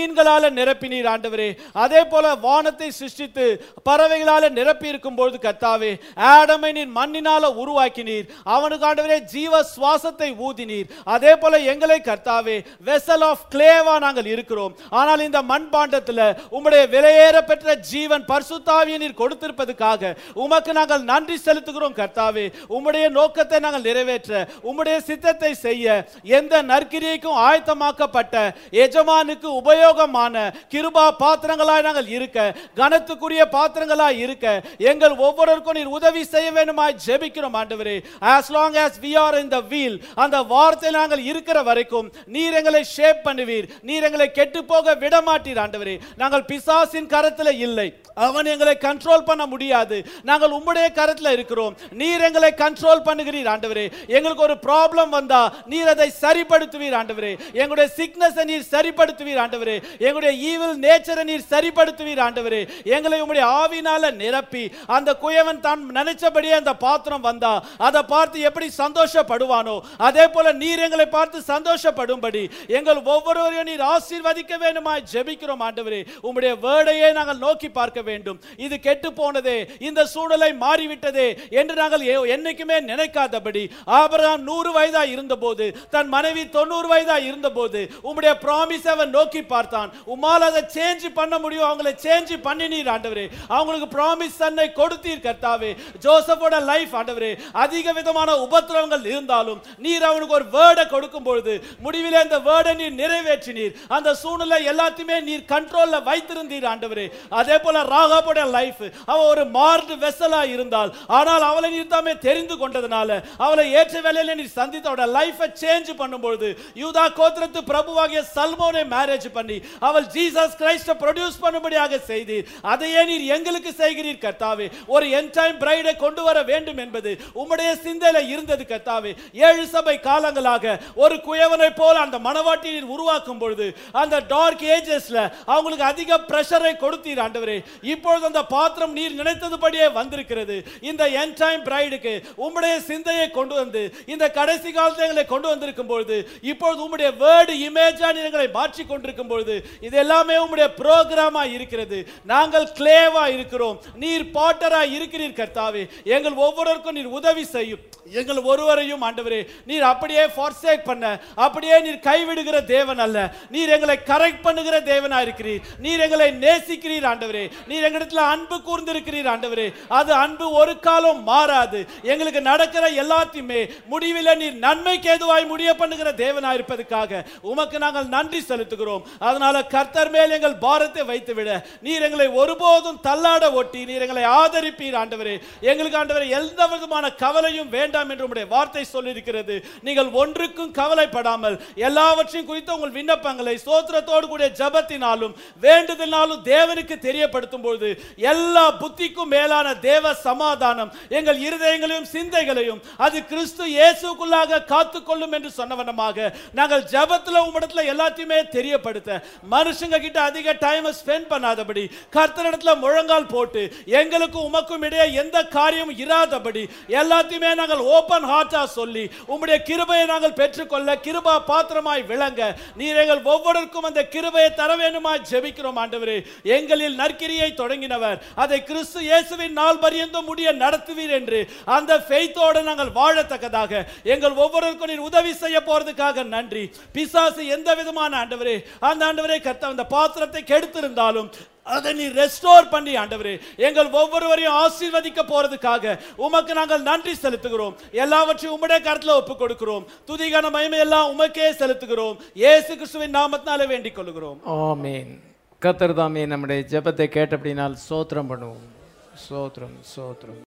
B: மீன்களால நிரப்பினீர் ஆண்டவரே அதே போல வானத்தை சிருஷ்டித்து பறவைகளால நிரப்பி இருக்கும் பொழுது கர்த்தாவே ஆடமை நீர் மண்ணினால உருவாக்கினீர் அவனுக்கு ஆண்டவரே ஜீவ சுவாசத்தை ஊதினீர் அதே போல எங்களை கர்த்தாவே வெசல் ஆஃப் கிளேவா நாங்கள் இருக்கிறோம் ஆனால் இந்த மண்பாண்டத்துல உம்முடைய விலையேற பெற்ற ஜீவன் பரிசுத்தாவியை நீர் கொடுத்திருப்பதுக்காக உமக்கு நாங்கள் நன்றி செலுத்துகிறோம் கர்த்தாவே உம்முடைய நோக்கத்தை நாங்கள் நிறைவேற்ற உம்முடைய சித்தத்தை செய்ய எந்த நற்கிரியைக்கும் ஆயத்தமாக்கப்பட்ட எஜமானுக்கு உபயோகமான கிருபா பாத்திரங்களாய் நாங்கள் இருக்க கனத்துக்குரிய பாத்திரங்களாய் இருக்க எங்கள் ஒவ்வொருவருக்கும் நீர் உதவி செய்ய வேண்டுமாய் ஜெபிக்கிறோம் ஆண்டவரே as long as we are in the wheel அந்த வார்த்தையில் நாங்கள் இருக்கிற வரைக்கும் நீர் எங்களை ஷேப் பண்ணுவீர் நீர் எங்களை கெட்டு போக விட மாட்டீர் ஆண்டவரே நாங்கள் பிசாசின் கரத்தில் இல்லை அவன் எங்களை கண்ட்ரோல் பண்ண முடியாது நாங்கள் உம்முடைய கரத்தில் இருக்கிறோம் நீர் எங்களை கண்ட்ரோல் பண்ணுகிறீர் ஆண்டவரே எங்களுக்கு ஒரு ப்ராப்ளம் வந்தா நீர் அதை சரிப்படுத்துவீர் ஆண்டவரே எங்களுடைய சிக்னஸை நீர் சரிப்படுத்துவீர் ஆண்டவரே எங்களுடைய ஈவில் நேச்சரை நீர் சரிப்படுத்துவீர் ஆண்டவரே எங்களை உம்முடைய ஆவினால நிரப்பி அந்த குயவன் தான் நினைச்சபடியே அந்த பாத்திரம் வந்தா அதை பார்த்து எப்படி சந்தோஷப்படுவானோ அதே போல நீர் எங்களை பார்த்து சந்தோஷப்படும்படி எங்கள் ஒவ்வொருவரையும் நீர் ஆசீர்வதிக்க வேண்டுமாய் ஜெபிக்கிறோம் ஆண்டவரே உம்முடைய வேர்டையே நாங்கள் நோக்கி பார்க்க வேண்டும் இது கெட்டு போனதே இந்த சூழலை மாறிவிட்டதே என்று நாங்கள் எ- என்னைக்குமே நினைக்காதபடி ஆபிரகாம் நூறு வயதா இருந்தபோது தன் மனைவி தொண்ணூறு வயதா இருந்தபோது உம்முடைய ப்ராமிஸ் அவன் நோக்கி பார்த்தான் உம்மால் அதை சேஞ்ச் பண்ண முடியும் அவங்களை சேஞ்ச் பண்ணினீர் ஆண்டவரே அவங்களுக்கு ப்ராமிஸ் தன்னை கொடுத்தீர் கர்த்தாவே ஜோசப்போட லைஃப் ஆண்டவரே அதிக விதமான உபத்திரவங்கள் இருந்தாலும் நீர் அவனுக்கு ஒரு வேர்டை கொடுக்கும் பொழுது முடிவிலே அந்த வேர்டை நீர் நிறைவேற்றினீர் அந்த சூழ்நிலை எல்லாத்தையுமே நீர் கண்ட்ரோல்ல வைத்திருந்தீர் ஆண்டவரே அதே போல ராகாபோட லைஃப் அவ ஒரு மார்டு வெசலா இருந்தால் ஆனால் அவளை நீர் தாமே தெரிந்து கொண்டதுனால அவளை ஏற்ற வேலையில நீர் சந்தித்து அவட லைஃபை சேஞ்ச் பண்ணும்பொழுது யூதா கோத்திரத்து பிரபுவாகிய சல்மோனை மேரேஜ் பண்ணி அவள் ஜீசஸ் கிரைஸ்ட ப்ரொடியூஸ் பண்ணும்படியாக செய்தீர் அதையே நீர் எங்களுக்கு செய்கிறீர் கர்த்தாவே ஒரு என் டைம் பிரைடை கொண்டு வர வேண்டும் என்பது உம்முடைய சிந்தையில இருந்தது கர்த்தாவே ஏழு சபை காலங்களாக ஒரு குயவனை போல அந்த மனவாட்டி நீர் உருவாக்கும் பொழுது அந்த டார்க் ஏஜஸ்ல அவங்களுக்கு அதிக பிரஷரை கொடுத்தீர் ஆண்டவரே இப்பொழுது அந்த பாத்திரம் நீர் நினைத்ததுபடியே வந்திருக்கிறது இந்த என் டைம் பிரைடுக்கு உம்முடைய சிந்தையை கொண்டு வந்து இந்த கடைசி காலத்தை எங்களை கொண்டு வந்திருக்கும் பொழுது இப்பொழுது உம்முடைய வேர்டு இமேஜா நீர் எங்களை மாற்றி கொண்டிருக்கும் பொழுது இது எல்லாமே உம்முடைய புரோகிராமா இருக்கிறது நாங்கள் கிளேவா இருக்கிறோம் நீர் பாட்டரா இருக்கிறீர் கர்த்தாவே எங்கள் ஒவ்வொருவருக்கும் நீர் உதவி செய்யும் எங்கள் ஒருவரையும் ஆண்டவரே நீர் அப்படியே forsake பண்ண அப்படியே நீர் கைவிடுகிற தேவன் அல்ல நீர் எங்களை கரெக்ட் பண்ணுகிற தேவனா இருக்கிறீர் நீர் எங்களை நேசிக்கிறீர் ஆண்டவரே நீர் எங்களிடத்துல அன்பு கூர்ந்திருக்கிறீர் ஆண்டவரே அது அன்பு ஒரு காலம் மாறாது எங்களுக்கு நடக்கிற எல்லாத்தையுமே முடிவில் நீர் நன்மைக்கு ஏதுவாய் முடிய பண்ணுகிற தேவனா இருப்பதற்காக உமக்கு நாங்கள் நன்றி செலுத்துகிறோம் அதனால கர்த்தர் மேல் எங்கள் பாரத்தை வைத்து விட நீர் எங்களை ஒருபோதும் தள்ளாட ஒட்டி நீர் எங்களை ஆதரிப்பீர் ஆண்டவரே எங்களுக்கு ஆண்டவரே எந்த விதமான கவலையும் வேண்டாம் என்று உம்முடைய வார்த்தை சொல்லியிருக்கிறது நீங்கள் ஒன்றுக்கும் கவலைப்படாமல் எல்லாவற்றையும் குறித்து உங்கள் விண்ணப்பங்களை சோத்திரத்தோடு கூடிய ஜபத்தினாலும் வேண்டுதலினாலும் தேவனுக்கு தெரியப்படுத்தும் பொழுது எல்லா புத்திக்கும் மேலான தேவ சமாதானம் எங்கள் இருதயங்களையும் சிந்தைகளையும் அது கிறிஸ்து இயேசுக்குள்ளாக காத்துக்கொள்ளும் என்று சொன்னவனமாக நாங்கள் ஜபத்துல உம்மிடத்துல எல்லாத்தையுமே தெரியப்படுத்த மனுஷங்க கிட்ட அதிக டைம் ஸ்பெண்ட் பண்ணாதபடி கர்த்தரிடத்துல முழங்கால் போட்டு எங்களுக்கும் உமக்கும் இடையே எந்த காரியமும் இராதபடி எல்லாத்தையுமே நாங்கள் ஓபன் ஹார்ட்டா சொல்லி உம்முடைய கிருபையை நாங்கள் பெற்றுக்கொள்ள கிருபா பாத்திரமாய் விளங்க நீர் எங்கள் ஒவ்வொருவருக்கும் அந்த கிருபையை தர வேண்டுமாய் ஜெபிக்கிறோம் ஆண்டவரே எங்களில் நற்கிரியை தொடங்கினவர் அதை கிறிஸ்து இயேசுவின் நாள் பரியந்தம் முடிய நடத்துவீர் என்று அந்த ஃபெய்த்தோடு நாங்கள் வாழத்தக்கதாக எங்கள் ஒவ்வொருவருக்கும் நீர் உதவி செய்ய போறதுக்காக நன்றி பிசாசு எந்த விதமான ஆண்டவரே அந்த ஆண்டவரே கர்த்த அந்த பாத்திரத்தை கெடுத்திருந்தாலும் அதை நீ ரெஸ்டோர் பண்ணி ஆண்டவரே எங்கள் ஒவ்வொருவரையும் ஆசீர்வதிக்க போறதுக்காக உமக்கு நாங்கள் நன்றி செலுத்துகிறோம் எல்லாவற்றையும் உம்முடைய கருத்துல ஒப்பு கொடுக்கிறோம் துதிகான மகிமை எல்லாம் உமக்கே செலுத்துகிறோம் இயேசு கிறிஸ்துவின் நாமத்தினாலே வேண்டிக் கொள்கிறோம்
A: ஆமீன் கத்தர் தாமே நம்முடைய ஜெபத்தை கேட்டபடினால் சோத்திரம் பண்ணுவோம் சோத்திரம் சோத்திரம்